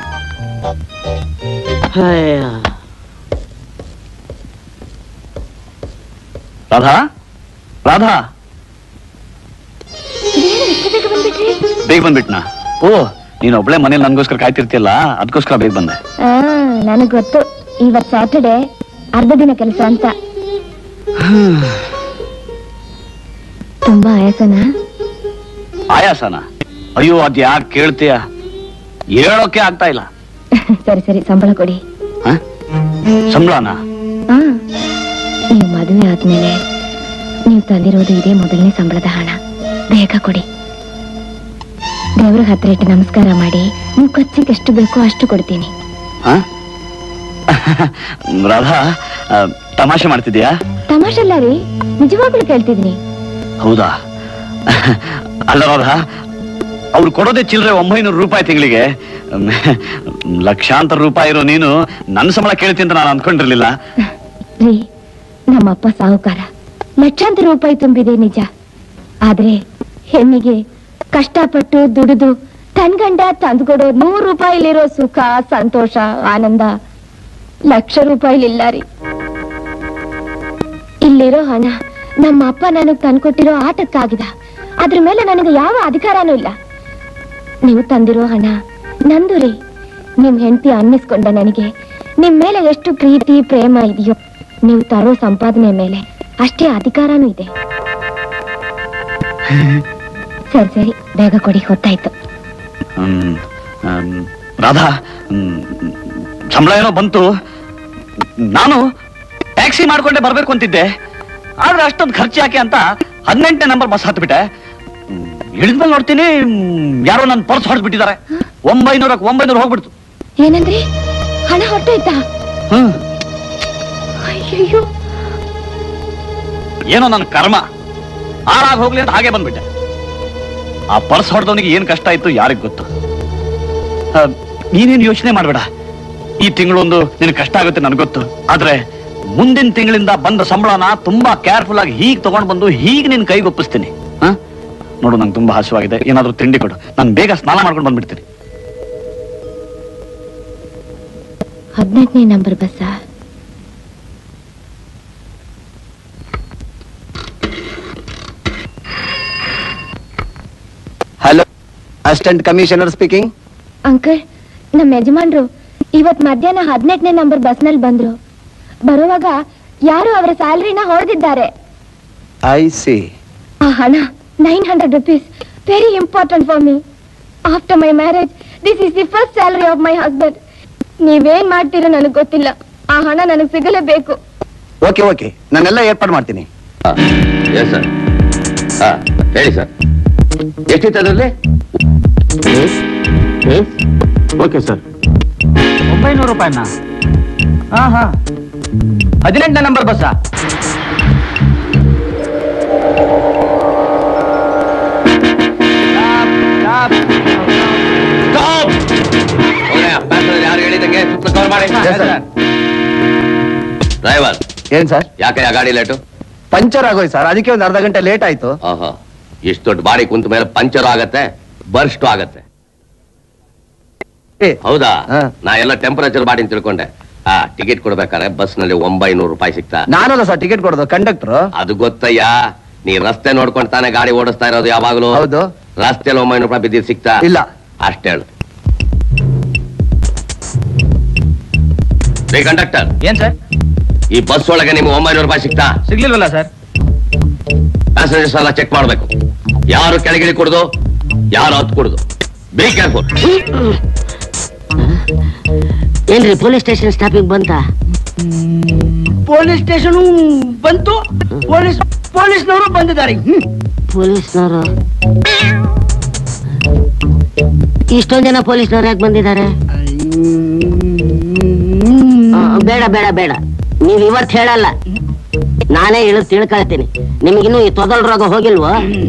ರಾಧಾ ರಾಧಾ ಬೇಗ ಬಂದ್ಬಿಟ್ನಾ ಓ ನೀನ್ ಒಬ್ಳೆ ಮನೇಲಿ ನನ್ಗೋಸ್ಕರ ಕಾಯ್ತಿರ್ತಿಯಲ್ಲ ಅದಕ್ಕೋಸ್ಕರ ಬೇಗ ಬಂದೆ ಆ ನನಗ್ ಗೊತ್ತು ಇವತ್ ಸ್ಯಾಟರ್ಡೆ ಅರ್ಧ ದಿನ ಕೆಲಸ ಅಂತ ತುಂಬಾ ಆಯಾಸನಾ ಆಯಾಸನ ಅಯ್ಯೋ ಅದ್ ಯಾಕೆ ಕೇಳ್ತೀಯ ಹೇಳೋಕೆ ಆಗ್ತಾ ಇಲ್ಲ ಸರಿ ಸರಿ ಸಂಬಳ ಕೊಡಿ ಸಂಬಳನ ಹಾ ನೀವು ಮದುವೆ ಆದ್ಮೇಲೆ ನೀವು ತಂದಿರೋದು ಇದೇ ಮೊದಲನೇ ಸಂಬಳದ ಹಣ ಬೇಗ ಕೊಡಿ ದೇವ್ರ ಹತ್ರ ಇಟ್ಟು ನಮಸ್ಕಾರ ಮಾಡಿ ನೀವು ಖರ್ಚಿಗೆ ಎಷ್ಟು ಬೇಕೋ ಅಷ್ಟು ಕೊಡ್ತೀನಿ ಹ? ರಾಧಾ ಆ, ತಮಾಷೆ ಮಾಡ್ತಿದ್ಯಾ ತಮಾಷಲ್ಲ ರೀ ನಿಜವಾಗ್ಲೂ ಕೇಳ್ತಿದ್ದೀನಿ ಹೌದಾ ಅಲ್ಲ ರಾಧಾ ಅವ್ರು ಕೊಡೋದೇ ಚಿಲ್ಲರೆ ಒಂಬೈನೂರು ರೂಪಾಯಿ ತಿಂಗಳಿಗೆ ಲಕ್ಷಾಂತರ ರೂಪಾಯಿ ಇರೋ ನೀನು ನನ್ನ ಸಂಬಳ ಕೇಳ್ತೀನಿ ಅಂತ ನಾನು ಅನ್ಕೊಂಡಿರ್ಲಿಲ್ಲ ರೀ ನಮ್ಮಪ್ಪ ಸಾಹುಕಾರ ಲಕ್ಷಾಂತರ ರೂಪಾಯಿ ತುಂಬಿದೆ ನಿಜ ಆದ್ರೆ ಹೆಣ್ಣಿಗೆ ಕಷ್ಟಪಟ್ಟು ದುಡಿದು ತನ್ ಗಂಡ ತಂದ್ಕೊಡೋ ನೂರು ರೂಪಾಯಿಲಿರೋ ಸುಖ ಸಂತೋಷ ಆನಂದ ಲಕ್ಷ ರೂಪಾಯಿಲಿಲ್ಲ ರೀ ಇಲ್ಲಿರೋ ಹಣ ನಮ್ಮ ಅಪ್ಪ ನನಗ್ ತಂದ್ಕೊಟ್ಟಿರೋ ಆಟಕ್ಕಾಗಿದ ಅದ್ರ ಮೇಲೆ ನನಗೆ ಯಾವ ಅಧಿಕಾರನೂ ಇಲ್ಲ ನೀವು ತಂದಿರೋ ಹಣ ನಂದು ರೀ ನಿಮ್ ಹೆಂಡತಿ ಅನ್ನಿಸ್ಕೊಂಡ ನನಗೆ ನಿಮ್ ಮೇಲೆ ಎಷ್ಟು ಪ್ರೀತಿ ಪ್ರೇಮ ಇದೆಯೋ ನೀವು ತರೋ ಸಂಪಾದನೆ ಮೇಲೆ ಅಷ್ಟೇ ಅಧಿಕಾರನೂ ಇದೆ ಸರಿ ಸರಿ ಬೇಗ ಕೊಡಿ ಹೊತ್ತಾಯ್ತು ಹ್ಮ್, ಹ್ಮ್, ರಾಧಾ ಹ್ಮ್, ಸಂಬಳ ಏನೋ ಬಂತು ನಾನು ಟ್ಯಾಕ್ಸಿ ಮಾಡ್ಕೊಂಡೆ ಬರ್ಬೇಕು ಅಂತಿದ್ದೆ ಆದ್ರೆ ಅಷ್ಟೊಂದು ಖರ್ಚು ಯಾಕೆ ಅಂತ ಹದಿನೆಂಟನೇ ನಂಬರ್ ಬಸ್ ಹತ್ಬಿಟ್ಟೆ ಹ್ಮ್, ಇಳಿದ್ಮೇಲೆ ನೋಡ್ತೀನಿ ಹ್ಮ್, ಯಾರೋ ನನ್ನ ಪರ್ಸ್ ಹೊಡೆದ್ಬಿಟ್ಟಿದ್ದಾರೆ ಒಂಬೈನೂರಕ್ಕೆ ಒಂಬೈನೂರು ಹೋಗ್ಬಿಡ್ತು ಏನಂದ್ರಿ ಹಣ ಹೊರಟೋಯ್ತಾ ಹ್ಮ್ ಅಯ್ಯಯ್ಯೋ ಏನೋ ನನ್ನ ಕರ್ಮ ಹಾಳಾಗಿ ಹೋಗ್ಲಿ ಅಂತ ಹಾಗೆ ಬಂದ್ಬಿಟ್ಟೆ ಆ ಪರ್ಸ್ ಹೊಡೆದವನಿಗೆ ಏನ್ ಕಷ್ಟ ಆಯ್ತು ಯಾರಿಗ್ ಗೊತ್ತು ಆ, ನೀನೇನು ಯೋಚನೆ ಮಾಡ್ಬೇಡ ಈ ತಿಂಗಳೊಂದು ನಿನ್ ಕಷ್ಟ ಆಗುತ್ತೆ ನನಗೆ ಗೊತ್ತು ಆದ್ರೆ ಮುಂದಿನ ತಿಂಗಳಿಂದ ಬಂದ ಸಂಬಳನ ತುಂಬಾ ಕೇರ್ಫುಲ್ ಆಗಿ ಹೀಗ್ ತಗೊಂಡ್ ಬಂದು ಹೀಗ್ ನಿನ್ ಕೈಗೆ ಒಪ್ಪಿಸ್ತೀನಿ ಹ? ನೋಡು ನಂಗೆ ತುಂಬಾ ಹಸುವಾಗಿದೆ ಏನಾದ್ರೂ ತಿಂಡಿ ಕೊಡು ನಾನು ಬೇಗ ಸ್ನಾನ ಮಾಡ್ಕೊಂಡು ಬಂದ್ಬಿಡ್ತೀನಿ ಹದಿನೆಂಟನೇ ನಂಬರ್ ಬಸ್ಸಾ hello assistant commissioner speaking uncle ನಮ್ಮ ಯಜಮಾನ್ರು ಇವತ್ ಮಧ್ಯಾಹ್ನ ಹದಿನೆಂಟನೇ ನಂಬರ್ ಬಸ್ನಲ್ಲಿ ಬಂದ್ರು ಬರುವಾಗ ಯಾರು ಅವರ ಸ್ಯಾಲರಿನ ಹೊಡೆದಿದ್ದಾರೆ ಐ ಸಿ ಆ ಹಣ nine hundred rupees very important for me after my marriage this is the first salary of my husband ನೀವೇನ್ ಮಾಡ್ತೀರೋ ನನಗೆ ಗೊತ್ತಿಲ್ಲ ಆ ಹಣ ನನಗೆ ಸಿಗಲೇಬೇಕು ಓಕೆ ಓಕೆ ನಾನೆಲ್ಲ ಏರ್ಪಾಡು ಮಾಡ್ತೀನಿ ಎಸ್ ಸರ್ ಹಾ ಹೇಳಿ ಸರ್ ಎಷ್ಟಿತ್ತು ಅದರಲ್ಲಿ ಓಕೆ ಸರ್ ಒಂಬೈನೂರು ರೂಪಾಯಿನ ಹಾ ಹಾ ಹದಿನೆಂಟನೇ ನಂಬರ್ ಬಸ್ಸಾ ಯಾರು ಹೇಳಿದಂಗೆ ಸುತ್ತಲೂ ಕವರ್ ಮಾಡಿ ಡ್ರೈವರ್ ಏನ್ ಸರ್ ಯಾಕೆ ಆ ಗಾಡಿ ಲೇಟು ಪಂಚರ್ ಆಗೋಯ್ತು ಸರ್ ಅದಕ್ಕೆ ಒಂದು ಅರ್ಧ ಗಂಟೆ ಲೇಟ್ ಆಯ್ತು ಆಹಾ ಇಷ್ಟು ದೊಡ್ಡ ಬಾಡಿ ಕುಂತ ಮೇಲೆ ಪಂಚರ್ ಆಗತ್ತೆ ಬರ್ಸ್ಟ್ ಆಗತ್ತೆ ಹೌದಾ ನಾ ಎಲ್ಲ ಟೆಂಪರೇಚರ್ ಬಾಡಿ ತಿಳ್ಕೊಂಡೆ ಆ ಟಿಕೆಟ್ ಕೊಡ್ಬೇಕಾದ್ರೆ ಬಸ್ ನಲ್ಲಿ ಒಂಬೈನೂರು ರೂಪಾಯಿ ಸಿಗ್ತಾ ನಾನಲ್ಲ ಸರ್ ಟಿಕೆಟ್ ಕೊಡೋದು ಕಂಡಕ್ಟರ್ ಅದು ಗೊತ್ತಯ್ಯ ನೀ ರಸ್ತೆ ನೋಡ್ಕೊಂಡು ತಾನೇ ಗಾಡಿ ಓಡಿಸ್ತಾ ಇರೋದು ಯಾವಾಗ್ಲೂ ಹೌದು ರಸ್ತೆಯಲ್ಲಿ ಒಂಬೈನೂರು ರೂಪಾಯಿ ಬಿದ್ದಿದ್ ಸಿಗ್ತಾ ಇಲ್ಲ ಅಷ್ಟೇ ಹೇಳು ರೀ ಕಂಡಕ್ಟರ್ ಏನ್ ಸರ್ ಈ ಬಸ್ ಒಳಗೆ ನಿಮ್ಗೆ ಒಂಬೈನೂರು ರೂಪಾಯಿ ಸಿಗ್ತಾ ಸಿಗ್ಲಿಲ್ವಲ್ಲ ಸರ್ ಪ್ಯಾಸೆಂಜರ್ಸ್ ಎಲ್ಲ ಚೆಕ್ ಮಾಡ್ಬೇಕು ಯಾರು ಕೆಳಗಿಳಿ ಕುಡ್ದು ಯಾರು ಹತ್ತು ಕುಡ್ದು ಬಿ ಕೇರ್ಫುಲ್ ಏನ್ರಿ ಪೊಲೀಸ್ ಸ್ಟೇಷನ್ ಸ್ಟಾಪಿಗೆ ಬಂತ ಪೊಲೀಸ್ ಸ್ಟೇಷನ್ ಬಂತು ಪೊಲೀಸ್ ಪೊಲೀಸ್ನವರು ಬಂದಿದ್ದಾರೆ ಪೊಲೀಸ್ನವರು ಇಷ್ಟೊಂದ್ ಜನ ಪೊಲೀಸ್ನವ್ರು ಯಾಕೆ ಬಂದಿದ್ದಾರೆ ಆ, ಬೇಡ ಬೇಡ ಬೇಡ ನೀವ್ ಇವತ್ತು ಹೇಳಲ್ಲ ನಾನೇ ಇಳಿದು ತಿಳ್ಕೊಳ್ತೀನಿ ನಿಮ್ಗಿನ್ನೂ ಈ ತೊದಲ್ ರೋಗ ಹೋಗಿಲ್ವೋ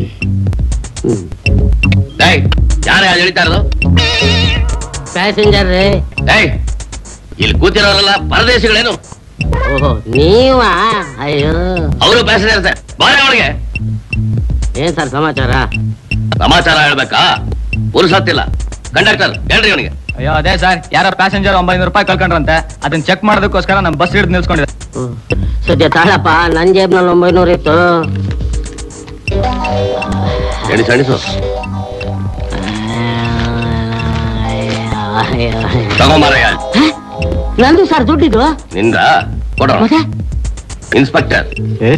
ಯಾರೇ ಅಲ್ಲಿ ಹೇಳ್ತಾ ಇರೋದು ಪ್ಯಾಸೆಂಜರ್ ರೀ ಏಯ್ ಇಲ್ಲಿ ಕೂತಿರೋರಲ್ಲ ಪರದೇಶಿಗಳೇನು ಓಹೋ ನೀವ ಅಯ್ಯೋ ಅವರು ಪ್ಯಾಸೆಂಜರ್ಸ್ ಬಾರೆ ಅವಳಿಗೆ ಏನ್ ಸರ್ ಸಮಾಚಾರ ಸಮಾಚಾರ ಹೇಳ್ಬೇಕಾ ಪುರುಸತ್ತಿಲ್ಲ ಕಂಡಕ್ಟರ್ ಹೇಳ್ರಿ ಅವನಿಗೆ ಅಯ್ಯೋ ಅದೇ ಸರ್ ಯಾರೋ ಪ್ಯಾಸೆಂಜರ್ ಒಂಬೈನೂರು ರೂಪಾಯಿ ಕಳ್ಕೊಂಡ್ರಂತೆ ಅದನ್ನ ಚೆಕ್ ಮಾಡೋದಕ್ಕೋಸ್ಕರ ನಮ್ಮ ಬಸ್ ಹಿಡಿದು ನಿಲ್ಸ್ಕೊಂಡಿದೆ ಸದ್ಯ ತಾಳಪ್ಪ ನನ್ ಜೇಬ್ನಲ್ಲಿ ಒಂಬೈನೂರು ಇತ್ತು ಎಣಿಸು ಎಣಿಸು ತಗೊಂಬಾರಯ್ಯ ನಂದು ಸರ್ ದುಡ್ಡಿದು ನಿಂದ ಕೊಡ ಇನ್ಸ್ಪೆಕ್ಟರ್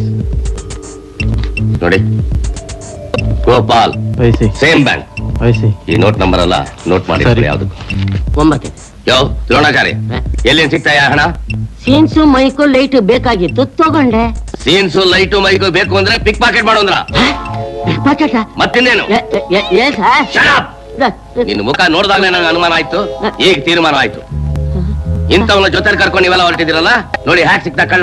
ನೋಡಿ ಗೋಪಾಲ್ ಸೇಮ್ ಬ್ಯಾಂಕ್ ಈ ನೋಟ್ ನಂಬರ್ ಅಲ್ಲ ನೋಟ್ ಮಾಡಿ ಯಾವ್ದು ಒಂಬತ್ತು ಯೋ ದ್ರೋಣಾಚಾರಿ ಎಲ್ಲಿ ಸಿಗ್ತಾಯ ಹಣ ಸೀನ್ಸು ಮೈಕು ಲೈಟ್ ಬೇಕಾಗಿತ್ತು ತಗೊಂಡೆ ಸೀನ್ಸು ಲೈಟು ಮೈಕು ಬೇಕು ಅಂದ್ರೆ ಪಿಕ್ ಪಾಕೆಟ್ ಮಾಡೋಂದ್ರ ಪಾಕೆಟ ಮತ್ತಿನ್ನೇನು ಏನ್ ಸರ್ ನಿನ್ನ ಮುಖ ನೋಡಿದಾಗಲೇ ನನಗೆ ಅನುಮಾನ ಆಯ್ತು ಈಗ ತೀರ್ಮಾನ ಆಯ್ತು ಇಂಥವನ್ನ ಜೊತೆ ಕರ್ಕೊಂಡು ನೀವೆಲ್ಲ ಹೊರಟಿದ್ದೀರಲ್ಲ ನೋಡಿ ಹ್ಯಾಕ್ ಸಿಕ್ತಾ ಕಳ್ಳ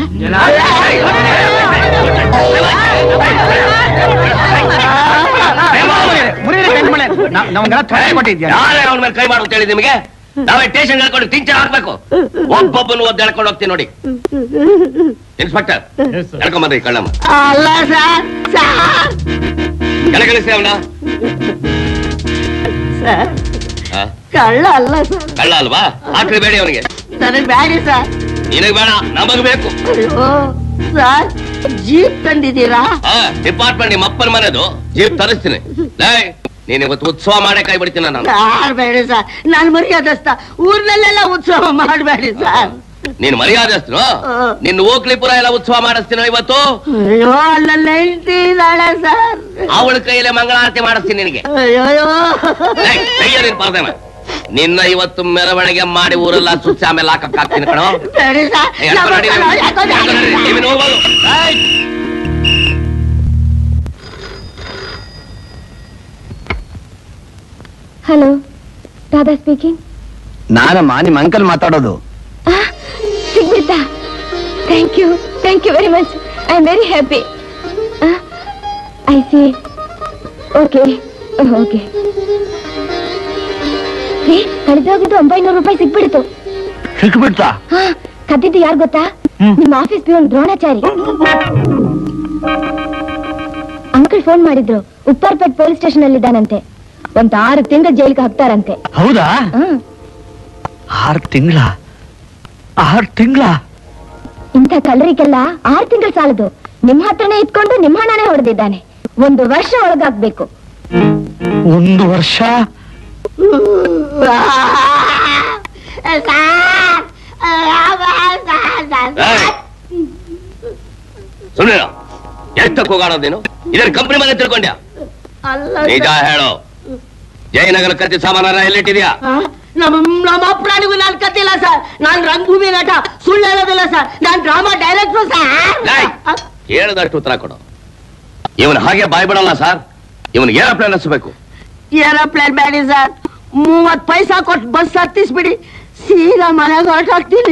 ಯಾರೇ ಅವನ ಮೇಲೆ ಕೈ ಮಾಡು ಹೇಳಿ ನಿಮಗೆ ನಾವೇ ಸ್ಟೇಷನ್ ಹೇಳ್ಕೊಂಡು ಟಿಂಚರ್ ಹಾಕ್ಬೇಕು ಒಬ್ಬೊಬ್ಬನು ಒದ್ದು ಎಳ್ಕೊಂಡು ಹೋಗ್ತೀನಿ ನೋಡಿ ಇನ್ಸ್ಪೆಕ್ಟರ್ ಎಳ್ಕೊಂಬಂದ್ರಿ ಕಳ್ಳಮ್ಮ ಅಲ್ಲ ಸರ್ ಸರ್ ಕೆಳಗಿಳಿಸಿ ಅವನ ಸರ್ ಕಳ್ಳ ಅಲ್ಲ ಸರ್ ಕಳ್ಳ ಅಲ್ವಾ ಹಾಕ್ರಿ ಬೇಡಿ ಅವನಿಗೆ ನನಗೆ ಬ್ಯಾಡಿ ಸರ್ ನಿನಗೆ ಬೇಡ ನಮಗ್ ಬೇಕು ಅಯ್ಯೋ ಸರ್ ಜೀಪ್ ತಂದಿದ್ದೀರಾ ಡಿಪಾರ್ಟ್ಮೆಂಟ್ ನಿಮ್ಮ ಅಪ್ಪನ ಮನೆದು ಜೀಪ್ ತರಿಸ್ತೀನಿ ಲೇ ನೀನ್ ಇವತ್ತು ಉತ್ಸವ ಮಾಡೇ ಕೈ ಬಿಡ್ತೀನಿ ನಾನು ಮಾಡಬೇಡಿ ಸರ್ ನಾನು ಮರ್ಯಾದಸ್ತ ಊರ್ನಲ್ಲೆಲ್ಲ ಉತ್ಸವ ಮಾಡಬೇಡಿ ಸರ್ ನೀನ್ ಮರ್ಯಾದಸ್ತರು ನಿನ್ನ ಓಕ್ಲಿಪುರ ಎಲ್ಲ ಉತ್ಸವ ಮಾಡಿಸ್ತೀನೋ ಇವತ್ತು ಅಯ್ಯೋ ಅಲ್ಲಲ್ಲ ಹೆಂಡತಿ ಇದ್ದಾಳೆ ಸರ್ ಅವಳ ಕೈಯಲ್ಲಿ ಮಂಗಳಾರತಿ ಮಾಡಿಸ್ತೀನಿ ನಿನಗೆ ಅಯ್ಯೋ ಲೇ, ಕೈಯ ನಿನ್ ಪಾರ್ದೇವ. ನಿನ್ನ ಇವತ್ತು ಮೆರವಣಿಗೆ ಮಾಡಿ ಊರೆಲ್ಲ ಸುತ್ತಿ ಆಮೇಲೆ ಹಾಕಕ್ ಹಾಕ್ತೀನಿ ಕಣೋ ಬೇಡಿ ಸರ್ ಏ, ಎಳ್ಕೊ ನಡಿ, ನಮ್ಮ- ಎಳ್ಕೊ ನಡಿ, ನೀವಿನ್ನು ಹೋಗ್ಬೋದು. ಏಯ್! ಹಲೋ ರಾಧಾ ಸ್ಪೀಕಿಂಗ್ ನಾನಮ್ಮ ನಿಮ್ಮ ಅಂಕಲ್ ಮಾತಾಡೋದು ಸಿಗ್ಬಿಡ್ತಾ thank you thank you very much I am very happy I see okay okay ರೀ ಕಳೆದೋಗಿದ್ದು ಒಂಬೈನೂರು ರೂಪಾಯಿ ಸಿಕ್ಬಿಡ್ತು ಸಿಕ್ಬಿಡ್ತಾ ಹಾ ಕದ್ದಿದ್ದು ಯಾರು ಗೊತ್ತಾ ನಿಮ್ಮ office peon Dronachari uncle phone ಮಾಡಿದ್ರು ಉಪ್ಪರ್ಪೇಟ್ ಪೊಲೀಸ್ ಸ್ಟೇಷನ್ ಅಲ್ಲಿ ಇದ್ದಾನಂತೆ ಒಂದ್ ಆರು ತಿಂಗಳು ಜೈಲಿಗೆ ಹಾಕ್ತಾರಂತೆ ಹೌದಾ ಹ್ಮ್ ಆರು ತಿಂಗಳ ಆರು ತಿಂಗಳ ಇಂಥ ಕಲ್ಲರಿಗೆಲ್ಲ ಆರು ತಿಂಗಳು ಸಾಲದು ನಿಮ್ ಹತ್ರನೇ ಇಟ್ಕೊಂಡು ನಿಮ್ಮ ಹಣನೇ ಹೊಡೆದಿದ್ದಾನೆ ಒಂದು ವರ್ಷ ಒಳಗಾಗ್ಬೇಕು ಒಂದು ವರ್ಷ ಸುಮ್ಮನೆ ಎಷ್ಟು ಕೂಗಾಡೋದು ನೀನು ಇದರ ಕಂಪನಿ ಮೇಲೆ ತಿಳ್ಕೊಂಡ್ಯಾ ಅಲ್ಲ ನಿಜ ಹೇಳು ಜಯನಗರ ಕತ್ತಿ ಸಾಮಾನ ಎಲ್ಲಿಟ್ಟಿದ್ಯಾ ಆ, ನಮ್ಮ ನಮ್ಮ ಅಪ್ರಾಣಿಗೂ ನಾನು ಕತ್ತಿಲ್ಲ ಸರ್ ನಾನ್ ರಂಗಭೂಮಿ ನಟ ಸುಳ್ಳು ಹೇಳೋದಿಲ್ಲ ಸರ್ ನಾನ್ ಡ್ರಾಮಾ ಡೈರೆಕ್ಟ್ರು ಸರ್ ಕೇಳಿದಷ್ಟು ಉತ್ತರ ಕೊಡು ಇವನ್ ಹಾಗೆ ಬಾಯ್ ಬಿಡಲ್ಲ ಸರ್ ಇವನ್ ಏರೋಪ್ಲೇನ್ ಹಚ್ಚಬೇಕು ಏರೋಪ್ಲೇನ್ ಬೇಡಿ ಸರ್ ಮೂವತ್ ಪೈಸಾ ಕೊಟ್ಟು ಬಸ್ ಹತ್ತಿಸ್ಬಿಡಿ ಸೀದಾ ಮನೆಗೆ ಹೊರಟಾಗ್ತೀನಿ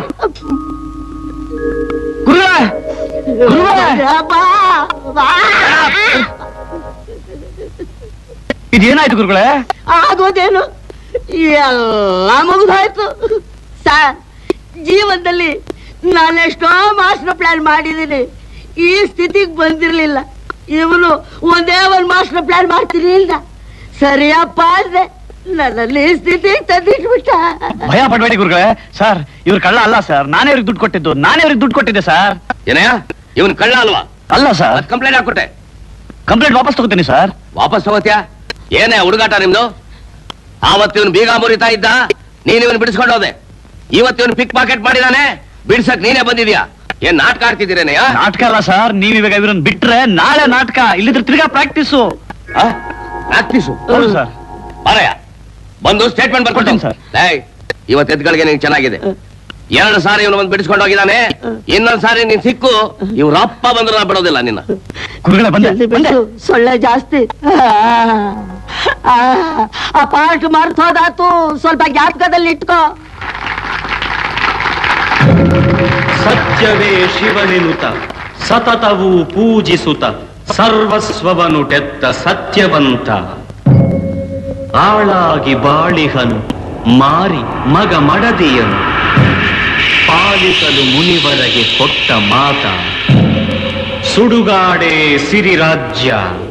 ಇದೇನಾಯ್ತು ಗುರುಗಳೇ ಆಗೋದೇನು ಎಲ್ಲ ಮುಗಿದೋಯ್ತು ಸರ್ ಜೀವನದಲ್ಲಿ ನಾನೆಷ್ಟೋ ಮಾಸ್ಟರ್ ಪ್ಲಾನ್ ಮಾಡಿದ್ದೀನಿ ಈ ಸ್ಥಿತಿಗೆ ಬಂದಿರ್ಲಿಲ್ಲ ಇವನು ಒಂದೇ ಒಂದು ಮಾಸ್ಟರ್ ಪ್ಲಾನ್ ಮಾಡ್ತೀನಿ ಇಲ್ಲ ಸರಿಯಪ್ಪ ಅಂದೆ ನನ್ನಲ್ಲಿ ಈ ಸ್ಥಿತಿಗೆ ತಂದಿಟ್ಬಿಟ್ಟ ಭಯ ಪಡ್ಬೇಡಿ ಗುರುಗಳೇ ಸರ್ ಇವ್ರ ಕಳ್ಳ ಅಲ್ಲ ಸರ್ ನಾನೇ ಇವ್ರಿಗೆ ದುಡ್ಡು ಕೊಟ್ಟಿದ್ದು ನಾನೇ ಇವ್ರಿಗೆ ದುಡ್ಡು ಕೊಟ್ಟಿದ್ದೆ ಸರ್ ಏನಯ್ಯ ಇವನ್ ಕಳ್ಳ ಅಲ್ವಾ ಅಲ್ಲ ಸರ್ ಕಂಪ್ಲೇಂಟ್ ಹಾಕೊಟ್ಟೆ ಕಂಪ್ಲೇಂಟ್ ವಾಪಸ್ ತಗೋತೀನಿ ಸರ್ ವಾಪಸ್ ತಗೋತ್ಯಾ ಏನೇ ಹುಡುಗಾಟ ನಿಮ್ದು ಆವತ್ತು ಇವನು ಬೀಗ ಮುರಿತಾ ಇದ್ದ ನೀನ್ ಇವನ್ ಬಿಡಿಸ್ಕೊಂಡು ಹೋದೆ ಇವತ್ತು ಇವನು ಪಿಕ್ ಪಾಕೆಟ್ ಮಾಡಿದಾನೆ ಬಿಡ್ಸಕ್ ನೀನೇ ಬಂದಿದ್ಯಾ ಏನ್ ನಾಟಕ ಆಡ್ತಿದ್ದೀರೇನೆಯ ನಾಟಕ ಅಲ್ಲ ಸರ್ ನೀವ್ ಇವಾಗ ಇವ್ರನ್ನ ಬಿಟ್ರೆ ನಾಳೆ ನಾಟಕ ಇಲ್ಲಿದ್ರೆ ತಿರ್ಗಾ ಪ್ರಾಕ್ಟೀಸು ಪ್ರಾಕ್ಟೀಸು ಹೌದು ಸರ್ ಬಾರಯ್ಯ ಬಂದು ಸ್ಟೇಟ್ಮೆಂಟ್ ಬರ್ಕೊಡ್ತೀನಿ ಸರ್ ಇವತ್ತು ಎದ್ಗಳಿಗೆ ನಿಂಗೆ ಚೆನ್ನಾಗಿದೆ ಎರಡು ಸಾರಿ ಇವನು ಬಂದು ಬಿಡಿಸ್ಕೊಂಡು ಹೋಗಿದ್ದಾನೆ ಇನ್ನೊಂದ್ ಸಾರಿ ನೀನ್ ಸಿಕ್ಕು ಇವ್ರ ಅಪ್ಪ ಬಂದ್ರು ನಾ ಬಿಡೋದಿಲ್ಲ ನಿನ್ನ ಗುರುಗಳೇ ಬಂದೆ ಜಲ್ದಿ ಬಿಡು, ಸೊಳ್ಳೆ ಜಾಸ್ತಿ ಆ, ಆ ಪಾರ್ಟ್ ಮರ್ತ್ ಹೋದಾತು ಸ್ವಲ್ಪ ಜ್ಞಾಪಕದಲ್ಲಿ ಇಟ್ಕೋ ಸತ್ಯವೇ ಶಿವನೆನುತ ಸತತವು ಪೂಜಿಸುತ್ತ ಸರ್ವಸ್ವವನು ತೆತ್ತ ಸತ್ಯವಂತ ಆಳಾಗಿ ಬಾಳಿಹನು ಮಾರಿ ಮಗ ಮಡದಿಯನು ಪಾಲಿಸಲು ಮುನಿವರಗೆ ಕೊಟ್ಟ ಮಾತ ಸುಡುಗಾಡೆ ಸಿರಿರಾಜ್ಯ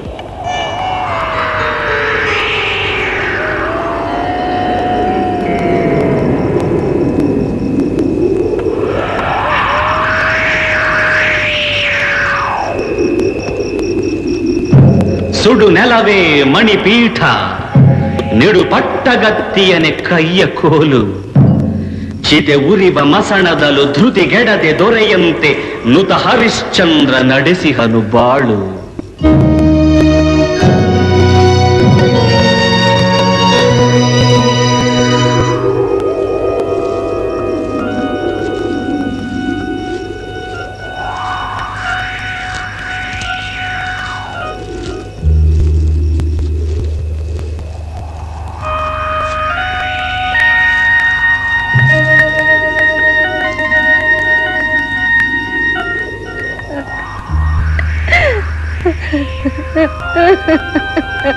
ಸುಡು ನೆಲವೇ ಮಣಿಪೀಠ ನಿಡು ಪಟ್ಟಗತ್ತಿಯನೆ ಕೈಯ ಕೋಲು ಚಿತೆ ಉರಿವ ಮಸಣದಲು ಧೃತಿಗೆಡದೆ ದೊರೆಯಂತೆ ನುತ ಹರಿಶ್ಚಂದ್ರ ನಡೆಸಿಹನು ಬಾಳು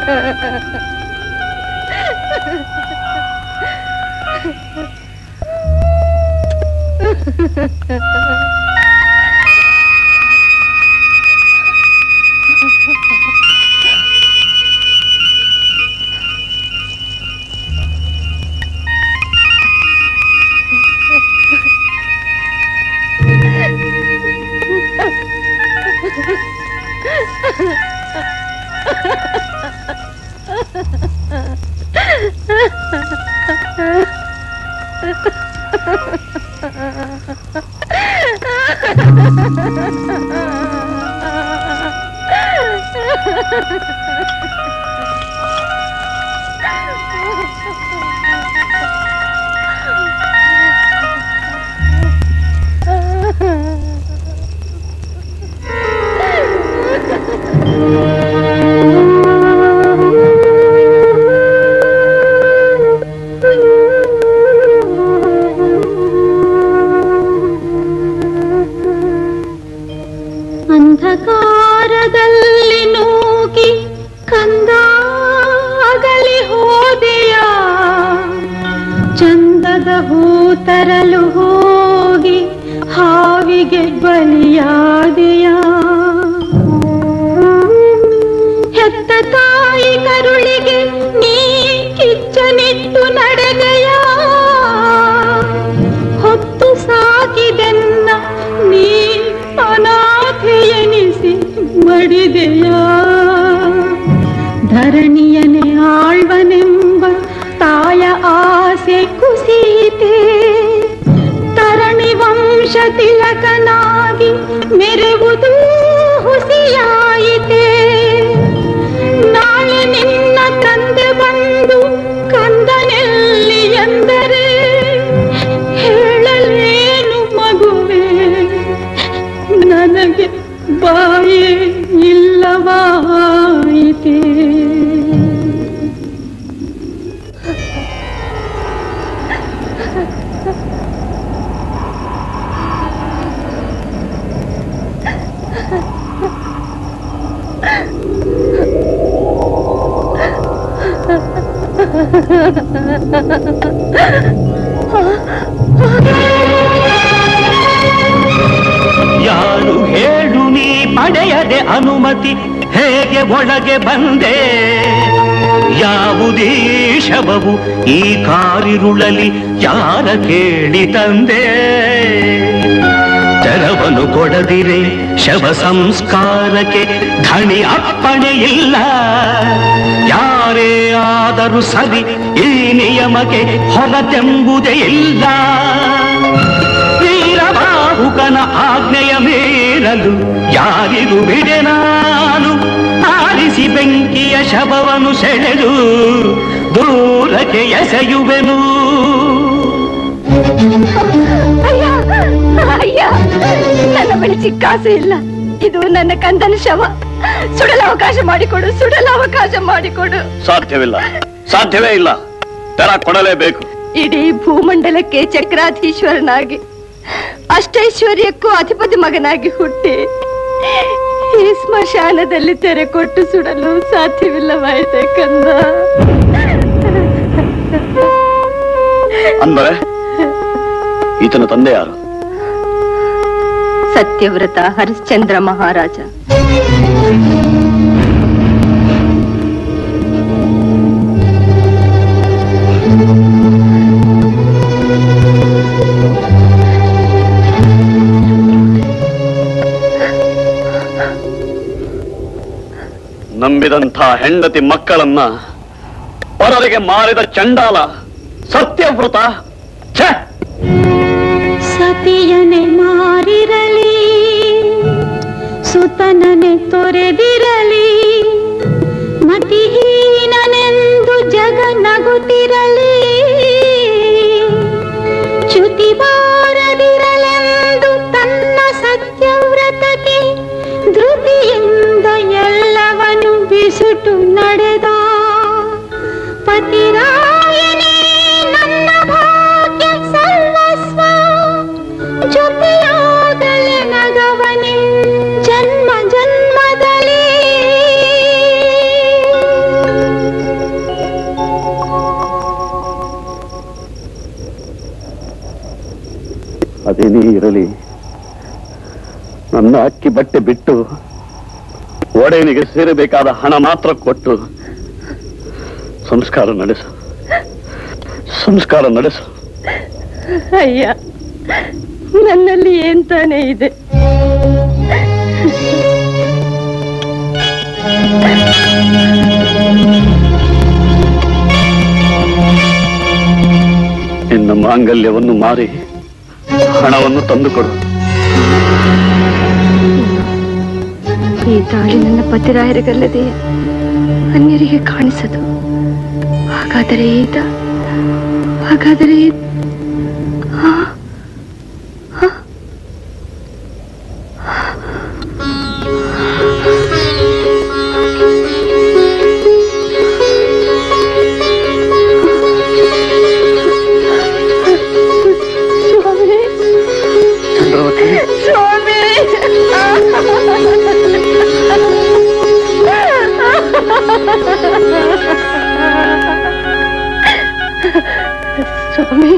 ಅಂಧಕಾರದಲ್ಲಿ ನೂಗಿ ಕಂದಾಗಲಿ ಹೋದೆಯ ಚಂದದ ಹೂ ತರಲು ಹೋಗಿ ಹಾವಿಗೆ ಬಲಿಯಾದೆಯ ಹೆತ್ತ ತಾಯಿ ಕರುಳಿಗೆ ನೀ ಕಿಚ್ಚನಿಟ್ಟು ನಡೆದೆಯ ಹೊತ್ತು ಸಾಕಿದೆನ್ನ ನೀ ಅನಾಥೆಯೆನಿಸಿ ಮಡಿದೆಯ ಧರಣಿಯನೆ ಆಳ್ವನೆಂಬ ತಾಯ ಆಸೆ ಕುಸೀತೆ ತರಣಿ ವಂಶ ತಿಲಕನಾಗಿ ಮೆರೆವುದು ಹುಸಿಯಾಯಿತೆ ನಾಳೆ ನಿನ್ನ ತಂದೆ ಬಂದು ಕಂದನೆಲ್ಲಿ ಎಂದರೆ ಹೇಳಲೇನು ಮಗುವೆ ನನಗೆ ಬಾಯೇ ಇಲ್ಲವಾಯಿತೆ ಯಾರು ಹೇಳು ನೀ ಪಡೆಯದೆ ಅನುಮತಿ ಹೇಗೆ ಒಳಗೆ ಬಂದೆ ಯಾವುದೀ ಶವವು ಈ ಕಾರಿರುಳಲಿ ಯಾರ ಕೇಳಿ ತಂದೆ ತೆರವನು ಕೊಡದಿರೆ ಶವ ಸಂಸ್ಕಾರಕ್ಕೆ ಧಣಿ ಅಪ್ಪಣೆ ಇಲ್ಲ ಯಾರೇ ಆದರೂ ಸರಿ ಈ ನಿಯಮಕ್ಕೆ ಹೊರತೆಂಬುದೇ ಇಲ್ಲ ವೀರಬಾಹುಕನ ಆಜ್ಞೆಯ ಮೀರಲು ಯಾರಿಗೂ ಬಿಡೆ ನಾನು ಆರಿಸಿ ಬೆಂಕಿಯ ಶವವನ್ನು ಸೆಳೆದು ದೂರಕ್ಕೆ ಎಸೆಯುವೆನು ಅಯ್ಯ ಅಯ್ಯ ನನ್ನ ಬಳಿ ಚಿಕ್ಕಾಸೆ ಇಲ್ಲ ಇದು ನನ್ನ ಕಂದನ ಶವ ಸುಡಲು ಅವಕಾಶ ಮಾಡಿಕೊಡು ಸುಡಲು ಅವಕಾಶ ಮಾಡಿಕೊಡು ಸಾಧ್ಯವಿಲ್ಲ ಸಾಧ್ಯವೇ ಇಲ್ಲ ದರ ಕೊಡಲೇಬೇಕು ಇಡೀ ಭೂಮಂಡಲಕ್ಕೆ ಚಕ್ರಾಧೀಶ್ವರನಾಗಿ ಅಷ್ಟೈಶ್ವರ್ಯಕ್ಕೂ ಅಧಿಪತಿ ಮಗನಾಗಿ ಹುಟ್ಟಿ ಈ ಸ್ಮಶಾನದಲ್ಲಿ ತೆರೆ ಕೊಟ್ಟು ಸುಡಲು ಸಾಧ್ಯವಿಲ್ಲವಾಯಿತೆ ಕಂದ ಅಂದರೆ ಈತನ ತಂದೆ ಯಾರು ಸತ್ಯವ್ರತ ಹರಿಶ್ಚಂದ್ರ ಮಹಾರಾಜ ನಂಬಿದಂಥ ಹೆಂಡತಿ ಮಕ್ಕಳನ್ನ ಪರರಿಗೆ ಮಾರಿದ ಚಂಡಾಲ ಸತ್ಯವ್ರತ ಛೆ! ಸತಿಯನೆ ಮಾರಿರಲಿ ಸುತನನೆ ತೊರೆದಿರಲಿ ಮತಿಹೀನನೆಂದು ಜಗ ನಗುತ್ತಿರಲಿ ಚ್ಯುತಿ ಬಾರದಿರಲೆಂದು ತನ್ನ ಸತ್ಯವ್ರತಕ್ಕೆ ಧೃತಿಯಿಂದ ಎಲ್ಲವನು ಬಿಸುಟು ನಡೆದ ಪತಿರಾಯನೇ ನನ್ನ ಭಾಗ್ಯ ಸರ್ವಸ್ವ ಜೊತೆಯಾಗಲೆ ನಗವನೆ ಜನ್ಮ ಜನ್ಮದಲ್ಲಿ ಅದೇನೇ ಇರಲಿ ನನ್ನ ಅಕ್ಕಿ ಬಟ್ಟೆ ಬಿಟ್ಟು ಒಡೆಯನಿಗೆ ಸೇರಬೇಕಾದ ಹಣ ಮಾತ್ರ ಕೊಟ್ಟು ಸಂಸ್ಕಾರ ನಡೆಸು ಸಂಸ್ಕಾರ ನಡೆಸು ಅಯ್ಯ ನನ್ನಲ್ಲಿ ಏನ್ ತಾನೇ ಇದೆ ನಿನ್ನ ಮಾಂಗಲ್ಯವನ್ನು ಮಾರಿ ಹಣವನ್ನು ತಂದುಕೊಡು ಈ ತಾಳಿ ನನ್ನ ಪತಿರಾಯರಿಗಲ್ಲದೆ ಅನ್ಯರಿಗೆ ಕಾಣಿಸದು ಹಾಗಾದರೆ ಈತ ಹಾಗಾದರೆ ಈ- ಆ? ಆ? ಸ್ವಾಮಿ ಸ್ವಾಮಿ ಸ್ವಾಮಿ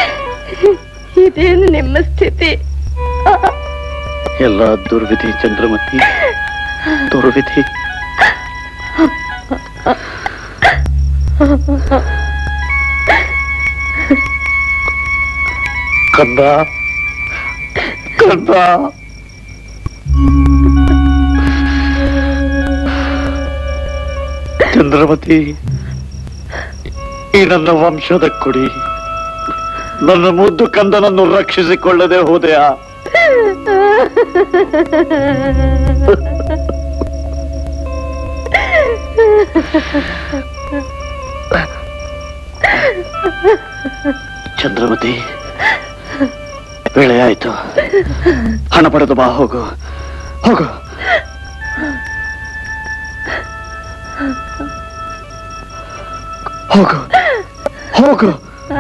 ಇದೇನು ನಿಮ್ಮ ಸ್ಥಿತಿ ಎಲ್ಲ ದುರ್ವಿಧಿ ಚಂದ್ರಮತಿ ದುರ್ವಿಧಿ ಕಂದ ಕಂದ ಚಂದ್ರಮತಿ ಈ ನನ್ನ ವಂಶದ ಕುಡಿ ನನ್ನ ಮುದ್ದು ಕಂದನನ್ನು ರಕ್ಷಿಸಿಕೊಳ್ಳದೆ ಹೋದೆಯಾ ಚಂದ್ರಮತಿ ವೇಳೆ ಆಯ್ತು ಹಣ ಪಡೆದು ಬಾ ಹೋಗು ಹೋಗು ಹೋಗು ಹೋಗು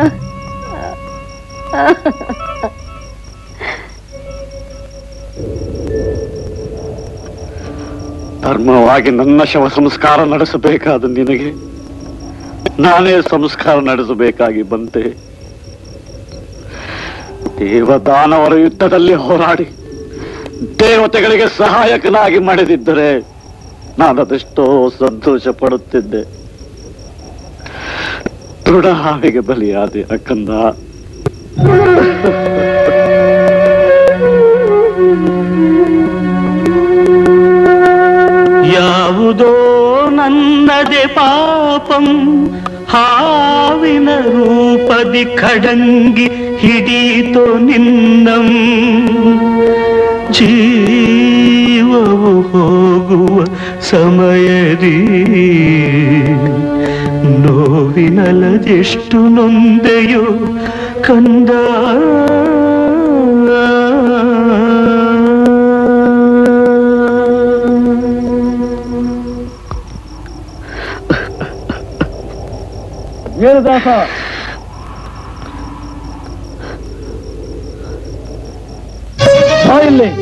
ಧರ್ಮವಾಗಿ ನನ್ನ ಶವ ಸಂಸ್ಕಾರ ನಡೆಸಬೇಕಾದ ನಿನಗೆ ನಾನೇ ಸಂಸ್ಕಾರ ನಡೆಸಬೇಕಾಗಿ ಬಂತೆ ದೇವದಾನವರ ಯುದ್ಧದಲ್ಲಿ ಹೋರಾಡಿ ದೇವತೆಗಳಿಗೆ ಸಹಾಯಕನಾಗಿ ಮಾಡಿದಿದ್ದರೆ ನಾನದೆಷ್ಟೋ ಸಂತೋಷ ಪಡುತ್ತಿದ್ದೆ ದೃಢ ಹಾವಿಗೆ ಬಲಿಯಾದೆ ಅಕ್ಕಂದ ಯಾವುದೋ ನನ್ನದೆ ಪಾಪಂ ಹಾವಿನ ರೂಪದಿ ಖಡಂಗಿ ಹಿಡಿಯಿತೋ ನಿನ್ನಂ ಜೀವವು ಹೋಗುವ ಸಮಯದಿ ನೋವಿನಲದೆಷ್ಟು ನೊಂದೆಯೋ ಕಂದ ಏನು ದಾಸ ಬಾ ಇಲ್ಲಿ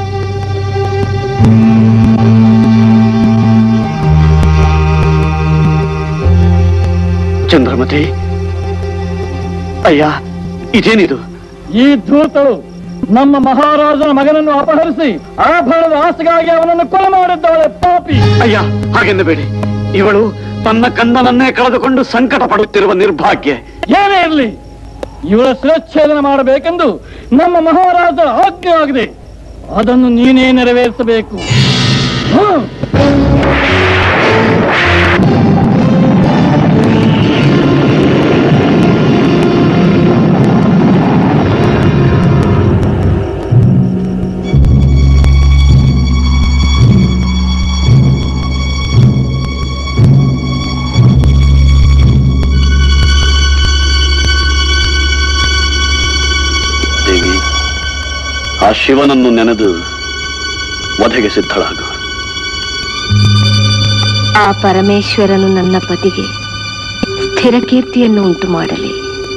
ಚಂದ್ರಮತಿ ಅಯ್ಯ ಇದೇನಿದು ಈ ಧೂರ್ತಳು ನಮ್ಮ ಮಹಾರಾಜನ ಮಗನನ್ನು ಅಪಹರಿಸಿ ಆಭರಣದ ಆಸೆಗಾಗಿ ಅವನನ್ನು ಕೊಲೆ ಮಾಡಿದ್ದಾಳೆ ಪಾಪಿ ಅಯ್ಯ ಹಾಗೆನ್ನಬೇಡಿ ಇವಳು ತನ್ನ ಕಂದನನ್ನೇ ಕಳೆದುಕೊಂಡು ಸಂಕಟ ಪಡುತ್ತಿರುವ ನಿರ್ಭಾಗ್ಯ ಏನೇ ಇರಲಿ ಇವಳ ಶಿರಚ್ಛೇದನ ಮಾಡಬೇಕೆಂದು ನಮ್ಮ ಮಹಾರಾಜರ ಆಜ್ಞೆ ಆಗಿದೆ ಅದನ್ನು ನೀನೇ ನೆರವೇರಿಸಬೇಕು ಹ್ಮ್. ದೇವಿ ಆ ಶಿವನನ್ನು ನೆನೆದು ವಧೆಗೆ ಸಿದ್ಧಳಾಗು ಆ ಪರಮೇಶ್ವರನು ನನ್ನ ಪತಿಗೆ ಸ್ಥಿರ ಕೀರ್ತಿಯನ್ನು ಉಂಟು ಮಾಡಲಿ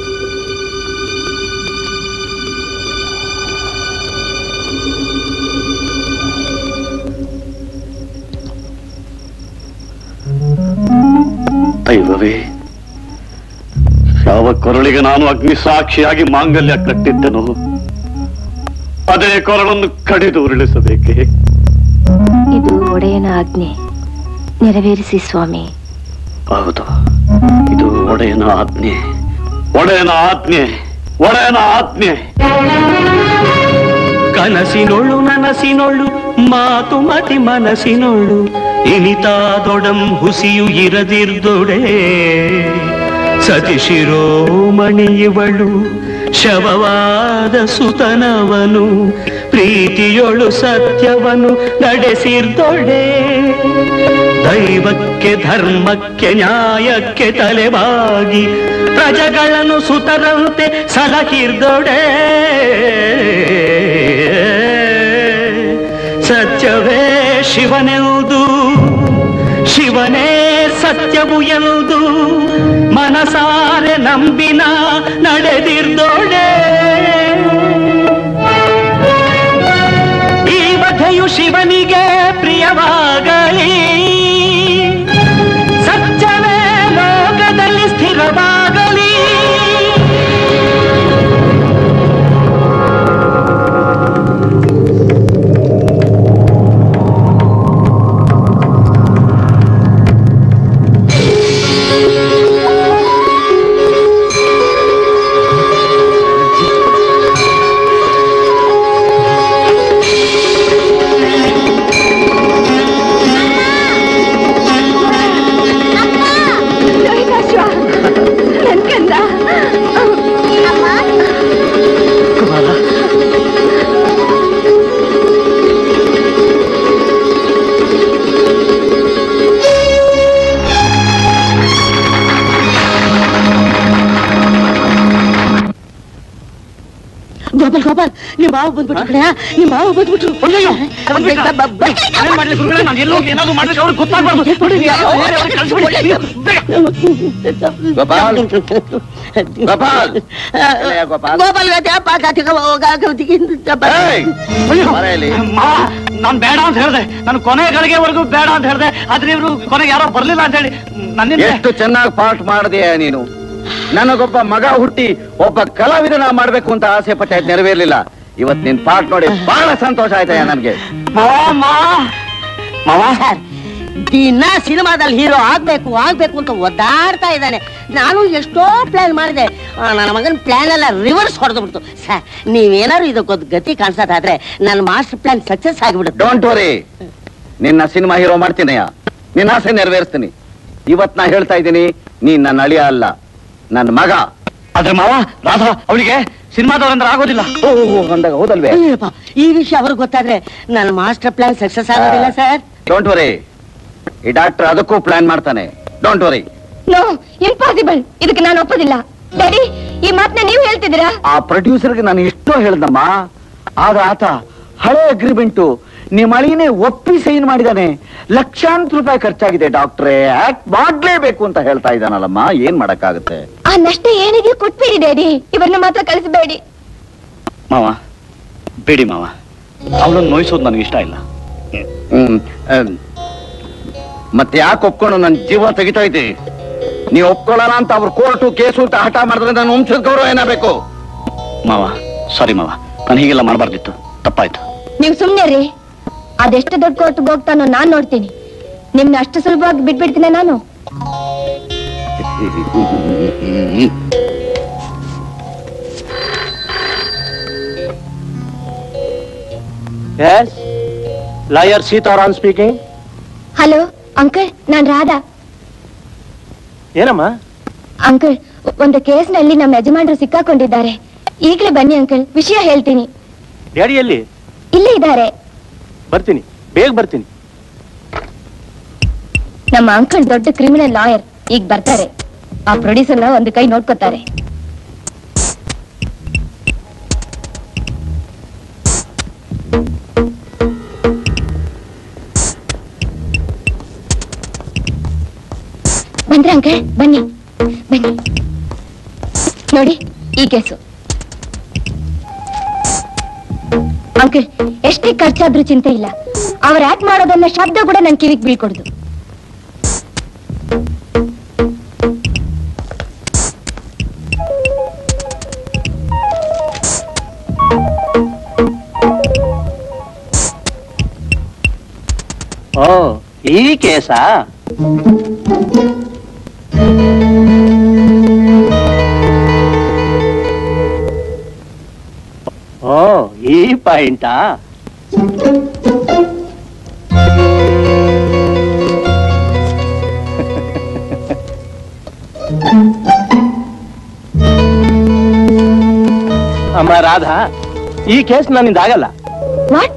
ದೈವವೇ ಯಾವ ಕೊರಳಿಗೆ ನಾನು ಅಗ್ನಿ ಸಾಕ್ಷಿಯಾಗಿ ಮಾಂಗಲ್ಯ ಕಟ್ಟಿದ್ದೆನು ಅದೇ ಕೊರಳನ್ನು ಕಡಿದು ಉರುಳಿಸಬೇಕೆ ಇದು ಒಡೆಯನ ಆಜ್ಞೆ ನೆರವೇರಿಸಿ ಸ್ವಾಮಿ ಹೌದು ಇದು ಒಡೆಯನ ಆಜ್ಞೆ ಒಡೆಯನ ಆಜ್ಞೆ ಒಡೆಯನ ಆಜ್ಞೆ ಕನಸಿನೊಳು ನನಸಿನೊಳು ಮಾತು ಮತಿ ಮನಸ್ಸಿನೊಳು ಇನಿತಾದೊಡಂ ಹುಸಿಯು ಇರದಿರ್ದೊಡೆ ಸತಿ ಶಿರೋಮಣಿ ಇವಳು ಶವವಾದ ಸುತನವನು ಪ್ರೀತಿಯೊಳು ಸತ್ಯವನು ನಡೆಸಿರ್ದೊಡೆ ದೈವಕ್ಕೆ ಧರ್ಮಕ್ಕೆ ನ್ಯಾಯಕ್ಕೆ ತಲೆಬಾಗಿ ಪ್ರಜೆಗಳನ್ನು ಸುತರಂತೆ ಸಲಹಿರ್ದೊಡೆ ಸತ್ಯವೇ ಶಿವನೆಂದು ಶಿವನೇ ಸತ್ಯವು ಎಂದು ಮನಸಾರೆ ನಂಬಿನ ನಡೆದಿರ್ದೊಡೆ ಈ ವಧೆಯು ಶಿವನಿಗೆ ಪ್ರಿಯವಾಗಲಿ ಸತ್ಯವೇ ಲೋಕದಲ್ಲಿ ಸ್ಥಿರವಾಗಲಿ ಲೋಹಿತಾಶ್ವ ನನ್ ಕಂದ ಗೋಪಾಲ್ ಗೋಪಾಲ್ ನಿಮ್ ಮಾವ ಬಂದ್ಬಿಟ್ರು ಕಣಯ್ಯ ನಿಮ್ ಮಾವ ಬಂದ್ಬಿಟ್ರು ಏನ್ ಮಾಡ್ಲಿ ಗುರುಗಳೇ ನಾನು ಎಲ್ಲೋ ಏನಾದ್ರು ಮಾಡ್ಲಿಕ್ಕೆ ಅವ್ರಿಗೆ ಗೊತ್ತಾಗ್ಬಾರ್ದು ಅವ್ರಿಗೆ ಕಳ್ಸ್ಬಿಡಿ. ಗೋಪಾಲ್ ಗೋಪಾಲ್ ಗೋಪಾಲ್ ಮಾವ, ನಾನ್ ಬೇಡ ಅಂತ ಹೇಳ್ದೆ ನಾನು ಕೊನೆ ಗಳಿಗೆವರೆಗೂ ಬೇಡ ಅಂತ ಹೇಳ್ದೆ ಆದ್ರೆ ಇವರು ಕೊನೆಗೆ ಯಾರೋ ಬರ್ಲಿಲ್ಲ ಅಂತ ಹೇಳಿ ನನ್ನಿಂದ ಎಷ್ಟು ಚೆನ್ನಾಗಿ ಪಾಠ ಮಾಡಿದೆಯಾ ನೀನು ನನಗೊಬ್ಬ ಮಗ ಹುಟ್ಟಿ ಒಬ್ಬ ಕಲಾವಿದನ ಮಾಡ್ಬೇಕು ಅಂತ ಆಸೆ ಪಟ್ಟೆ ಅದ್ ನೆರವೇರ್ಲಿಲ್ಲ ಇವತ್ ನಿನ್ ಪಾಠ ನೋಡಿ ಬಹಳ ಸಂತೋಷ ಆಯ್ತಯ್ಯ ನನ್ಗೆ ಸರ್ ದಿನ ಸಿನಿಮಾದಲ್ಲಿ ಹೀರೋ ಆಗ್ಬೇಕು ಆಗ್ಬೇಕು ಅಂತ ಒದ್ದಾಡ್ತಾ ಇದ್ದಾನೆ ನಾನು ಎಷ್ಟೋ ಪ್ಲಾನ್ ಮಾಡಿದೆ ಆ, ನನ್ನ ಮಗನ ಪ್ಲಾನ್ ಎಲ್ಲ ರಿವರ್ಸ್ ಹೊಡೆದು ಬಿಡ್ತು ಸರ್ ನೀವೇನಾದ್ರು ಇದಕ್ಕೊಂದು ಗತಿ ಕಾಣಿಸೋದಾದ್ರೆ ನನ್ನ ಮಾಸ್ಟರ್ ಪ್ಲಾನ್ ಸಕ್ಸಸ್ ಆಗಿಬಿಡುತ್ತೆ ಡೋಂಟ್ ವರಿ ನಿನ್ನ ಸಿನಿಮಾ ಹೀರೋ ಮಾಡ್ತೀನಯ್ಯ ನಿನ್ನ ಆಸೆ ನೆರವೇರಿಸ್ತೀನಿ ಇವತ್ ನಾ ಹೇಳ್ತಾ ಇದ್ದೀನಿ ನೀನ್ ನನ್ನ ಅಳಿಯ ಅಲ್ಲ ನನ್ನ ಮಗ ಆದ್ರೆ ಮಾವ ರಾಧಾ ಅವಳಿಗೆ ಸಿನಿಮಾದವ್ರಂದ್ರೆ ಆಗೋದಿಲ್ಲ ಓಹೋ ಅಂದಾಗ ಹೌದಲ್ವೇ ಅಯ್ಯಪ್ಪ, ಈ ವಿಷಯ ಅವ್ರಿಗೆ ಗೊತ್ತಾದ್ರೆ ನನ್ನ ಮಾಸ್ಟರ್ ಪ್ಲಾನ್ ಸಕ್ಸಸ್ ಆಗೋದಿಲ್ಲ ಸರ್ ಡೋಂಟ್ ವರಿ ಈ ಡಾಕ್ಟರ್ ಅದಕ್ಕೂ ಪ್ಲಾನ್ ಮಾಡ್ತಾನೆ ಡೋಂಟ್ ವರಿ ನೋ ಇಂಪಾಸಿಬಲ್ ಇದಕ್ಕೆ ನಾನು ಒಪ್ಪೋದಿಲ್ಲ ಡ್ಯಾಡಿ ಈ ಮಾತನ್ನ ನೀವು ಹೇಳ್ತಿದ್ದೀರಾ ಆ ಪ್ರೊಡ್ಯೂಸರ್ಗೆ ನಾನು ಎಷ್ಟೋ ಹೇಳ್ದಮ್ಮ ಆಗ ಆತ ಹಳೆ ಅಗ್ರಿಮೆಂಟು ನಿಮ್ಮ ಅಳಿನೇ ಒಪ್ಪಿ ಸೈನ್ ಮಾಡಿದಾನೆ ಲಕ್ಷಾಂತರ ರೂಪಾಯಿ ಖರ್ಚಾಗಿದೆ ಡಾಕ್ಟ್ರೇ ಆಕ್ಟ್ ಮಾಡ್ಲೇಬೇಕು ಅಂತ ಹೇಳ್ತಾ ಇದ್ದಾನಲ್ಲಮ್ಮ ಏನ್ ಮಾಡಕ್ಕಾಗುತ್ತೆ ಆ ನಷ್ಟ ಏನಿದೆಯೋ ಕೊಟ್ಬೇಡಿ ಡ್ಯಾಡಿ ಇವ್ರನ್ನ ಮಾತ್ರ ಕಳಿಸಬೇಡಿ ಮಾವ ಬೇಡಿ ಮಾವ ಅವಳನ್ನು ನೋಯಿಸೋದು ನನಗೆ ಇಷ್ಟ ಇಲ್ಲ ಹ್ಮ್ ಅಹ್, ಮತ್ತೆ ಯಾಕೆ ಒಪ್ಕೊಂಡು ನನ್ನ ಜೀವ ತೆಗಿತಾ ಇದ್ದೆ ನೀವು ಒಪ್ಕೊಳ್ಳಲ್ಲ ಅಂತ ಅವ್ರು ಕೋರ್ಟು ಕೇಸು ಅಂತ ಹಠ ಮಾಡಿದ್ರೆ ನನ್ನ ವಂಶದ ಗೌರವ ಏನಾಗಬೇಕು ಮಾವ ಸಾರಿ ಮಾವ ನಾನು ಹೀಗೆಲ್ಲ ಮಾಡಬಾರ್ದಿತ್ತು ತಪ್ಪಾಯ್ತು ನೀವು ಸುಮ್ನೆ ರೀ ಅದೆಷ್ಟು ದೊಡ್ಡ ಕೋರ್ಟ್ಗೆ ಹೋಗ್ತಾನೋ ನಾನ್ ನೋಡ್ತೀನಿ ನಿಮ್ನ ಅಷ್ಟು ಸುಲಭವಾಗಿ ಬಿಟ್ಬಿಡ್ತೀನಿ ನಾನು yes lawyer Sitaram speaking hello uncle ನಾನ್ ರಾಧಾ ಏನಮ್ಮ ಅಂಕಲ್ ಒಂದು ಕೇಸ್ನಲ್ಲಿ ನಮ್ಮ ಯಜಮಾನರು ಸಿಕ್ಕಾಕೊಂಡಿದ್ದಾರೆ ಈಗಲೇ ಬನ್ನಿ ಅಂಕಲ್ ವಿಷಯ ಹೇಳ್ತೀನಿ ಡ್ಯಾಡಿಯಲ್ಲಿ ಇಲ್ಲೇ ಇದ್ದಾರೆ ಬರ್ತೀನಿ ಬೇಗ ಬರ್ತೀನಿ ನಮ್ಮ ಅಂಕಲ್ ದೊಡ್ಡ ಕ್ರಿಮಿನಲ್ ಲಾಯರ್ ಈಗ ಬರ್ತಾರೆ ಆ ಪ್ರೊಡ್ಯೂಸರ್ನ ಒಂದು ಕೈ ನೋಡ್ಕೋತಾರೆ ಬಂದ್ರೆ ಅಂಕಲ್ ಬನ್ನಿ ಬನ್ನಿ ನೋಡಿ ಈ ಕೇಸು ಅಂಕಲ್ ಎಷ್ಟೇ ಖರ್ಚಾದ್ರೂ ಚಿಂತೆ ಇಲ್ಲ ಅವ್ರ ಆಕ್ಟ್ ಮಾಡೋದನ್ನ ಶಬ್ದ ಕೂಡ ನನ್ ಕಿವಿಗ್ ಬೀಳ್ಕೊಡ್ದು ಈ ಕೇಸ ಓ ಈ ಪಾಯಿಂಟಾ ಅಮ್ಮ ರಾಧಾ ಈ ಕೇಸ್ ನನ್ನಿಂದ ಆಗಲ್ಲ ವಾಟ್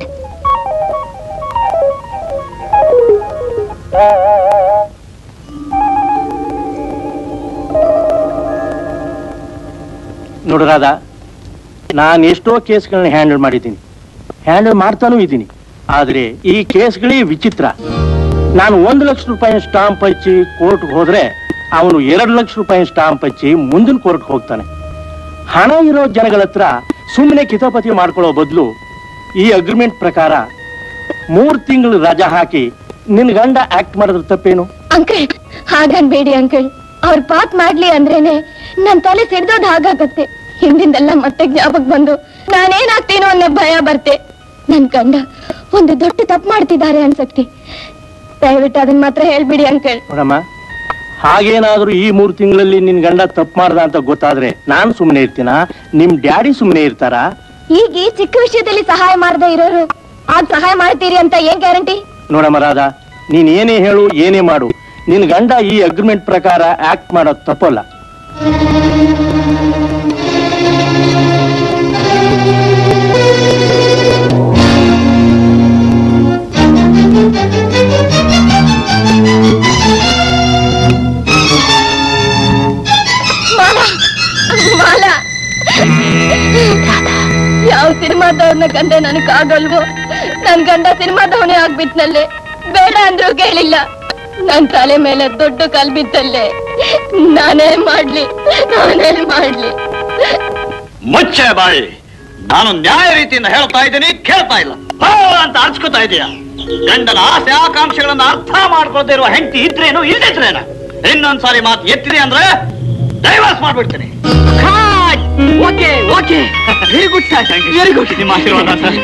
ನೋಡು ರಾಧಾ ನಾನು ಎಷ್ಟೋ ಕೇಸ್ಗಳನ್ನ ಹ್ಯಾಂಡಲ್ ಮಾಡಿದ್ದೀನಿ ಹ್ಯಾಂಡಲ್ ಮಾಡ್ತಾನೂ ಇದ್ದೀನಿ ಆದ್ರೆ ಈ ಕೇಸ್ಗಳೇ ವಿಚಿತ್ರ ನಾನು ಒಂದು ಲಕ್ಷ ರೂಪಾಯಿ ಸ್ಟಾಂಪ್ ಹಚ್ಚಿ ಕೋರ್ಟ್ಗೆ ಹೋದ್ರೆ ಅವನು ಎರಡು ಲಕ್ಷ ರೂಪಾಯಿ ಸ್ಟಾಂಪ್ ಹಚ್ಚಿ ಮುಂದಿನ ಕೋರ್ಟ್ಗೆ ಹೋಗ್ತಾನೆ ಹಣ ಇರೋ ಜನಗಳ ಹತ್ರ ಸುಮ್ಮನೆ ಕಿತಾಪತಿ ಮಾಡ್ಕೊಳ್ಳೋ ಬದಲು ಈ ಅಗ್ರಿಮೆಂಟ್ ಪ್ರಕಾರ ಮೂರ್ ತಿಂಗಳು ರಜಾ ಹಾಕಿ ನಿನ್ ಗಂಡ ಆಕ್ಟ್ ಮಾಡಿದ್ರೆ ತಪ್ಪೇನು ಅಂಕಲ್ ಹಾಗನ್ಬೇಡಿ ಅಂಕಲ್ ಅವ್ರ ಪಾತ್ ಮಾಡ್ಲಿ ಅಂದ್ರೇನೆ ನನ್ ತಲೆ ಸಿಡ್ದೋದ್ ಹಾಗಾಗತ್ತೆ ಹಿಂದಿಂದೆಲ್ಲ ಮತ್ತೆ ಜ್ಞಾಪಕ ಬಂದು ನಾನೇನಾಗ್ತೀನೋ ಅನ್ನೋ ಭಯ ಬರ್ತೆ ನನ್ ಗಂಡ ಒಂದು ದೊಡ್ಡ ತಪ್ಪು ಮಾಡ್ತಿದ್ದಾರೆ ಅನ್ಸಕ್ತಿ ದಯವಿಟ್ಟು ಅದನ್ನ ಮಾತ್ರ ಹೇಳ್ಬಿಡಿ ಅಂಕಲ್ ನೋಡಮ್ಮ ಹಾಗೇನಾದ್ರೂ ಈ ಮೂರು ತಿಂಗಳಲ್ಲಿ ನಿನ್ ಗಂಡ ತಪ್ಪು ಮಾಡ್ದ ಅಂತ ಗೊತ್ತಾದ್ರೆ ನಾನ್ ಸುಮ್ಮನೆ ಇರ್ತೀನ ನಿಮ್ ಡ್ಯಾಡಿ ಸುಮ್ಮನೆ ಇರ್ತಾರಾ ಈಗ ಈ ಚಿಕ್ಕ ವಿಷಯದಲ್ಲಿ ಸಹಾಯ ಮಾಡದೆ ಇರೋರು ಆಗ ಸಹಾಯ ಮಾಡ್ತೀರಿ ಅಂತ ಏನ್ ಗ್ಯಾರಂಟಿ ನೋಡಮ್ಮ ರಾಧಾ ನೀನ್ ಏನೇ ಹೇಳು ಏನೇ ಮಾಡು ನಿನ್ ಗಂಡ ಈ ಅಗ್ರಿಮೆಂಟ್ ಪ್ರಕಾರ ಆಕ್ಟ್ ಮಾಡೋದ್ ತಪ್ಪಲ್ಲ ಮಾಲಾ ಮಾಲಾ ಯಾವ ಸಿನಿಮಾದವ್ರನ್ನ ಕಂಡ್ರೆ ನನಗ್ ಆಗಲ್ವೋ ನನ್ ಗಂಡ ಸಿನಿಮಾದವನೇ ಆಗ್ಬಿಟ್ನಲ್ಲೇ ಬೇಡ ಅಂದ್ರೂ ಕೇಳಿಲ್ಲ ನನ್ ತಲೆ ಮೇಲೆ ದೊಡ್ಡ ಕಲ್ ಬಿತ್ತಲ್ಲೇ ನಾನೇ ಮಾಡ್ಲಿ ನಾನೇ ಮಾಡ್ಲಿ ಮುಚ್ಚೆ ಬಾಯಿ ನಾನು ನ್ಯಾಯ ರೀತಿಯಿಂದ ಹೇಳ್ತಾ ಇದ್ದೀನಿ ಕೇಳ್ತಾ ಇಲ್ಲ ಹೋ ಅಂತ ಅರ್ಚ್ಕೋತಾ ಇದೀಯ ಗಂಡನ ಆಸೆ ಆಕಾಂಕ್ಷೆಗಳನ್ನ ಅರ್ಥ ಮಾಡ್ಕೊಳ್ತಾ ಇರುವ ಹೆಂಡತಿ ಇದ್ರೇನು ಇಲ್ದಿದ್ರೇನ ಇನ್ನೊಂದ್ಸಾರಿ ಮಾತು ಎತ್ತಿದೆ ಅಂದ್ರೆ ಡೈವರ್ಸ್ ಮಾಡ್ಬಿಡ್ತೀನಿ okay okay very good sir very good ನಿಮ್ಮ ಆಶೀರ್ವಾದ ಸರ್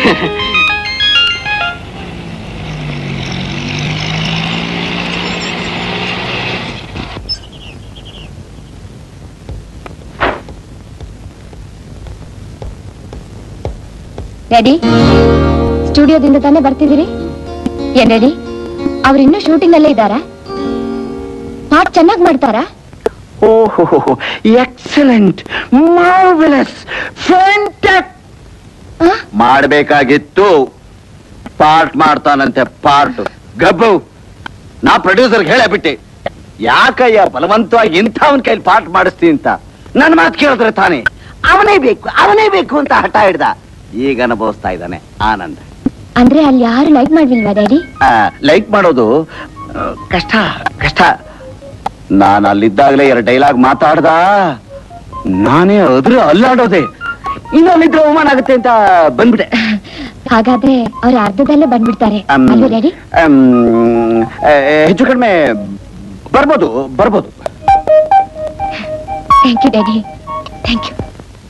ಡ್ಯಾಡಿ ಸ್ಟುಡಿಯೋದಿಂದ ತಾನೇ ಬರ್ತಿದ್ದೀರಿ ಏನ್ ಡ್ಯಾಡಿ ಅವ್ರು ಇನ್ನೂ ಶೂಟಿಂಗ್ ಅಲ್ಲೇ ಇದ್ದಾರಾ ಪಾಠ ಚೆನ್ನಾಗಿ ಮಾಡ್ತಾರಾ ಓಹೋ ಎಕ್ಸಲೆಂಟ್ ಮಾರ್ವೆಲಸ್ ಫ್ಯಾಂಟಾಕ್ ಮಾಡ್ಬೇಕಾಗಿತ್ತು ಪಾರ್ಟ್ ಮಾಡ್ತಾನಂತೆ ಪಾರ್ಟ್ ಗಬ್ಬು ನಾ ಪ್ರೊಡ್ಯೂಸರ್ ಹೇಳಬಿಟ್ಟೆ ಯಾಕಯ್ಯ ಬಲವಂತವಾಗಿ ಇಂಥವನ್ ಕೈಲಿ ಪಾರ್ಟ್ ಮಾಡಿಸ್ತೀನಿ ಅಂತ ನನ್ ಮಾತು ಕೇಳಿದ್ರೆ ತಾನೇ ಅವನೇ ಬೇಕು ಅವನೇ ಬೇಕು ಅಂತ ಹಠ ಹಿಡ್ದ ಈಗ ಅನುಭವಿಸ್ತಾ ಇದ್ದಾನೆ ಆನಂದ ಅಂದ್ರೆ ಅಲ್ಲಿ ಯಾರು ಲೈಕ್ ಮಾಡ್ಲಿಲ್ವಾ ಡ್ಯಾಡಿ ಲೈಕ್ ಮಾಡೋದು ಆ, ಕಷ್ಟ ಕಷ್ಟ ನಾನು ಅಲ್ಲಿದ್ದಾಗಲೇ ಎರಡು ಡೈಲಾಗ್ ಮಾತಾಡ್ದ ನಾನೇ ಅದ್ರ ಅಲ್ಲಾಡೋದೆ ಇನ್ನೊಂದಿದ್ರೆ ಅವಮಾನ ಆಗುತ್ತೆ ಅಂತ ಬಂದ್ಬಿಟ್ಟೆ ಹಾಗಾದ್ರೆ ಅವ್ರು ಅರ್ಧದಲ್ಲೇ ಬಂದ್ಬಿಡ್ತಾರೆ ಅಮ್, ಅಲ್ವಾ ಡ್ಯಾಡಿ ಅಮ್, ಆ, ಹೆಚ್ಚು ಕಡಿಮೆ ಬರ್ಬೋದು ಬರ್ಬೋದು thank you daddy thank you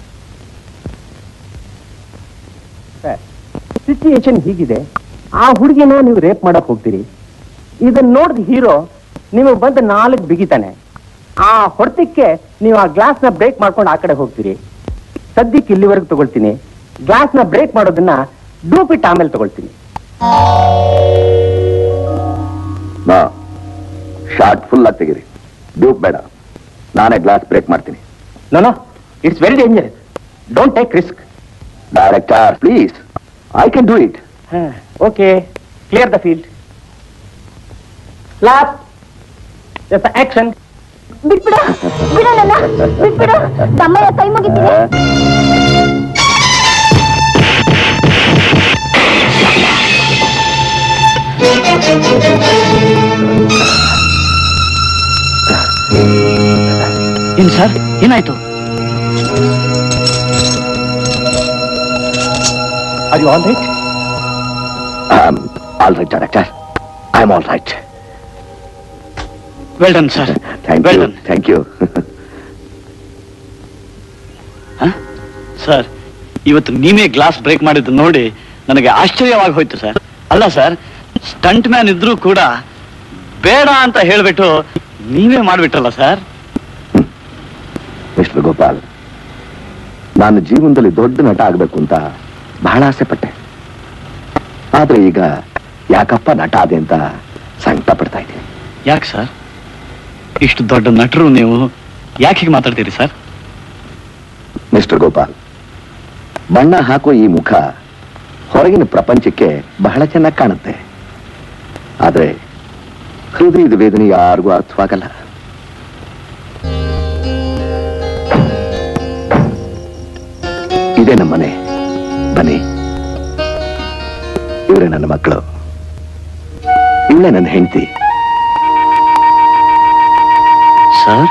situation ಹೀಗಿದೆ ಆ ಹುಡುಗಿನ ನೀವು ರೇಪ್ ಮಾಡಕ್ ಹೋಗ್ತೀರಿ ಇದನ್ನ ನೋಡಿದ ಹೀರೋ ನಿಮಗೆ ಬಂದು ನಾಲ್ಕು ಬಿಗಿತಾನೆ ಆ ಹೊಡೆತಕ್ಕೆ ನೀವು ಆ ಗ್ಲಾಸ್ನ ಬ್ರೇಕ್ ಮಾಡ್ಕೊಂಡು ಆ ಕಡೆ ಹೋಗ್ತೀರಿ ಸದ್ಯಕ್ಕೆ ಇಲ್ಲಿವರೆಗೂ ತಗೊಳ್ತೀನಿ ಗ್ಲಾಸ್ನ ಬ್ರೇಕ್ ಮಾಡೋದನ್ನ ಡೂಪಿಟ್ ಆಮೇಲೆ ತಗೊಳ್ತೀನಿ ಶಾರ್ಟ್ ಫುಲ್ ಆಗಿ ತೆಗಿರಿ ಡ್ಯೂಪ್ ಬೇಡ ನಾನೇ ಗ್ಲಾಸ್ ಬ್ರೇಕ್ ಮಾಡ್ತೀನಿ no it's very dangerous don't take risk director please I can do it okay clear the field last action ಬಿಟ್ಬಿಡು ಬಿಡಲ್ಲ ಬಿಟ್ಬಿಡು ತಮ್ಮಯ್ಯ ಕೈ ಮುಗಿತೀನಿ ಏನ್ ಸರ್ ಏನಾಯ್ತು are you all right all right director I am all right well done sir thank you thank you sir ಇವತ್ತು ನೀವೇ ಗ್ಲಾಸ್ ಬ್ರೇಕ್ ಮಾಡಿದ್ದು ನೋಡಿ ನನಗೆ ಆಶ್ಚರ್ಯವಾಗಿ ಹೋಯ್ತು ಸರ್ ಅಲ್ಲ ಸರ್ ಸ್ಟಂಟ್ ಮ್ಯಾನ್ ಇದ್ರೂ ಕೂಡ ಬೇಡ ಅಂತ ಹೇಳ್ಬಿಟ್ಟು ನೀವೇ ಮಾಡ್ಬಿಟ್ರಲ್ಲ ಸರ್ ಮಿಸ್ಟರ್ ಗೋಪಾಲ್ ನಾನು ಜೀವನದಲ್ಲಿ ದೊಡ್ಡ ನಟ ಆಗ್ಬೇಕು ಅಂತ ಬಹಳ ಆಸೆ ಪಟ್ಟೆ ಆದ್ರೆ ಈಗ ಯಾಕಪ್ಪ ನಟ ಆದೆ ಅಂತ ಸಂಕಟ ಪಡ್ತಾ ಇದ್ದೀನಿ ಯಾಕೆ ಸರ್ ಇಷ್ಟು ದೊಡ್ಡ ನಟರು ನೀವು ಯಾಕೆ ಹೀಗೆ ಮಾತಾಡ್ತೀರಿ ಸರ್ ಮಿಸ್ಟರ್ ಗೋಪಾಲ್ ಬಣ್ಣ ಹಾಕೋ ಈ ಮುಖ ಹೊರಗಿನ ಪ್ರಪಂಚಕ್ಕೆ ಬಹಳ ಚೆನ್ನಾಗಿ ಕಾಣುತ್ತೆ ಆದ್ರೆ ಹೃದಯದ ವೇದನೆ ಯಾರಿಗೂ ಅರ್ಥವಾಗಲ್ಲ ಇದೇ ನಮ್ಮ ಮನೆ ಬನ್ನಿ ಇವರೇ ನನ್ನ ಮಕ್ಕಳು ಇವಳೇ ನನ್ನ ಹೆಂಡತಿ ಸರ್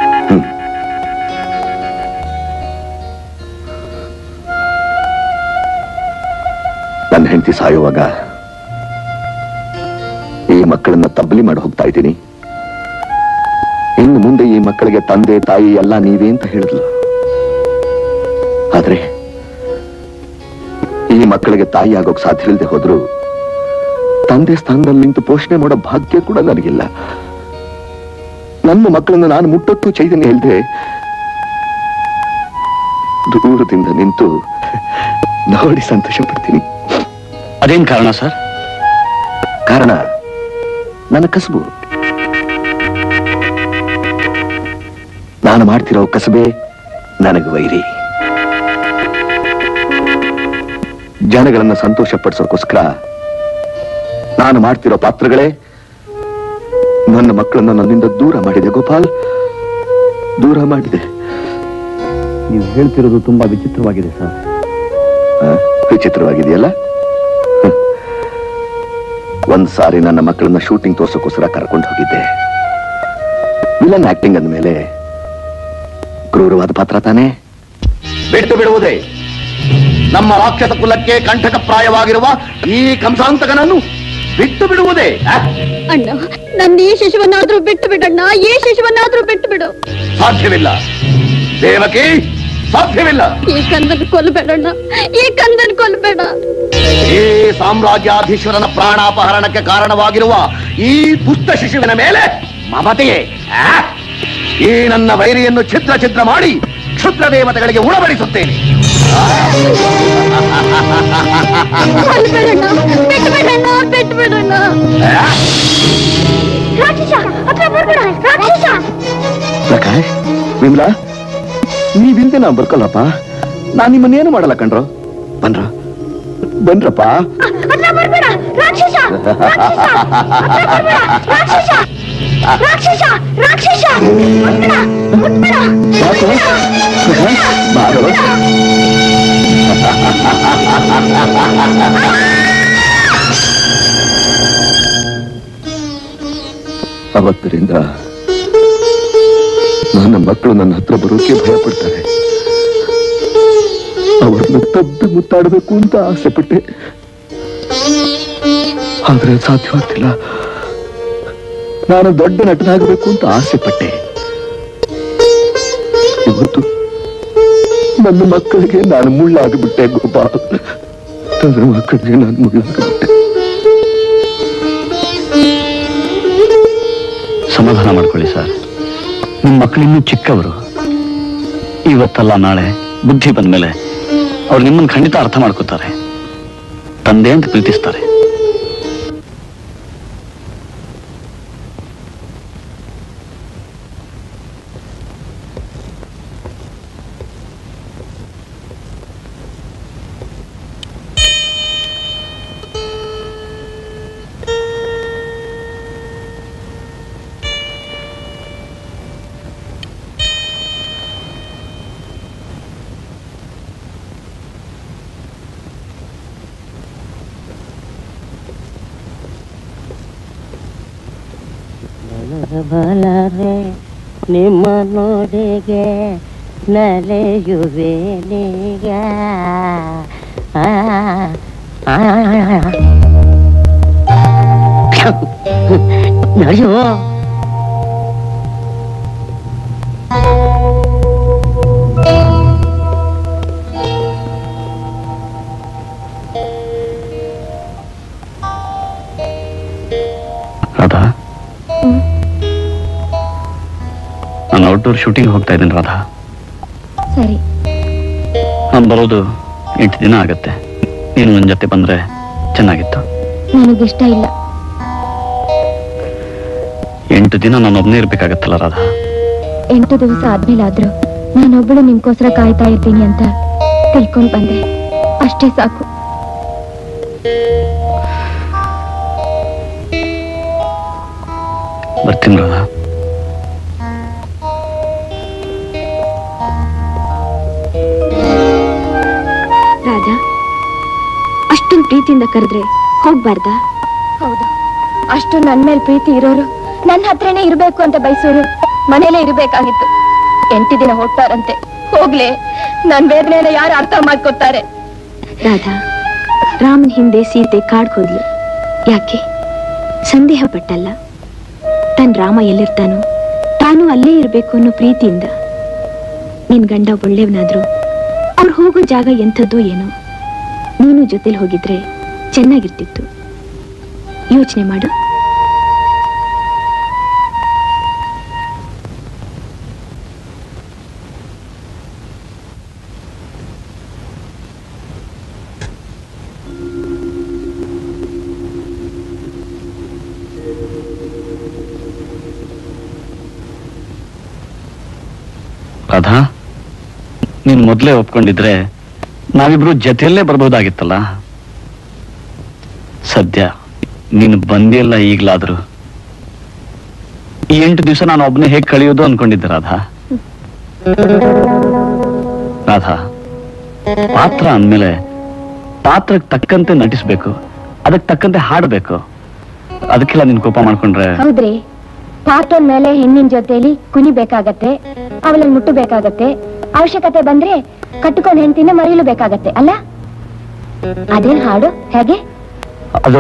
ನನ್ನ ಹೆಂಡತಿ ಸಾಯುವಾಗ ಈ ಮಕ್ಕಳನ್ನ ತಬ್ಬಲಿ ಮಾಡಿ ಹೋಗ್ತಾ ಇದ್ದೀನಿ ಇನ್ನು ಮುಂದೆ ಈ ಮಕ್ಕಳಿಗೆ ತಂದೆ ತಾಯಿ ಎಲ್ಲ ನೀವೇ ಅಂತ ಹೇಳಿದ್ಲು ಆದ್ರೆ ಈ ಮಕ್ಕಳಿಗೆ ತಾಯಿ ಆಗೋಕ್ ಸಾಧ್ಯ ಇಲ್ಲದೆ ಹೋದ್ರು ತಂದೆ ಸ್ಥಾನದಲ್ಲಿ ನಿಂತು ಪೋಷಣೆ ಮಾಡೋ ಭಾಗ್ಯ ಕೂಡ ನನಗಿಲ್ಲ ನನ್ನ ಮಕ್ಕಳನ್ನ ನಾನು ಮುಟ್ಟಕ್ಕೂ ಚೈತನ್ಯ ಇಲ್ಲದೆ ದೂರದಿಂದ ನಿಂತು ನೋಡಿ ಸಂತೋಷ ಪಡ್ತೀನಿ ಅದೇನ್ ಕಾರಣ ಸರ್ ಕಾರಣ ನನ್ನ ಕಸಬು ನಾನು ಮಾಡ್ತಿರೋ ಕಸಬೆ ನನಗೆ ವೈರಿ ಜನಗಳನ್ನ ಸಂತೋಷ ಪಡಿಸೋಕ್ಕೋಸ್ಕರ ನಾನು ಮಾಡ್ತಿರೋ ಪಾತ್ರಗಳೇ ನನ್ನ ಮಕ್ಕಳನ್ನ ನನ್ನಿಂದ ದೂರ ಮಾಡಿದೆ ಗೋಪಾಲ್ ದೂರ ಮಾಡಿದೆ ನೀವು ಹೇಳ್ತಿರೋದು ತುಂಬಾ ವಿಚಿತ್ರವಾಗಿದೆ ಸರ್ ಆ, ವಿಚಿತ್ರವಾಗಿದೆಯಲ್ಲ ಹ್ಮ್. ಒಂದ್ ಸಾರಿ ನನ್ನ ಮಕ್ಕಳನ್ನ ಶೂಟಿಂಗ್ ತೋರ್ಸೋಕ್ಕೋಸ್ಕರ ಕರ್ಕೊಂಡು ಹೋಗಿದ್ದೆ ವಿಲನ್ ಆಕ್ಟಿಂಗ್ ಅಂದ್ಮೇಲೆ ಕ್ರೂರವಾದ ಪಾತ್ರ ತಾನೇ ಬಿಟ್ಟು ಬಿಡುವುದೇ ನಮ್ಮ ರಾಕ್ಷಸ ಕುಲಕ್ಕೆ ಕಂಠಕ ಪ್ರಾಯವಾಗಿರುವ ಈ ಕಂಸಾಂತಕನನ್ನು ಬಿಟ್ಟು ಬಿಡುವುದೇ ಆ? ಅಣ್ಣ ನನ್ನ ಈ ಶಿಶುವನ್ನಾದ್ರೂ ಬಿಟ್ಟು ಬಿಡಣ್ಣ ಈ ಶಿಶುವನ್ನಾದ್ರೂ ಬಿಟ್ಟು ಬಿಡು ಸಾಧ್ಯವಿಲ್ಲ ದೇವಕಿ ಸಾಧ್ಯವಿಲ್ಲ ಈ ಕಂದನ್ ಕೊಲ್ಬೇಡಣ್ಣ ಈ ಕಂದನ್ ಕೊಲ್ಬೇಡ ಈ ಸಾಮ್ರಾಜ್ಯಾಧೀಶ್ವರನ ಪ್ರಾಣಾಪಹರಣಕ್ಕೆ ಕಾರಣವಾಗಿರುವ ಈ ದುಷ್ಟ ಶಿಶುವಿನ ಮೇಲೆ ಮಮತೆಯೇ ಆ? ಈ ನನ್ನ ವೈರಿಯನ್ನು ಛಿದ್ರ ಛಿದ್ರ ಮಾಡಿ ಕ್ಷುದ್ರ ದೇವತೆಗಳಿಗೆ ಉಣಬಡಿಸುತ್ತೇನೆ ಕೊಲ್ಬೇಡಣ್ಣ ಬಿಟ್ಟು ಬಿಡಣ್ಣ ಬಿಟ್ಟು ಬಿಡಣ್ಣ ರಾಕ್ಷಸ ಹತ್ರ ಬರ್ಬೇಡ ರಾಕ್ಷಸ ಪ್ರಕಾಶ್ ವಿಮಲಾ ನೀವಿಂದೆ ನಾ ಬರ್ಕಲ್ಲಪ್ಪ ನಾನ್ ನಿಮ್ಮನ್ನೇನು ಮಾಡಲ್ಲ ಕಣ್ರು ಬನ್ರ ಬನ್ರಪ್ಪ ಹತ್ರ ಬರ್ಬೇಡ ರಾಕ್ಷಸ ರಾಕ್ಷಸ ಹತ್ರ ಬರ್ಬೇಡ ರಾಕ್ಷಸ ರಾಕ್ಷಸ ರಾಕ್ಷಸ ಮುಟ್ಬೇಡ ಮುಟ್ಬೇಡ ಬಾರೋ ಅವತ್ತರಿಂದ ನನ್ನ ಮಕ್ಕಳು ನನ್ನ ಹತ್ರ ಬರೋಕೆ ಭಯ ಪಡ್ತಾರೆ ಅವ್ರನ್ನ ತಬ್ಬಿ ಮುತ್ತಾಡಬೇಕು ಅಂತ ಆಸೆ ಪಟ್ಟೆ ಆದ್ರೆ ಅದ್ ಸಾಧ್ಯವಾಗ್ತಿಲ್ಲ ನಾನು ದೊಡ್ಡ ನಟನಾಗಬೇಕು ಅಂತ ಆಸೆ ಪಟ್ಟೆ ಇವತ್ತು ನನ್ನ ಮಕ್ಕಳಿಗೆ ನಾನು ಮುಳ್ಳಾಗಿಬಿಟ್ಟೆ ಗೋಪಾಲ್ ನನ್ನ ಮಕ್ಕಳಿಗೆ ನಾನು ಮುಳ್ಳಾಗಿಬಿಟ್ಟೆ ಸಮಾಧಾನ ಮಾಡ್ಕೊಳ್ಳಿ ಸರ್ ನಿಮ್ಮ ಮಕ್ಕಳಿನ್ನೂ ಚಿಕ್ಕವರು ಇವತ್ತಲ್ಲ ನಾಳೆ ಬುದ್ಧಿ ಬಂದ್ಮೇಲೆ ಅವ್ರು ನಿಮ್ಮನ್ನು ಖಂಡಿತ ಅರ್ಥ ಮಾಡ್ಕೋತಾರೆ ತಂದೆ ಅಂತ ಪ್ರೀತಿಸ್ತಾರೆ ಬಲರೆ ನಿಮ್ಮ ನೋಡಿಗೆ ನಲೆಯುವೆನೀಗ ಆ, ಆ. ನಡೆಯೋ ರಾಧಾ ಔಟ್ಡೋರ್ ಶೂಟಿಂಗ್ ಹೋಗ್ತಾ ಇದ್ದೀನಿ ರಾಧಾ ಸರಿ ನಾನು ಬರೋದು ಎಂಟು ದಿನ ಆಗತ್ತೆ ನೀನು ನನ್ನ ಜೊತೆ ಬಂದ್ರೆ ಚೆನ್ನಾಗಿತ್ತು ನನಗಿಷ್ಟ ಇಲ್ಲ ಎಂಟು ದಿನ ನಾನು ಒಬ್ಬನೇ ಇರ್ಬೇಕಾಗತ್ತಲ್ಲ ರಾಧಾ ಎಂಟು ದಿವಸ ಆದ್ಮೇಲಾದ್ರೂ ನಾನೊಬ್ಬಳು ನಿಮ್ಗೋಸ್ಕರ ಕಾಯ್ತಾ ಇರ್ತೀನಿ ಅಂತ ತಿಳ್ಕೊಂಡ್ ಬಂದೆ ಅಷ್ಟೇ ಸಾಕು ಬರ್ತೀನಿ ರಾಧಾ ರಾಜಾ ಅಷ್ಟೊಂದು ಪ್ರೀತಿಯಿಂದ ಕರೆದ್ರೆ ಹೋಗ್ಬಾರ್ದಾ ಹೌದು ಅಷ್ಟು ನನ್ ಮೇಲೆ ಪ್ರೀತಿ ಇರೋರು ನನ್ನ ಹತ್ರನೇ ಇರ್ಬೇಕು ಅಂತ ಬಯಸೋರು ಮನೇಲೇ ಇರ್ಬೇಕಾಗಿತ್ತು ಎಂಟು ದಿನ ಹೋಗ್ತಾರಂತೆ ಹೋಗ್ಲಿ ನನ್ ವೇದನೆನ ಯಾರು ಅರ್ಥ ಮಾಡ್ಕೊತಾರೆ ರಾಧಾ ರಾಮನ್ ಹಿಂದೆ ಸೀತೆ ಕಾಡ್ ಹೋದ್ಲು ಯಾಕೆ ಸಂದೇಹ ಪಟ್ಟಲ್ಲ ತನ್ ರಾಮ ಎಲ್ಲಿರ್ತಾನೋ ತಾನು ಅಲ್ಲೇ ಇರ್ಬೇಕು ಅನ್ನೋ ಪ್ರೀತಿಯಿಂದ ನಿನ್ ಗಂಡ ಒಳ್ಳೆಯವನಾದ್ರು ಅವ್ರು ಹೋಗೋ ಜಾಗ ಎಂಥದ್ದೋ ಏನೋ ನೀನು ಜೊತೆಲಿ ಹೋಗಿದ್ರೆ ಚೆನ್ನಾಗಿರ್ತಿತ್ತು ಯೋಚನೆ ಮಾಡು ರಾಧಾ ನೀನ್ ಮೊದ್ಲೇ ಒಪ್ಕೊಂಡಿದ್ರೆ ನಾವಿಬ್ರು ಜೊತೆಯಲ್ಲೇ ಬರ್ಬೋದಾಗಿತ್ತಲ್ಲ ಸದ್ಯ ನೀನು ಬಂದಿಲ್ಲ ಈಗ್ಲಾದ್ರು ಈ ಎಂಟು ದಿವಸ ನಾನು ಒಬ್ಬನೇ ಹೇಗೆ ಕಳೆಯೋದು ಅನ್ಕೊಂಡಿದ್ದೆ ರಾಧಾ ರಾಧಾ ಪಾತ್ರ ಅಂದ್ಮೇಲೆ ಪಾತ್ರಕ್ಕೆ ತಕ್ಕಂತೆ ನಟಿಸ್ಬೇಕು ಅದಕ್ಕೆ ತಕ್ಕಂತೆ ಹಾಡ್ಬೇಕು ಅದಕ್ಕೆಲ್ಲ ನೀನ್ ಕೋಪ ಮಾಡ್ಕೊಂಡ್ರೆ ಹೌದ್ರಿ ಪಾರ್ಟೋನ್ ಮೇಲೆ ಹೆಣ್ಣಿನ ಜೊತೆಲಿ ಕುಣಿಬೇಕಾಗತ್ತೆ ಅವಳನ್ನ ಮುಟ್ಟಬೇಕಾಗತ್ತೆ ಅವಶ್ಯಕತೆ ಬಂದ್ರೆ ಕಟ್ಕೊಂಡ್ ಹೆಂಡತಿನ ಮರೀಲು ಬೇಕಾಗತ್ತೆ ಅಲ್ಲ ಅದೇನ್ ಹಾಡು ಹೇಗೆ ಅದು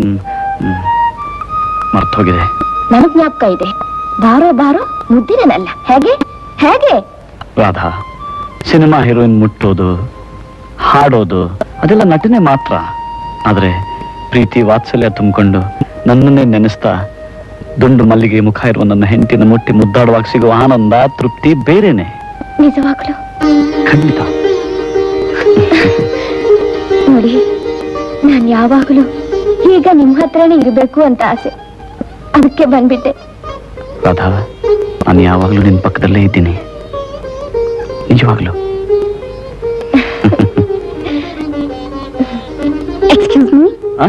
ಮರ್ತೋಗಿದೆ ನನಗ್ ಜ್ಞಾಪಕ ಇದೆ ಬಾರೋ ಬಾರೋ ಮುದ್ದಿರನಲ್ಲ ಹೇಗೆ ಹೇಗೆ ರಾಧಾ ಸಿನಿಮಾ ಹೀರೋಯಿನ್ ಮುಟ್ಟೋದು ಹಾಡೋದು ಅದೆಲ್ಲ ನಟನೆ ಮಾತ್ರ ಆದ್ರೆ ಪ್ರೀತಿ ವಾತ್ಸಲ್ಯ ತುಂಬಿಕೊಂಡು ನನ್ನನ್ನೇ ನೆನೆಸ್ತಾ ದುಂಡು ಮಲ್ಲಿಗೆ ಮುಖ ಇರುವ ನನ್ನ ಹೆಂಡತಿನ ಮುಟ್ಟಿ ಮುದ್ದಾಡುವಾಗ ಸಿಗುವ ಆನಂದ ತೃಪ್ತಿ ಬೇರೆನೆ ನಿಜವಾಗ್ಲು ಖಂಡಿತ ನೋಡಿ ನಾನ್ ಯಾವಾಗ್ಲೂ ಈಗ ನಿಮ್ ಹತ್ರನೇ ಇರ್ಬೇಕು ಅಂತ ಆಸೆ ಅದಕ್ಕೆ ಬಂದ್ಬಿಟ್ಟೆ ರಾಧಾ ನಾನು ಯಾವಾಗ್ಲೂ ನಿನ್ ಪಕ್ಕದಲ್ಲೇ ಇದ್ದೀನಿ ನಿಜವಾಗ್ಲೂ ಎಕ್ಸ್ಕ್ಯೂಸ್ ಮೀ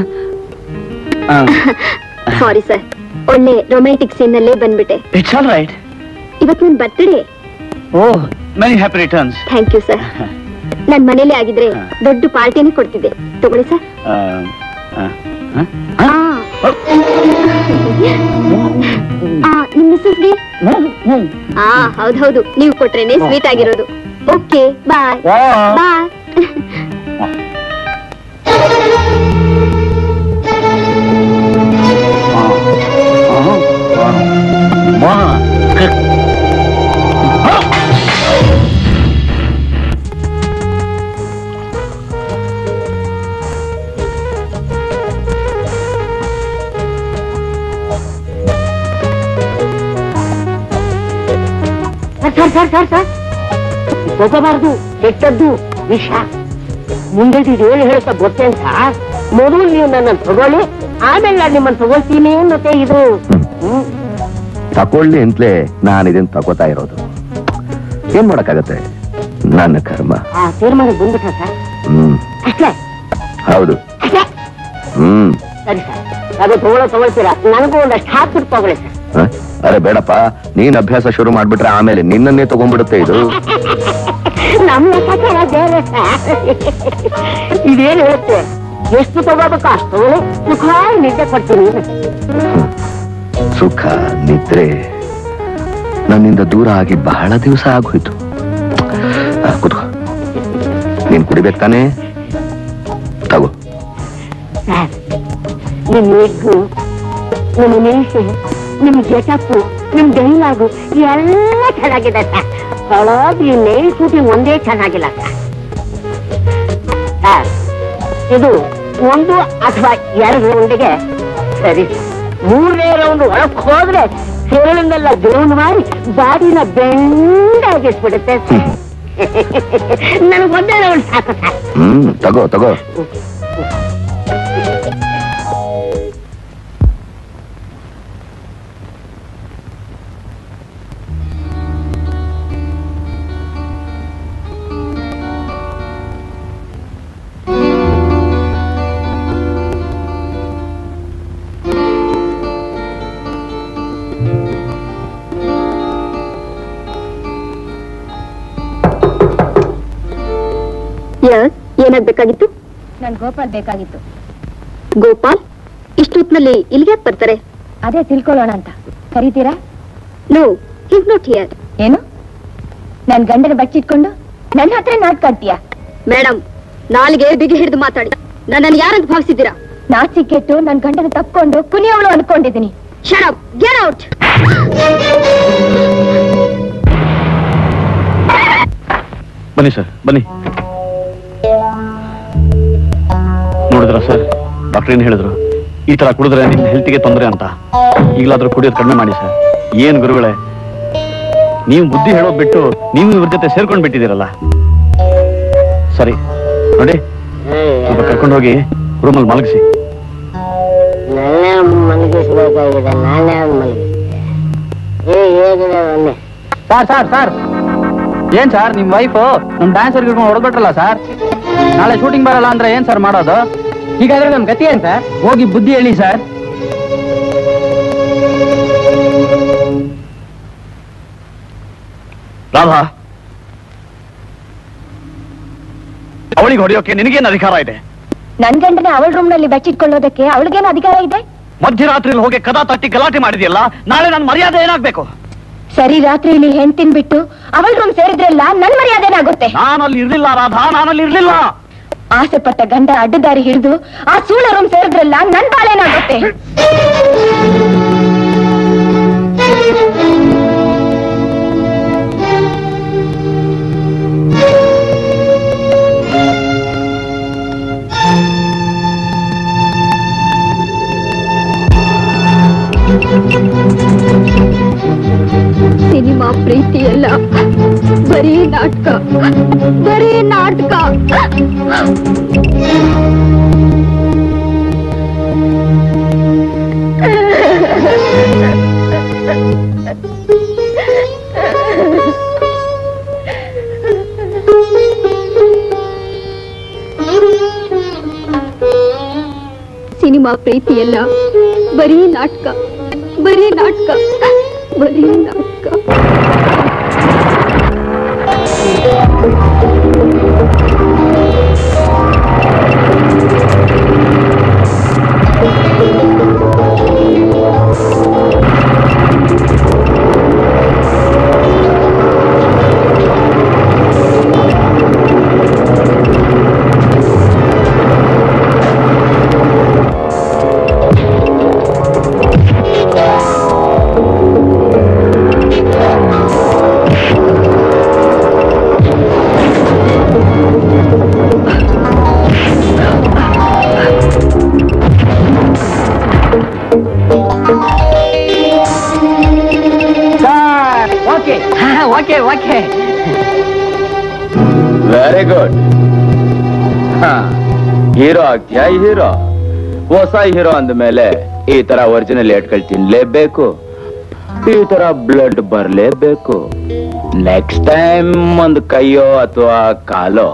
ಸಾರಿ ಸರ್ ಒಳ್ಳೆ ರೊಮ್ಯಾಂಟಿಕ್ ಸೀನ್ ನಲ್ಲೇ ಬಂದ್ಬಿಟ್ಟೆ ಇಟ್ಸ್ ಆಲ್ ರೈಟ್ ಇವತ್ತು ನನ್ birthday oh many happy returns thank you sir ನನ್ ಮನೇಲಿ ಆಗಿದ್ರೆ ದೊಡ್ಡ ಪಾರ್ಟಿನೇ ಕೊಡ್ತಿದ್ದೆ ತಗೊಳ್ಳಿ ಸರ್ ನಿಮ್ ಮಿಸ್ಸಸ್ಗೆ ಹಾ ಹೌದ್ ಹೌದು ನೀವು ಕೊಟ್ರೇನೆ ಸ್ವೀಟ್ ಆಗಿರೋದು okay bye bye sir sir sir sir ತಗೋಬಾರ್ದು ಕೆಟ್ಟದ್ದು ವಿಷ ಮುಂದೆ ಇದು ಏನು ಹೇಳ್ತಾ ಗೊತ್ತೇನ್ ಸರ್ ಮೊದಲು ನೀವು ನನ್ನ ತಗೊಳ್ಳಿ ಆಮೇಲೆ ನಾನು ನಿಮ್ಮನ್ನ ತಗೊಳ್ತೀನಿ ಮತ್ತೆ ಇದು ಹ್ಮ್ ತಕೊಳ್ಳಿ ಅಂತಲೇ ನಾನು ಇದನ್ನ ತಗೋತಾ ಇರೋದು ಏನ್ ಮಾಡಕ್ಕಾಗತ್ತೆ ನನ್ನ ಕರ್ಮ ಆ ತೀರ್ಮಾನ ಬಂದ್ಬಿಟ್ರ ಸರ್ ಹ್ಮ್ ಅಷ್ಟೇ ಹೌದು ಅಷ್ಟೇ ಹ್ಮ್ ಸರಿ ಸರ್ ಅದು ತಗೊಳ್ಳೋ ತಗೊಳ್ತೀರಾ ನನಗೂ ಒಂದಷ್ಟು ಹಾಕ್ಬಿಟ್ಟು ತಗೊಳ್ಳಿ ಸರ್ ಹ? ಅರೆ ಬೇಡಪ್ಪ ನೀನ್ ಅಭ್ಯಾಸ ಶುರು ಮಾಡ್ಬಿಟ್ರೆ ಆಮೇಲೆ ನಿನ್ನನ್ನೇ ತಗೊಂಡ್ಬಿಡುತ್ತೆ ಇದು ನಮ್ಮ ಲೆಕ್ಕಾಚಾರ ಬೇರೆ ಸರ್ ಇದೇನು ಹೇಳುತ್ತೆ ಎಷ್ಟು ತಗೋಬೇಕು ಅಷ್ಟು ತಗೊಳ್ಳಿ ಸುಖ ನಿದ್ದೆ ಕೊಡ್ತೀನಿ ಸುಖ ನಿದ್ರೆ ನನ್ನಿಂದ ದೂರ ಆಗಿ ಬಹಳ ದಿವಸ ಆಗೋಯ್ತು ಆ, ಕೂತ್ಕೋ ನೀನ್ ಕುಡಿಬೇಕು ತಾನೇ ತಗೋ ಸರ್ ನಿಮ್ ಎಗ್ಗು ನಿಮ್ಮ ಮೀಸೆ ನಿಮ್ ಗೆಟಪ್ಪು ನಿಮ್ ಡೈಲಾಗು ಎಲ್ಲ ಚೆನ್ನಾಗಿದೆ ಸರ್ ಒಳಗೆ ಈ ನೈಲ್ ಶೂಟಿಂಗ್ ಒಂದೇ ಚೆನ್ನಾಗಿಲ್ಲ ಸರ್ ಸರ್ ಇದು ಒಂದು ಅಥವಾ ಎರಡು ರೌಂಡಿಗೆ ಸರಿ ಮೂರನೇ ರೌಂಡ್ ಒಳಗ್ ಹೋದ್ರೆ ಸೇರಳನ್ನೆಲ್ಲ ಗ್ರೌಂಡ್ ಮಾಡಿ ಬಾಡಿನ ಬೆಂಡಾಗಿಸ್ಬಿಡುತ್ತೆ ನನಗೆ ಒಂದೇ ರೌಂಡ್ ಸಾಕು ಸರ್ ಹ್ಮ್ ತಗೋ ತಗೋ ಏನಾಗ್ಬೇಕಾಗಿತ್ತು ನನ್ ಗೋಪಾಲ್ ಬೇಕಾಗಿತ್ತು ಗೋಪಾಲ್ ಇಷ್ಟೊತ್ನಲ್ಲಿ ಇಲ್ಲಿಗೆ ಬರ್ತಾರೆ ಅದೇ ತಿಳ್ಕೊಳ್ಳೋಣ ಅಂತ ಕರೀತೀರಾ ನೋ ಹಿಸ್ ನಾಟ್ ಹಿಯರ್ ಏನು ನನ್ ಗಂಡನ ಬಚ್ಚಿಟ್ಕೊಂಡು ನನ್ನ ಹತ್ರ ನಾಟ್ಕಾಡ್ತೀಯ ಮೇಡಮ್ ನಾಲ್ಗೆ ಬಿಗಿ ಹಿಡಿದು ಮಾತಾಡಿ ನನ್ನನ್ನು ಯಾರಂತ ಭಾವಿಸಿದ್ದೀರಾ ನಾಚಿಕೆಟ್ಟು ನನ್ ಗಂಡನ ತಪ್ಕೊಂಡು ಕುನಿಯವಳು ಅನ್ಕೊಂಡಿದ್ದೀನಿ ಶರಪ್ ಗೆಟ್ ಔಟ್ ಬನ್ನಿ ಸರ್ ಬನ್ನಿ ನೋಡಿದ್ರ ಸರ್ ಡಾಕ್ಟರ್ ಏನ್ ಹೇಳಿದ್ರು ಈ ತರ ಕುಡಿದ್ರೆ ನಿಮ್ ಹೆಲ್ತ್ಗೆ ತೊಂದರೆ ಅಂತ ಈಗಲಾದ್ರೂ ಕುಡಿಯೋದು ಕಡಿಮೆ ಮಾಡಿ ಸರ್ ಏನ್ ಗುರುಗಳೇ ನೀವು ಬುದ್ಧಿ ಹೇಳೋದ್ ಬಿಟ್ಟು ನೀವು ಇವ್ರ ಜೊತೆ ಸೇರ್ಕೊಂಡ್ ಬಿಟ್ಟಿದ್ದೀರಲ್ಲ ಸರಿ ನೋಡಿ ಸ್ವಲ್ಪ ಕರ್ಕೊಂಡು ಹೋಗಿ ರೂಮಲ್ಲಿ ಮಲಗಿಸಿ ನನ್ನೇ ಮಲಗಿಸ್ಬೇಕಾಗಿದೆ ನಾನೇ ಮಲಗಿಸ್ತೆ ಏ ಹೇಗಿದೆ ಒಂದೇ ಸರ್ ಸರ್ ಸರ್ ಏನ್ ಸರ್ ನಿಮ್ ವೈಫ್ ನಮ್ ಡ್ಯಾನ್ಸರ್ ಹಿಡ್ಕೊಂಡು ಹೊಡೆದ್ಬಿಟ್ರಲ್ಲ ಸರ್ ನಾಳೆ ಶೂಟಿಂಗ್ ಬರಲ್ಲ ಅಂದ್ರೆ ಏನ್ ಸರ್ ಮಾಡೋದು ಹೀಗಾದ್ರೆ ನಮ್ ಗತಿ ಏನ್ ಸರ್ ಹೋಗಿ ಬುದ್ಧಿ ಹೇಳಿ ಸರ್ ರಾಧಾ ಅವಳಿಗೆ ಹೊಡೆಯೋಕೆ ನಿನಗೇನು ಅಧಿಕಾರ ಇದೆ ನನ್ ಗಂಡನ ಅವಳ ರೂಮ್ ನಲ್ಲಿ ಬಚ್ಚಿಟ್ಕೊಳ್ಳೋದಕ್ಕೆ ಅವಳಿಗೇನು ಅಧಿಕಾರ ಇದೆ ಮಧ್ಯರಾತ್ರಿಲಿ ಹೋಗಿ ಕದಾ ತಟ್ಟಿ ಗಲಾಟೆ ಮಾಡಿದ್ಯಲ್ಲ ನಾಳೆ ನನ್ನ ಮರ್ಯಾದೆ ಏನಾಗ್ಬೇಕು ಸರಿ ರಾತ್ರಿಲಿ ಹೆಣ್ ಬಿಟ್ಟು ಅವಳ ರೂಮ್ ಸೇರಿದ್ರಲ್ಲ ನನ್ ಮರ್ಯಾದೆನಾಗುತ್ತೆ ನಾನಲ್ಲಿ ಇರ್ಲಿಲ್ಲ ರಾಧಾ ನಾನಲ್ಲಿ ಇರ್ಲಿಲ್ಲ ಆಸೆ ಪಟ್ಟ ಗಂಡ ಅಡ್ಡದಾರಿ ಹಿಡಿದು ಆ ಸೂಳ ರೂಮ್ ಸೇರಿದ್ರಲ್ಲ ನನ್ ಬಾಳೇನಾಗುತ್ತೆ ಸಿನಿಮಾ ಪ್ರೀತಿ ಎಲ್ಲ ಬರೀ ನಾಟಕ ಬರೀ ನಾಟಕ ಸಿನಿಮಾ ಪ್ರೀತಿ ಎಲ್ಲ ಬರೀ ನಾಟಕ ಬರೀ ನಾಟಕ ಬರೀ ನಾಟಕ sir okay okay okay very good hero ಆಗ್ತೀಯಾ ಹೀರೋ ಹೊಸ ಹೀರೋ ಅಂದ ಮೇಲೆ ಈ ತರ ಒರಿಜಿನಲ್ ಏಟ್ಗಳು ತಿನ್ಲೇಬೇಕು ಈ ತರ ಬ್ಲಡ್ ಬರ್ಲೇಬೇಕು ನೆಕ್ಸ್ಟ್ ಟೈಮ್ ಒಂದು ಕೈಯೋ ಅಥವಾ ಕಾಲೋ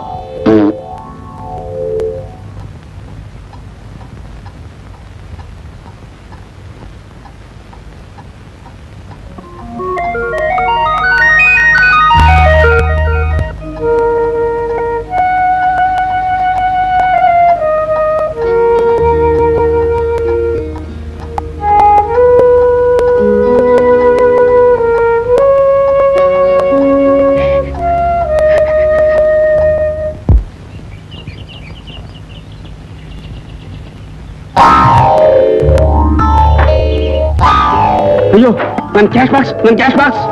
ಅಯ್ಯೋ ನನ್ ಕ್ಯಾಶ್ ಬಾಕ್ಸ್ ನನ್ ಕ್ಯಾಶ್ ಬಾಕ್ಸ್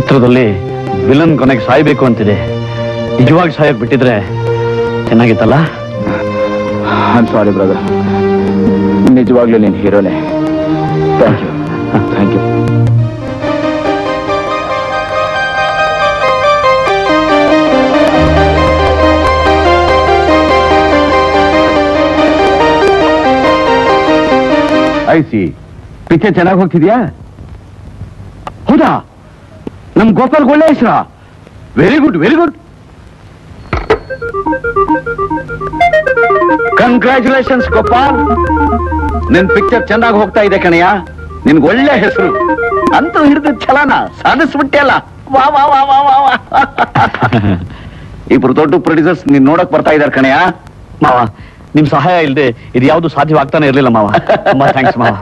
ಚಿತ್ರದಲ್ಲಿ ವಿಲನ್ ಕೊನೆಗೆ ಸಾಯ್ಬೇಕು ಅಂತಿದೆ ನಿಜವಾಗಿ ಸಾಯಕ್ ಬಿಟ್ಟಿದ್ರೆ ಚೆನ್ನಾಗಿತ್ತಲ್ಲ ಐ ಸಾರಿ ಬ್ರದರ್ ನಿಜವಾಗ್ಲೂ ನೀನು ಹೀರೋನೇ thank you thank you I see picture ಚೆನ್ನಾಗಿ ಹೋಗ್ತಿದ್ಯಾ ಹೌದಾ ನಮ್ ಗೋಪಾಲ್ ಒಳ್ಳೆ ಹೆಸರ very good very good congratulations Gopal ನಿನ್ ಪಿಕ್ಚರ್ ಚೆನ್ನಾಗಿ ಹೋಗ್ತಾ ಇದೆ ಕಣಯ್ಯ ನಿನ್ಗೆ ಒಳ್ಳೆ ಹೆಸರು ಅಂತೂ ಹಿಡಿದ ಛಲನ ಸಾಧಿಸ್ಬಿಟ್ಟೆಲ್ಲ ವಾ ವಾ ವಾ ವಾ ವಾ ವಾ ಇಬ್ರು ದೊಡ್ಡ ಪ್ರೊಡ್ಯೂಸರ್ಸ್ ನೀನ್ ನೋಡಕ್ ಬರ್ತಾ ಇದಾರೆ ಕಣಯ್ಯ ಮಾವ ನಿಮ್ ಸಹಾಯ ಇಲ್ಲದೆ ಇದು ಯಾವುದು ಸಾಧ್ಯವಾಗ್ತಾನೆ ಇರ್ಲಿಲ್ಲ ಮಾವ ತುಂಬಾ ಥ್ಯಾಂಕ್ಸ್ ಮಾವ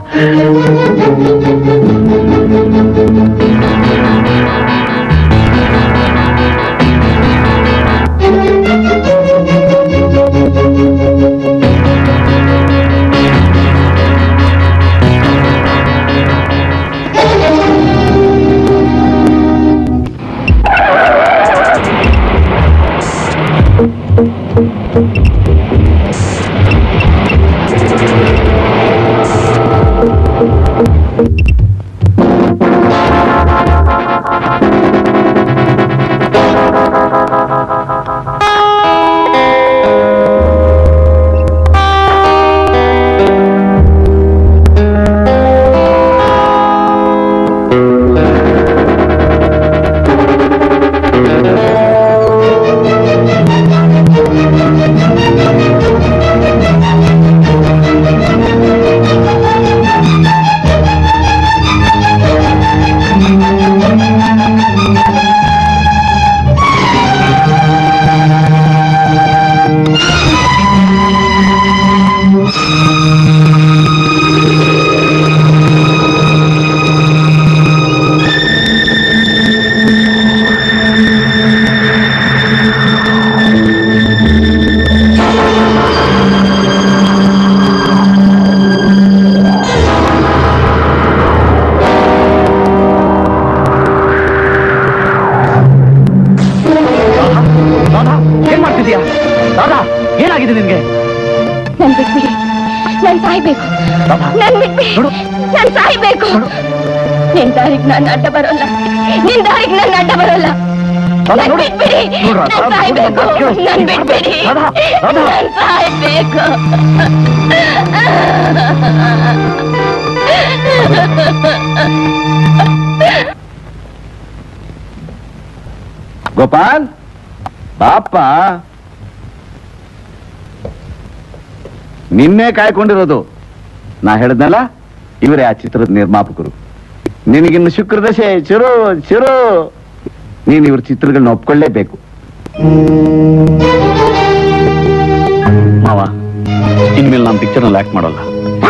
ಏನ್ ಮಾಡ್ತಿದ್ಯಾ ದಾದಾ ಏನಾಗಿದೆ ನಿನ್ಗೆ ನನ್ ಬಿಟ್ಬಿಡಿ ನಾನ್ ಸಾಯ್ಬೇಕು ನನ್ ಬಿಟ್ಬಿಡಿ ನಾನ್ ಸಾಯ್ಬೇಕು ನಿನ್ ದಾರಿಗೆ ನಾನು ಅಡ್ಡ ಬರೋಲ್ಲ ನಿನ್ ದಾರಿಗೆ ನಾನು ಅಡ್ಡ ಬರೋಲ್ಲ ನನ್ ಬಿಟ್ಬಿಡಿ ನೋಡ್ರ, ನಾನ್ ನೋಡ್ರ, ಸಾಯ್ಬೇಕು ಕೇಳು. ನನ್ ಬಿಟ್ಬಿಡಿ ರಾಧಾ, ರಾಧಾ. ನಾನ್ ಸಾಯ್ಬೇಕು ಗೋಪಾಲ್ ಬಾಪ ನಿನ್ನೆ ಕಾಯ್ಕೊಂಡಿರೋದು ನಾ ಹೇಳ್ದಲ್ಲ ಇವರೇ ಆ ಚಿತ್ರದ ನಿರ್ಮಾಪಕರು ನಿನಗಿನ್ನು ಶುಕ್ರದಶೆ ಚಿರು ಚಿರು ನೀನು ಇವ್ರ ಚಿತ್ರಗಳನ್ನ ಒಪ್ಕೊಳ್ಳೇಬೇಕು ಮಾವ ಇನ್ಮೇಲೆ ನಾನು ಪಿಕ್ಚರ್ ನಲ್ಲಿ ಆಕ್ಟ್ ಮಾಡೋಲ್ಲ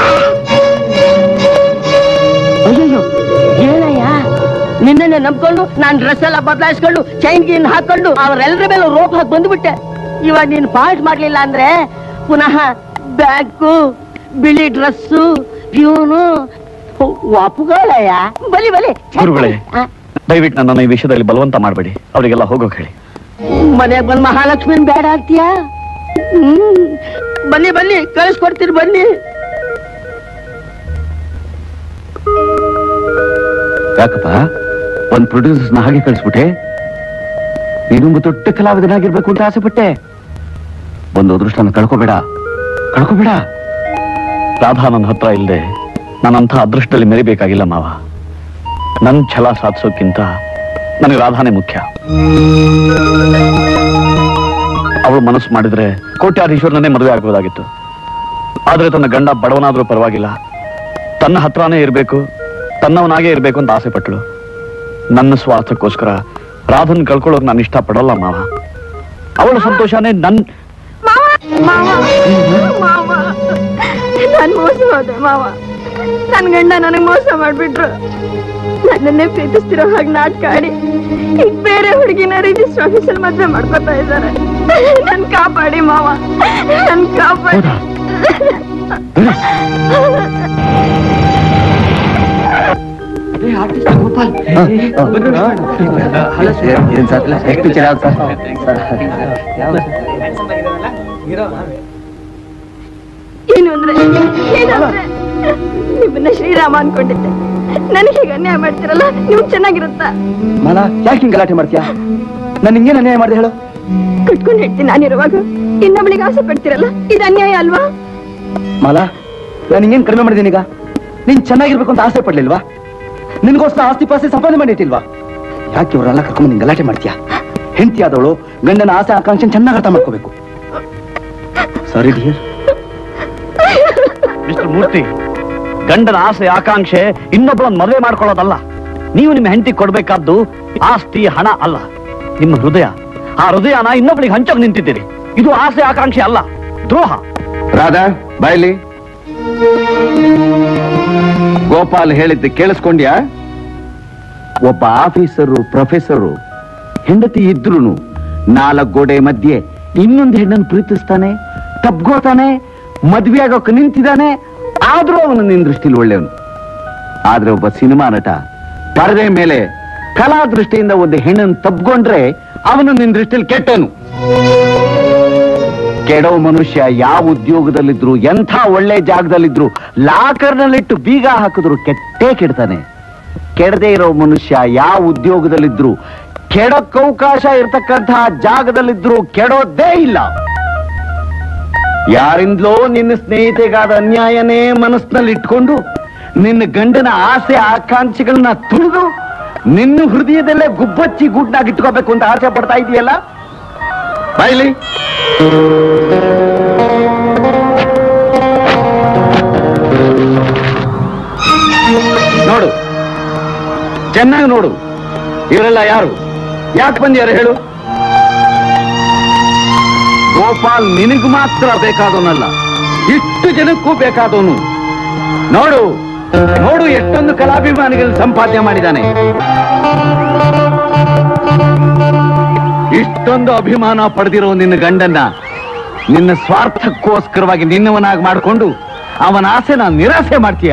ಅಯ್ಯಯ್ಯೋ ಏನಯ್ಯ ನಿನ್ನೆ ನಂಬ್ಕೊಂಡು ನಾನ್ ಡ್ರೆಸ್ ಎಲ್ಲ ಬದಲಾಯಿಸ್ಕೊಂಡು ಚೈನ್ ಗೀನ್ ಹಾಕೊಂಡು ಅವರೆಲ್ಲರ ಮೇಲೆ ರೋಪ್ ಹಾಕಿ ಬಂದ್ಬಿಟ್ಟೆ ಇವಾಗ ನೀನ್ ಪಾಯಿಂಟ್ ಮಾಡ್ಲಿಲ್ಲ ಅಂದ್ರೆ ಪುನಃ ಬ್ಯಾಗು ಬಿಳಿ ಡ್ರೆಸ್ಸು ಪ್ಯೂನು ಒಪ್ಪುಗಳಯ್ಯ ಬಲಿ ಬಲಿ ಗುರುಗಳೇ ದಯವಿಟ್ಟು ನನ್ನನ್ನು ಈ ವಿಷಯದಲ್ಲಿ ಬಲವಂತ ಮಾಡಬೇಡಿ ಅವರಿಗೆಲ್ಲ ಹೋಗೋಕೆ ಹೇಳಿ ಮನೆಗೆ ಬಂದ್ ಮಹಾಲಕ್ಷ್ಮಿನ್ ಬೇಡ ಅಂತೀಯ ಹ್ಮ್ ಬನ್ನಿ ಬನ್ನಿ ಕಳಿಸ್ಕೊಡ್ತೀನಿ ಬನ್ನಿ ಯಾಕಪ್ಪ ಒಂದ್ ಪ್ರೊಡ್ಯೂಸರ್ಸ್ನ ಹಾಗೆ ಕಳಿಸ್ಬಿಟ್ಟೆ ನೀನೊಬ್ಬ ದೊಡ್ಡ ಕಲಾವಿದನಾಗಿರ್ಬೇಕು ಅಂತ ಆಸೆ ಪಟ್ಟೆ ಒಂದು ಅದೃಷ್ಟನ ಕಳ್ಕೋಬೇಡ ಕಳ್ಕೋಬೇಡ ರಾಧಾ ನನ್ನ ಹತ್ರ ಇಲ್ಲದೆ ನಾನಂಥ ಅದೃಷ್ಟದಲ್ಲಿ ಮೆರಿಬೇಕಾಗಿಲ್ಲ ಮಾವ ನನ್ನ ಛಲ ಸಾಧಿಸೋಕ್ಕಿಂತ ನನಗೆ ರಾಧಾನೇ ಮುಖ್ಯ ಅವಳು ಮನಸ್ಸು ಮಾಡಿದ್ರೆ ಕೋಟ್ಯಾಧೀಶ್ವರನೇ ಮದುವೆ ಆಗ್ಬೋದಾಗಿತ್ತು ಆದ್ರೆ ತನ್ನ ಗಂಡ ಬಡವನಾದ್ರೂ ಪರವಾಗಿಲ್ಲ ತನ್ನ ಹತ್ರನೇ ಇರಬೇಕು ತನ್ನವನಾಗೇ ಇರಬೇಕು ಅಂತ ಆಸೆ ಪಟ್ಟಳು ನನ್ನ ಸ್ವಾರ್ಥಕ್ಕೋಸ್ಕರ ರಾಧನ್ ಕಳ್ಕೊಳ್ಳೋಕೆ ನಾನು ಇಷ್ಟಪಡಲ್ಲ ಮಾವ ಅವಳ ಸಂತೋಷನೇ ನನ್ ಮಾವ ಮಾವ ನಾನ್ ಮೋಸ ಹೋದೆ ಮಾವ ನನ್ ಗಂಡ ನನಗ್ ಮೋಸ ಮಾಡ್ಬಿಟ್ರು ನನ್ನನ್ನೇ ಪ್ರೀತಿಸ್ತಿರೋ ಹಾಗೆ ನಾಟಕ ಆಡಿ ಈಗ ಬೇರೆ ಹುಡುಗಿನ ರಿಜಿಸ್ಟರ್ ಆಫೀಸಲ್ಲಿ ಮದ್ವೆ ಮಾಡ್ಕೊತಾ ಇದ್ದಾರೆ ನನ್ ಕಾಪಾಡಿ ಮಾವ ನನ್ ಕಾಪಾಡಿ ಆರ್ಟಿಸ್ಟ್ ಗೋಪಾಲ್ ಏನ್ ಸರ್ ಎಷ್ಟು ಚೆನ್ನಾಗ್ ಸರ್ ಏನು ಅಂದ್ರೆ ಏನು ಅಂದ್ರೆ ನಿಮ್ಮನ್ನ ಶ್ರೀರಾಮ ಅನ್ಕೊಂಡಿದ್ದೆ ನನಗೆ ಹೀಗೆ ಅನ್ಯಾಯ ಮಾಡ್ತಿರಲ್ಲ ನೀವು ಚೆನ್ನಾಗಿರುತ್ತಾ ಮಾಲ ಯಾಕೆ ಹಿಂಗ್ ಗಲಾಟೆ ಮಾಡ್ತೀಯಾ ನಾನು ಹಿಂಗೇನ್ ಅನ್ಯಾಯ ಮಾಡಿದೆ ಹೇಳು ಕಟ್ಕೊಂಡು ಹೇಳ್ತೀನಿ ನಾನಿರುವಾಗ ಇನ್ನೊಬ್ಳಿಗೆ ಆಸೆ ಪಡ್ತಿರಲ್ಲ ಇದು ಅನ್ಯಾಯ ಅಲ್ವಾ ಮಾಲ ನಾನು ಹಿಂಗೇನ್ ಕಡಿಮೆ ಮಾಡಿದ್ದೀನಿ ಈಗ ನೀನ್ ಚೆನ್ನಾಗಿರ್ಬೇಕು ಅಂತ ಆಸೆ ಪಡ್ಲಿಲ್ವಾ ನಿನ್ಗೋಸ್ಕರ ಆಸ್ತಿ ಪಾಸ್ತಿ ಸಂಪಾದನೆ ಮಾಡಿಟ್ಟಿಲ್ವಾ ಯಾಕೆ ಇವರೆಲ್ಲ ಕರ್ಕೊಂಡ್ ನಿನ್ ಗಲಾಟೆ ಮಾಡ್ತೀಯಾ ಹೆಂಡತಿ ಆದವಳು ಗಂಡನ ಆಸೆ ಆಕಾಂಕ್ಷೆ ಚೆನ್ನಾಗಿ ಅರ್ಥ ಮಾಡ್ಕೋಬೇಕು ಸಾರಿ ಡಿಯರ್ ಮಿಸ್ಟರ್ ಮೂರ್ತಿ ಗಂಡನ ಆಸೆ ಆಕಾಂಕ್ಷೆ ಇನ್ನೊಬ್ಬರನ್ನ ಮದುವೆ ಮಾಡ್ಕೊಳ್ಳೋದಲ್ಲ ನೀವು ನಿಮ್ಮ ಹೆಂಡತಿ ಕೊಡ್ಬೇಕಾದ್ದು ಆಸ್ತಿ ಹಣ ಅಲ್ಲ ನಿಮ್ಮ ಹೃದಯ ಆ ಹೃದಯನ ಇನ್ನೊಬ್ಬಳಿಗೆ ಹಂಚೋಕ್ ನಿಂತಿದ್ದೀರಿ ಇದು ಆಸೆ ಆಕಾಂಕ್ಷೆ ಅಲ್ಲ ದ್ರೋಹ ರಾಧಾ ಬಾಯ್ಲಿ ಗೋಪಾಲ್ ಹೇಳಿದ್ದು ಕೇಳಿಸ್ಕೊಂಡ್ಯಾ ಒಬ್ಬ ಆಫೀಸರು ಪ್ರೊಫೆಸರು ಹೆಂಡತಿ ಇದ್ರೂನು ನಾಲ್ಕು ಗೋಡೆ ಮಧ್ಯೆ ಇನ್ನೊಂದು ಹೆಣ್ಣನ್ನು ಪ್ರೀತಿಸ್ತಾನೆ ತಬ್ಗೋತಾನೆ ಮದ್ವೆ ಆಗೋಕೆ ನಿಂತಿದ್ದಾನೆ ಆದ್ರೂ ಅವನು ನಿನ್ನ ದೃಷ್ಟಿಲಿ ಒಳ್ಳೆಯವನು ಆದ್ರೆ ಒಬ್ಬ ಸಿನಿಮಾ ನಟ ಪರದೆ ಮೇಲೆ ಕಲಾ ದೃಷ್ಟಿಯಿಂದ ಒಂದು ಹೆಣ್ಣನ್ನು ತಬ್ಕೊಂಡ್ರೆ ಅವನು ನಿನ್ನ ದೃಷ್ಟಿಲಿ ಕೆಟ್ಟನು ಕೆಡೋ ಮನುಷ್ಯ ಯಾವ ಉದ್ಯೋಗದಲ್ಲಿದ್ರು ಎಂಥ ಒಳ್ಳೆ ಜಾಗದಲ್ಲಿದ್ರು ಲಾಕರ್ನಲ್ಲಿಟ್ಟು ಬೀಗ ಹಾಕಿದ್ರು ಕೆಟ್ಟೇ ಕೆಡ್ತಾನೆ ಕೆಡದೆ ಇರೋ ಮನುಷ್ಯ ಯಾವ ಉದ್ಯೋಗದಲ್ಲಿದ್ರು ಕೆಡಕ್ ಅವಕಾಶ ಇರ್ತಕ್ಕಂತಹ ಜಾಗದಲ್ಲಿದ್ರು ಕೆಡೋದೇ ಇಲ್ಲ ಯಾರಿಂದಲೋ ನಿನ್ನ ಸ್ನೇಹಿತೆಗಾದ ಅನ್ಯಾಯನೇ ಮನಸ್ಸಿನಲ್ಲಿ ಇಟ್ಕೊಂಡು ನಿನ್ನ ಗಂಡನ ಆಸೆ ಆಕಾಂಕ್ಷೆಗಳನ್ನ ತುಳಿದು ನಿನ್ನ ಹೃದಯದಲ್ಲೇ ಗುಬ್ಬಚ್ಚಿ ಗೂಡ್ನಾಗ ಇಟ್ಕೋಬೇಕು ಅಂತ ಆಸೆ ಪಡ್ತಾ ಇದೆಯಲ್ಲ ಬಾಯ್ಲಿ ನೋಡು ಚೆನ್ನಾಗಿ ನೋಡು ಇವರೆಲ್ಲ ಯಾರು ಯಾಕೆ ಬಂದ್ಯಾರು ಹೇಳು ಗೋಪಾಲ್ ನಿನಗ್ ಮಾತ್ರ ಬೇಕಾದವನಲ್ಲ ಇಷ್ಟು ಜನಕ್ಕೂ ಬೇಕಾದವನು ನೋಡು ನೋಡು ಎಷ್ಟೊಂದು ಕಲಾಭಿಮಾನಿಗಳು ಸಂಪಾದನೆ ಮಾಡಿದ್ದಾನೆ ಇಷ್ಟೊಂದು ಅಭಿಮಾನ ಪಡೆದಿರೋ ನಿನ್ನ ಗಂಡನ್ನ ನಿನ್ನ ಸ್ವಾರ್ಥಕ್ಕೋಸ್ಕರವಾಗಿ ನಿನ್ನವನಾಗಿ ಮಾಡಿಕೊಂಡು ಅವನ ಆಸೆನ ನಿರಾಸೆ ಮಾಡ್ತೀಯಾ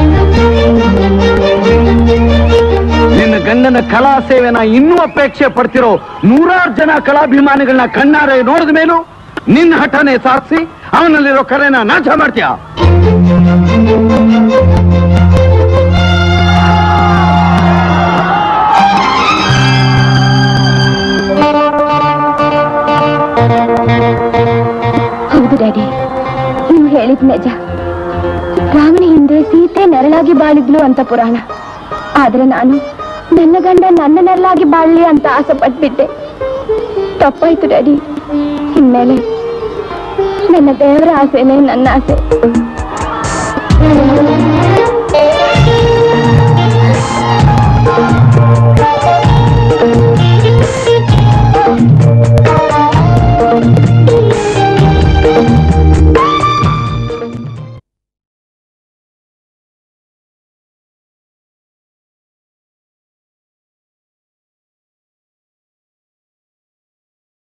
ನಿನ್ನ ಗಂಡನ ಕಲಾ ಸೇವೆನ ಇನ್ನೂ ಅಪೇಕ್ಷೆ ಪಡ್ತಿರೋ ನೂರಾರು ಜನ ಕಲಾಭಿಮಾನಿಗಳನ್ನ ಕಣ್ಣಾರೆ ನೋಡಿದ ಮೇಲೂ ನಿನ್ನ ಹಠನೆ ಸಾಧಿಸಿ ಅವನಲ್ಲಿರೋ ಕಲೆನ ನಾಶ ಮಾಡ್ತೀಯ ಹೌದು ಡ್ಯಾಡಿ ನೀವು ಹೇಳಿದ್ ನಿಜ ರಾವಣ ಹಿಂದೆ ಸೀತೆ ನೆರಳಾಗಿ ಬಾಳಿದ್ಲು ಅಂತ ಪುರಾಣ ಆದ್ರೆ ನಾನು ನನ್ನ ಗಂಡ ನನ್ನ ನೆರಳಾಗಿ ಬಾಳ್ಲಿ ಅಂತ ಆಸೆ ಪಟ್ಬಿಟ್ಟೆ ತಪ್ಪಾಯ್ತು ಡ್ಯಾಡಿ ಇನ್ಮೇಲೆ ನನ್ನ ದೇವರ ಆಸೆನೇ ನನ್ನ ಆಸೆ